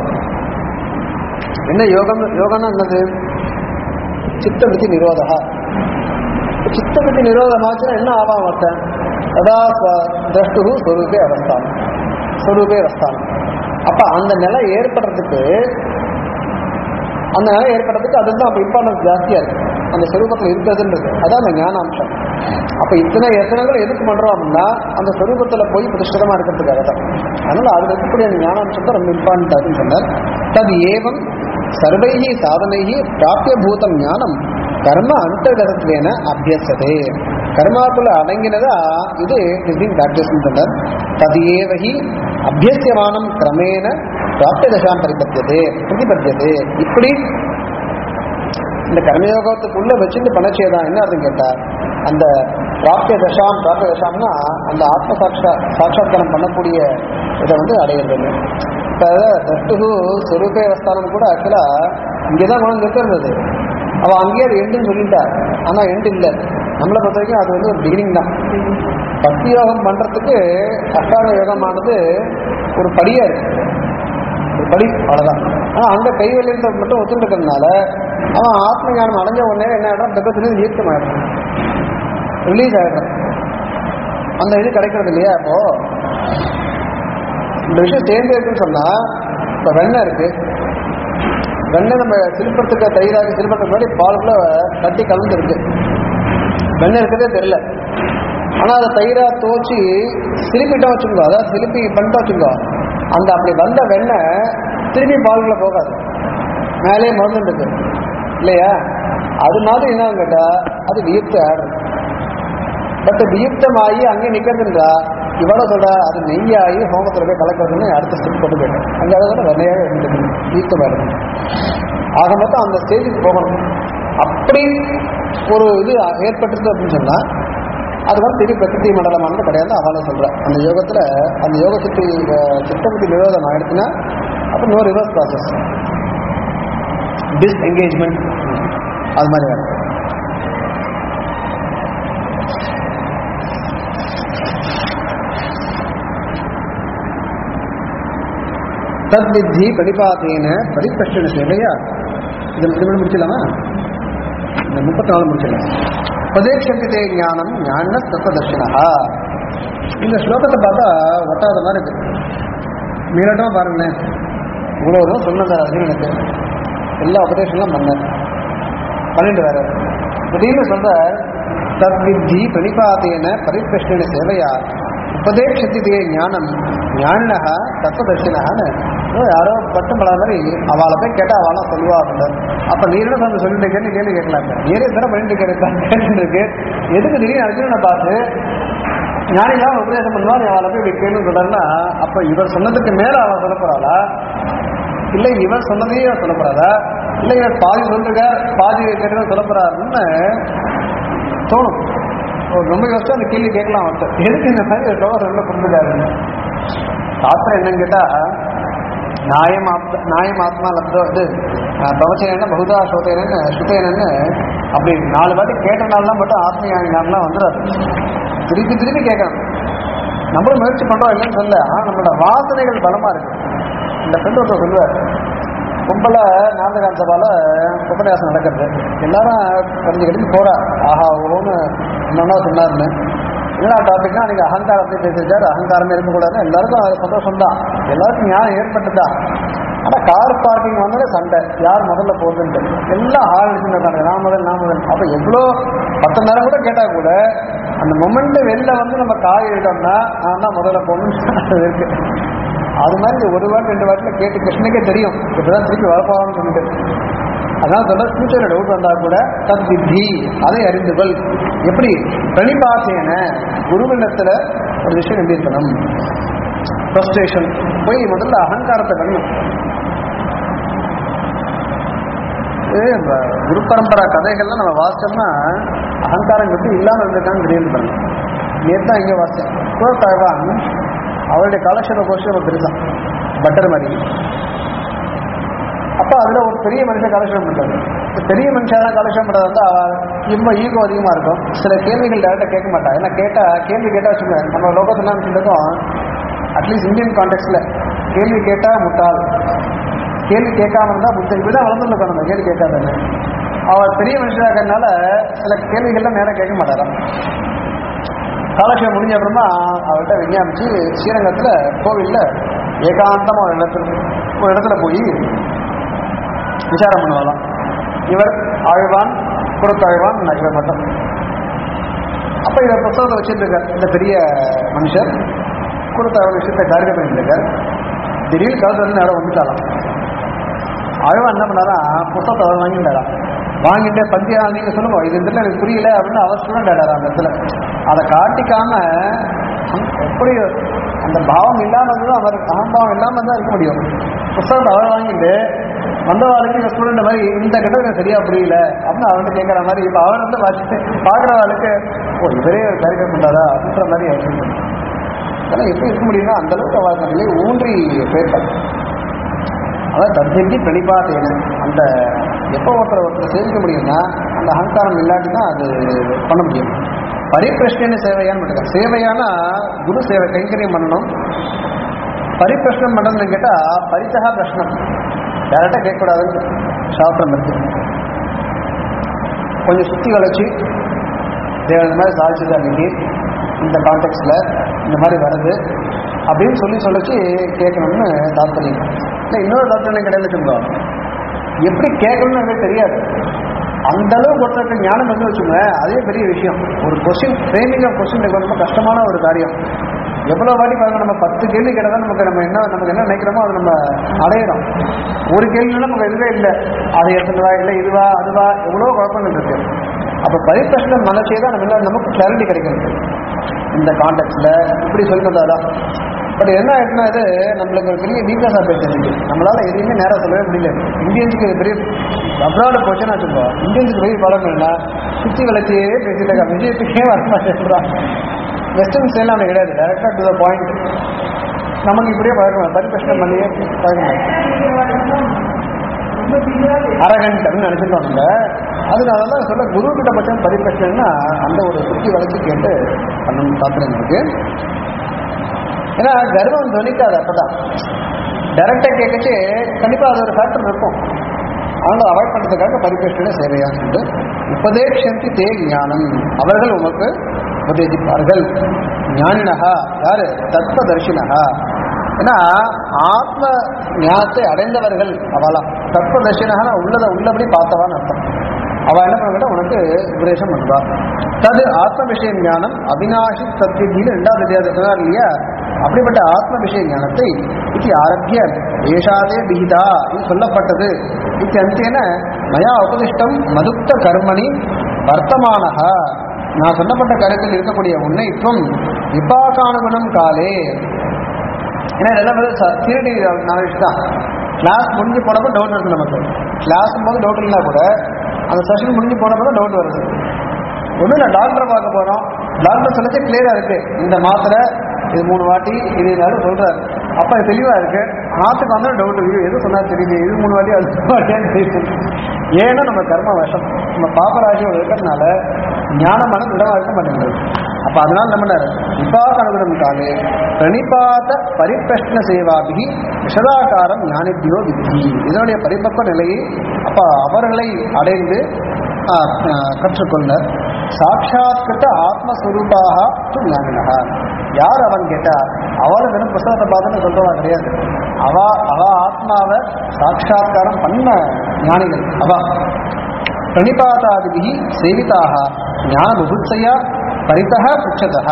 [SPEAKER 1] என்ன யோகம் யோகம்னா என்னது சித்தவிதி நிரோதா சித்தவிதி நிரோதமாச்சுன்னா என்ன ஆவாம் அர்த்தம் அதா திரஷ்டு ஸ்வரூபே அவஸ்தானம் ஸ்வரூபே அவஸ்தானம் அப்ப அந்த நிலை ஏற்படுறதுக்கு அந்த நிலை ஏற்படுறதுக்கு அதுதான் அப்ப இம்பார்ட்டன்ஸ் ஜாஸ்தியா இருக்கு அந்த ஸ்வரூபத்தில் இருக்கிறதுன்றது அதான் அந்த ஞானாம்சம் அப்ப இத்தனை எத்தனைகள் எதுக்கு பண்றோம் அப்படின்னா அந்த ஸ்வரூபத்துல போய் பிரதிஷ்டிதமா இருக்கிறதுக்காக தான் அதனால அதுல இருக்கக்கூடிய அந்த ஞானாம்சம் தான் ரொம்ப இம்பார்ட்டன்ட் ஆகுன்னு சொன்னார் தது ஏவம் சர்வைஹி சாதனைஹி பிராபியபூதம் ஞானம் கர்ம அந்தர்கதத்வேன அபியசதே கர்மாக்குள்ள அடங்கினதா இது இஸ் பிராக்டிஸ் சொன்னார் தது ஏவஹி அபியசியமானம் கிரமேண பிராப்திய தசாம் பரிபத்தியதே பிரதிபத்தியதே இப்படி இந்த கர்மயோகத்துக்குள்ள வச்சுட்டு பண்ணச்சேதான் என்ன அர்த்தம் கேட்டா அந்த பிராப்திய தசாம் பிராப்திய தசாம்னா அந்த ஆத்ம சாட்சா சாட்சாத்காரம் பண்ணக்கூடிய இதை வந்து அடையிறது இப்போ தஷ்டு சொரூபே அவஸ்தானம் கூட ஆக்சுவலா இங்கே தான் கொண்டு நிற்கிறது அவள் அங்கேயே அது எண்டுன்னு சொல்லிட்டா ஆனால் எண்டு இல்லை நம்மளை பொறுத்த வரைக்கும் அது வந்து ஒரு பிகினிங் தான் பக்தி யோகம் பண்ணுறதுக்கு அஷ்டாங்க யோகமானது ஒரு படியாக இருக்கு ஒரு படி அவ்வளோதான் ஆனால் அந்த கைவெளியத்தை மட்டும் ஒத்துருக்கிறதுனால அவன் ஆத்ம ஞானம் அடைஞ்ச உடனே என்ன ஆகிடும் தக்கத்துலேருந்து ஈர்த்தம் ஆகிடும் ரிலீஸ் ஆகிடும் அந்த இது கிடைக்கிறது இல்லையா இப்போ இந்த விஷயம் சேர்ந்து இருக்குன்னு சொன்னா இப்போ வெண்ணெய் இருக்கு வெண்ணெய் நம்ம சிலுப்பத்துக்கு தயிராக சிலுப்பத்துக்கு முன்னாடி பாலுக்குள்ள கட்டி கலந்து இருக்கு வெண்ணெய் இருக்கிறதே தெரியல ஆனால் அதை தயிரா துவச்சி சிலுப்பிட்டா வச்சுக்கோ அதாவது சிலுப்பி பண்ணிட்டா வச்சுக்கோ அந்த அப்படி வந்த வெண்ணெய் திரும்பி பாலுக்குள்ள போகாது மேலே மறந்துட்டு இருக்கு இல்லையா அது மாதிரி என்ன கேட்டா அது வியுக்த ஆடும் பட் வியுக்தமாகி அங்கே நிற்கிறதுன்றா இவ்வளோ சொல்ற அது நெய்யாகி ஹோமத்தில் போய் கலக்கிறதுன்னு அடுத்த ஸ்டெப் கொண்டு போயிட்டேன் அங்கே அதை விட வெள்ளையாக இருந்தது வியுக்தமாக ஆக மொத்தம் அந்த ஸ்டேஜுக்கு போகணும் அப்படி ஒரு இது ஏற்பட்டுருது அப்படின்னு சொன்னால் அது வந்து திருப்பி பிரகிருதி மண்டலமானது கிடையாது அவளை சொல்கிறேன் அந்த யோகத்தில் அந்த யோக சித்தி சித்தபதி நிரோதம் ஆயிடுச்சுன்னா அப்போ no reverse process disengagement அது மாதிரி வேணும் தத்வித்தி படிபாத்தேன பரிபஷ்டன சேவையா இது இது முடிச்சலாமா இந்த முப்பத்தி நாலு முடிச்சிடலாம் பிரதேசத்திலே ஞானம் ஞான தத்துவதர்ஷனா இந்த ஸ்லோகத்தை பார்த்தா ஒட்டாத மாதிரி இருக்கு மீறட்டமா பாருங்களேன் இவ்வளோ தூரம் சொன்னது அர்ஜுனனுக்கு எல்லா உபதேசம்லாம் பண்ணார் பண்ணிட்டு வேற திடீர்னு சொல்ற தத்வித்தி பிரணிபாத்தேன பரிபிரஷ்டன சேவையா உபதேசத்திலே ஞானம் ஞானக தத்துவதர்ஷனான்னு ஏதோ யாரோ பட்டம் படாத மாதிரி அவளை போய் கேட்டா அவளாம் சொல்லுவா அப்படின்னாரு அப்ப நீ என்ன சாமி சொல்லிட்டு இருக்கேன்னு கேள்வி கேட்கலாங்க நீரே தர பண்ணிட்டு கேட்டு இருக்கு எதுக்கு திடீர்னு அர்ஜுனனை பார்த்து ஞானிலாம் உபதேசம் பண்ணுவா நீ அவளை போய் இப்படி கேள்வி சொல்றாருன்னா அப்ப இவர் சொன்னதுக்கு மேல அவன் சொல்ல போறாளா இல்ல இவன் சொன்னதையே அவன் சொல்ல போறாரா இல்ல இவர் பாதி சொல்லிருக்க பாதி கேட்டு சொல்ல போறாருன்னு தோணும் ஒரு ரொம்ப யோசிச்சு அந்த கேள்வி கேட்கலாம் ஒருத்தர் எதுக்கு இந்த மாதிரி ஒரு டோர் ரொம்ப கொடுத்துட்டாருன்னு சாஸ்திரம் என்னன்னு கேட்டா நாயம் ஆத்ம நாயம் ஆத்மா லப்தோ இது பிரவச்சன பகுதா சோதேனன்னு சுத்தேனன்னு அப்படி நாலு வாட்டி கேட்டனால தான் மட்டும் ஆத்ம ஞானம்லாம் வந்துடாது திருப்பி திருப்பி கேட்கணும் நம்மளும் முயற்சி பண்றோம் இல்லைன்னு சொல்ல ஆனா நம்மளோட வாசனைகள் பலமா இருக்கு இந்த ஃப்ரெண்ட் ஒருத்தர் சொல்லுவார் கும்பல நாந்தகாந்த சபால உபன்யாசம் நடக்கிறது எல்லாரும் கடிஞ்சு கடிஞ்சு போறா ஆஹா ஓன்னு என்னன்னா சொன்னாருன்னு என்ன டாபிக்னா நீங்க அகங்காரத்தை பேசியிருக்காரு அகங்காரமே இருக்கக்கூடாதுன்னு எல்லாருக்கும் அது சந்தோஷம் தான் எல்லாருக்கும் ஞானம் ஏற்பட்டுதா ஆனா கார் பார்க்கிங் வந்தாலே சண்டை யார் முதல்ல போகுதுன்ட்டு எல்லாம் ஆள் இருக்காங்க நான் முதல் நான் முதல் அப்ப எவ்வளோ பத்து நேரம் கூட கேட்டா கூட அந்த மொமெண்ட் வெளில வந்து நம்ம காய் எடுத்தோம்னா நான் தான் முதல்ல போகணும்னு இருக்கு அது மாதிரி இந்த ஒரு வாட்டி ரெண்டு வாட்டில கேட்டு கிருஷ்ணனுக்கே தெரியும் இப்பதான் திருப்பி வரப்போவான்னு சொல்லிட்டு அதான் சொல்ல ஃபியூச்சர்ல டவுட் வந்தா கூட தத் வித்தி அதை அறிந்துகொள் எப்படி பிரணிபாசேன குருவினத்துல ஒரு விஷயம் எப்படி இருக்கணும் ஃப்ரஸ்ட்ரேஷன் போய் முதல்ல அகங்காரத்தை பண்ணணும் இது இந்த குரு பரம்பரா கதைகள்லாம் நம்ம வாசிச்சோம்னா அகங்காரம் எப்படி இல்லாமல் இருந்திருக்கான்னு தெரியுது பாருங்க நேற்று தான் இங்கே வாசித்தேன் குலத்தாழ்வான் அவருடைய காலக்ஷேப கோஷம் ஒரு பெருசான் பட்டர் மாதிரி அப்ப அதுல ஒரு பெரிய மனுஷன் காலக்ஷேபம் பண்றாரு இந்த பெரிய மனுஷன் காலக்ஷேபம் பண்றது வந்து அவ ரொம்ப ஈகோ அதிகமா இருக்கும் சில கேள்விகள் டேரக்டா கேட்க மாட்டா ஏன்னா கேட்டா கேள்வி கேட்டா வச்சுக்கோங்க நம்ம லோகத்துல சொல்லிருக்கோம் அட்லீஸ்ட் இந்தியன் கான்டெக்ட்ல கேள்வி கேட்டா முட்டாள் கேள்வி கேட்காம இருந்தா புத்தர் இப்படிதான் வளர்ந்துள்ள நம்ம கேள்வி கேட்காதன்னு அவர் பெரிய மனுஷனா இருக்கிறதுனால சில கேள்விகள்லாம் நேரம் கேட்க மாட்டாராம் காலட்சேபம் முடிஞ்ச அப்புறமா அவர்கிட்ட விஞ்ஞாபிச்சு ஸ்ரீரங்கத்துல கோவில்ல ஏகாந்தமா ஒரு இடத்துல ஒரு இடத்துல போய் விசாரம் பண்ணுவாராம் இவர் ஆழ்வான் குரத்தாழ்வான் இவர் மட்டும் அப்ப இவர் புத்தகத்தை வச்சுட்டு இருக்கார் இந்த பெரிய மனுஷர் குரத்தாழ்வான் விஷயத்தை காரியம் பண்ணிட்டு இருக்கார் திடீர்னு கருத்து வந்து நேரம் வந்துட்டாராம் ஆழ்வான் என்ன பண்ணாரா புத்தகத்தை அவர் வாங்கிட்டாராம் வாங்கிட்டு பத்தியா நீங்க சொல்லுங்க இது இந்த இடத்துல எனக்கு புரியல அப்படின்னு அவர் சொல்லிட்டாரா அந்த இடத்துல அதை காட்டிக்காம எப்படி அந்த பாவம் இல்லாம இருந்தா அவர் அகம்பாவம் இல்லாம தான் இருக்க முடியும் புத்தகத்தை அவர் வாங்கிட்டு வந்தவாளுக்கு இந்த ஸ்டூடெண்ட் மாதிரி இந்த கிட்ட எனக்கு சரியா புரியல அப்படின்னு அவர்கிட்ட கேட்கற மாதிரி இப்ப அவர் வந்து வச்சுட்டு பாக்குறவாளுக்கு ஓ இவரே ஒரு காரியம் பண்றாரா அப்படின்ற மாதிரி அவர் feel பண்றாரு. அதெல்லாம் எப்படி இருக்க முடியும்னா அந்த அளவுக்கு அவள் நிலை ஊன்றி போயிருப்பார் அதான் தர்ஜி பிரணிபாத்தேன அந்த எப்போ ஒருத்தர் ஒருத்தர் சேவிக்க முடியும்னா அந்த அகங்காரம் இல்லாட்டி தான் அது பண்ண முடியும் பரிப்பிரஷ்ன சேவையான்னு பண்ணுங்க சேவையானா குரு சேவை கைங்கரியம் பண்ணணும் பரிப்பிரஷ்னம் பண்ணணும்னு கேட்டா பரிசகா பிரஷ்னம் டேரக்டா கேட்கக்கூடாதுன்னு சாஸ்திரம் இருக்கு கொஞ்சம் சுத்தி வளைச்சு தேவன் இந்த மாதிரி சாதிச்சது அன்னைக்கு இந்த கான்டெக்ட்ல இந்த மாதிரி வருது அப்படின்னு சொல்லி சொல்லிச்சு கேட்கணும்னு தாத்பரியம் இல்லை இன்னொரு தாத்பரியம் கிடையாது சொல்லுவோம் எப்படி கேட்கணும்னு எனக்கு தெரியாது அந்த அளவுக்கு ஒருத்தருக்கு ஞானம் வந்து வச்சுங்க அதே பெரிய விஷயம் ஒரு கொஸ்டின் ஃப்ரேமிங் ஆஃப் கொஸ்டின் ரொம்ப கஷ்டமான ஒரு காரியம் எவ்வளவு வாட்டி பாருங்க நம்ம பத்து கேள்வி கேட்டால் நமக்கு நம்ம என்ன நமக்கு என்ன நினைக்கிறோமோ அதை நம்ம அடையிறோம் ஒரு கேள்வினால நமக்கு எதுவே இல்லை அது எடுத்துவா இல்லை இதுவா அதுவா எவ்வளோ குழப்பங்கள் இருக்கு அப்போ பரிப்பிரஷ்னம் மனசே தான் நம்ம எல்லாம் நமக்கு கிளாரிட்டி கிடைக்கிறது இந்த கான்டெக்ட்ல இப்படி சொல்லிட்டு பட் என்ன ஆயிடுச்சுன்னா இது நம்மளுக்கு ஒரு பெரிய வீக்னஸாக போயிடுச்சு நம்மளால எதையுமே நேரம் சொல்லவே முடியல இந்தியன்ஸுக்கு இது பெரிய அப்ராடு போச்சுன்னா வச்சுக்கோம் இந்தியன்ஸுக்கு பெரிய பலம் என்ன சுற்றி வளர்ச்சியே பேசிட்டு இருக்கா விஜயத்துக்கே வர மாட்டேன்றான் வெஸ்டர்ன் ஸ்டைல் அப்படி கிடையாது டேரக்டாக டு த பாயிண்ட் நமக்கு இப்படியே பழக்கம் பரிபிரஷ்னம் பண்ணியே பழக்கம்
[SPEAKER 3] ரொம்ப தீவிரம்
[SPEAKER 1] அரகண்ட் அப்படின்னு நினைச்சிருக்கோம் நம்ம அதனால தான் சொல்ல குரு கிட்ட பட்சம் பரிபிரஷ்னா அந்த ஒரு சுத்தி வளர்ச்சி கேட்டு பண்ணணும் சாத்திரம் இருக்கு ஏன்னா கர்வம் துணிக்காது அப்பதான் டைரக்டா கேட்கச்சு கண்டிப்பா அது ஒரு ஃபேக்டர் இருக்கும் அவங்கள அவாய்ட் பண்றதுக்காக பரிபேஷன சேவையா சொல்லிட்டு உபதேஷந்தி தே ஞானம் அவர்கள் உமக்கு உபதேசிப்பார்கள் ஞானினஹா யாரு தத்வதர்ஷினஹா ஏன்னா ஆத்ம ஞானத்தை அடைந்தவர்கள் அவளா தத்வதர்ஷினஹா உள்ளதை உள்ளபடி பார்த்தவான்னு அர்த்தம் அவ என்ன பண்ண உனக்கு உபதேசம் பண்ணுவா தது ஆத்ம விஷய ஞானம் அவினாஷி சத்விதியில் ரெண்டாவது அத்தியாயத்தில் சொன்னார் இல்லையா அப்படிப்பட்ட ஆத்ம விஷய ஞானத்தை இது ஆரம்பிய ஏஷாதே விகிதா இது சொல்லப்பட்டது இத்தியந்தேன மயா உபதிஷ்டம் மதுக்த கர்மணி வர்த்தமானக நான் சொல்லப்பட்ட கருத்தில் இருக்கக்கூடிய உன்னைத்துவம் விபாகானுகுணம் காலே ஏன்னா இதெல்லாம் வந்து தியரி நாலேஜ் தான் கிளாஸ் முடிஞ்சு போனப்போ டவுட் வருது நமக்கு கிளாஸ் போது டவுட் இல்லைனா கூட அந்த செஷன் முடிஞ்சு போனப்போ டவுட் வருது ஒன்றும் இல்லை டாக்டரை பார்க்க போகிறோம் டாக்டர் சொல்லச்சு கிளியராக இருக்கு இந்த மாத்திரை இது மூணு வாட்டி இது எல்லாரும் சொல்றாரு அப்போ இது தெளிவாக இருக்கு மாத்துக்கு வந்தால் டவுட் இது எது சொன்னா தெரியுது இது மூணு வாட்டி அது மூணு வாட்டியான்னு தெரியுது ஏன்னா நம்ம கர்ம வசம் நம்ம பாபராசியோட இருக்கிறதுனால ஞானமான விடமா இருக்க மாட்டேங்குது அப்ப அதனால நம்ம விபாக அனுகுணம் காலே பிரணிபாத பரிப்பிரஷ்ன சேவாபிகி விஷதாகாரம் ஞானிபியோ வித்தி இதனுடைய பரிபக்வ நிலையை அப்ப அவர்களை அடைந்து ஆ, ஆ, கற்றுக்கொண்டார் சாட்சாத்கிருத்த ஆத்மஸ்வரூபாக து ஞானினக யார் அவன் கேட்டா அவளை வெறும் புஸ்தகத்தை பார்த்துன்னு சொல்றவா கிடையாது அவ அவ ஆத்மாவை சாட்சாத்காரம் பண்ண ஞானிகள் அவ பிரணிபாதாதிபிகி சேவிதாக ஞான புபுத்சையா பரிதः பృच्छதः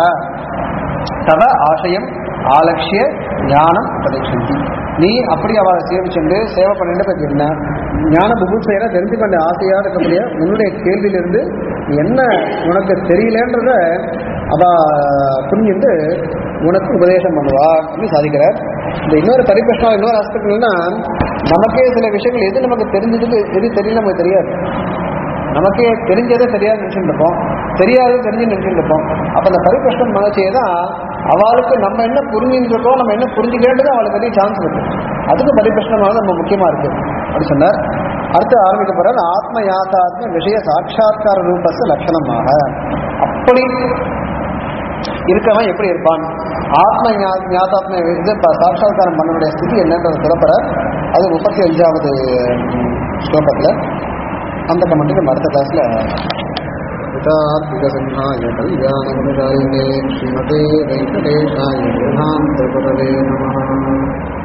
[SPEAKER 1] தவ ஆசயம் ஆலட்சிய ஞானம் உபதேசந்தி நீ அப்படி அவளை சேவிச்சுண்டு சேவை பண்ணிட்டு பார்த்தீங்கன்னா ஞான புபுத்சையெல்லாம் தெரிஞ்சு கொண்ட ஆசையாக இருக்கக்கூடிய உன்னுடைய கேள்வியிலிருந்து என்ன உனக்கு தெரியலன்றத அவ புரிஞ்சுட்டு உனக்கு உபதேசம் பண்ணுவா அப்படின்னு சாதிக்கிறார் இந்த இன்னொரு பரிபிரஷ்னம் இன்னொரு ஆஸ்பெக்ட் என்னன்னா நமக்கே சில விஷயங்கள் எது நமக்கு தெரிஞ்சதுக்கு எது தெரியல நமக்கு தெரியாது நமக்கே தெரிஞ்சதே தெரியாது நினைச்சுட்டு இருப்போம் தெரியாது தெரிஞ்சு நினைச்சுட்டு இருப்போம் அப்ப அந்த பரிபிரஷ்டம் மனசையே தான் அவளுக்கு நம்ம என்ன புரிஞ்சுட்டு இருக்கோம் நம்ம என்ன புரிஞ்சுக்கிறேன்றது அவளுக்கு பெரிய சான்ஸ் இருக்கு அதுக்கு பரிபிரஷ்னமாக நம்ம முக்கியமா இருக்கு அப்படி சொன்னார் அடுத்து ஆரம்பிக்க போறார் ஆத்ம யாத்தாத்ம விஷய சாட்சா்கார ரூபஸ் லட்சணமாக அப்படி இருக்கவன் எப்படி இருப்பான் ஆத்ம ஞா- ஞாதாத்ம இது ப- சாட்சாத்காரம் பண்ணனுடைய ஸ்திதி என்னன்றது சொல்லப்படுற அது முப்பத்தி அஞ்சாவது ஸ்லோகத்துல அந்த கமெண்ட் நம்ம அடுத்த கிளாஸ்ல पितार्पिकसिंहाय कल्याणगुणशालिने श्रीमते वेङ्कटेशाय वेदान्तगुरवे नमः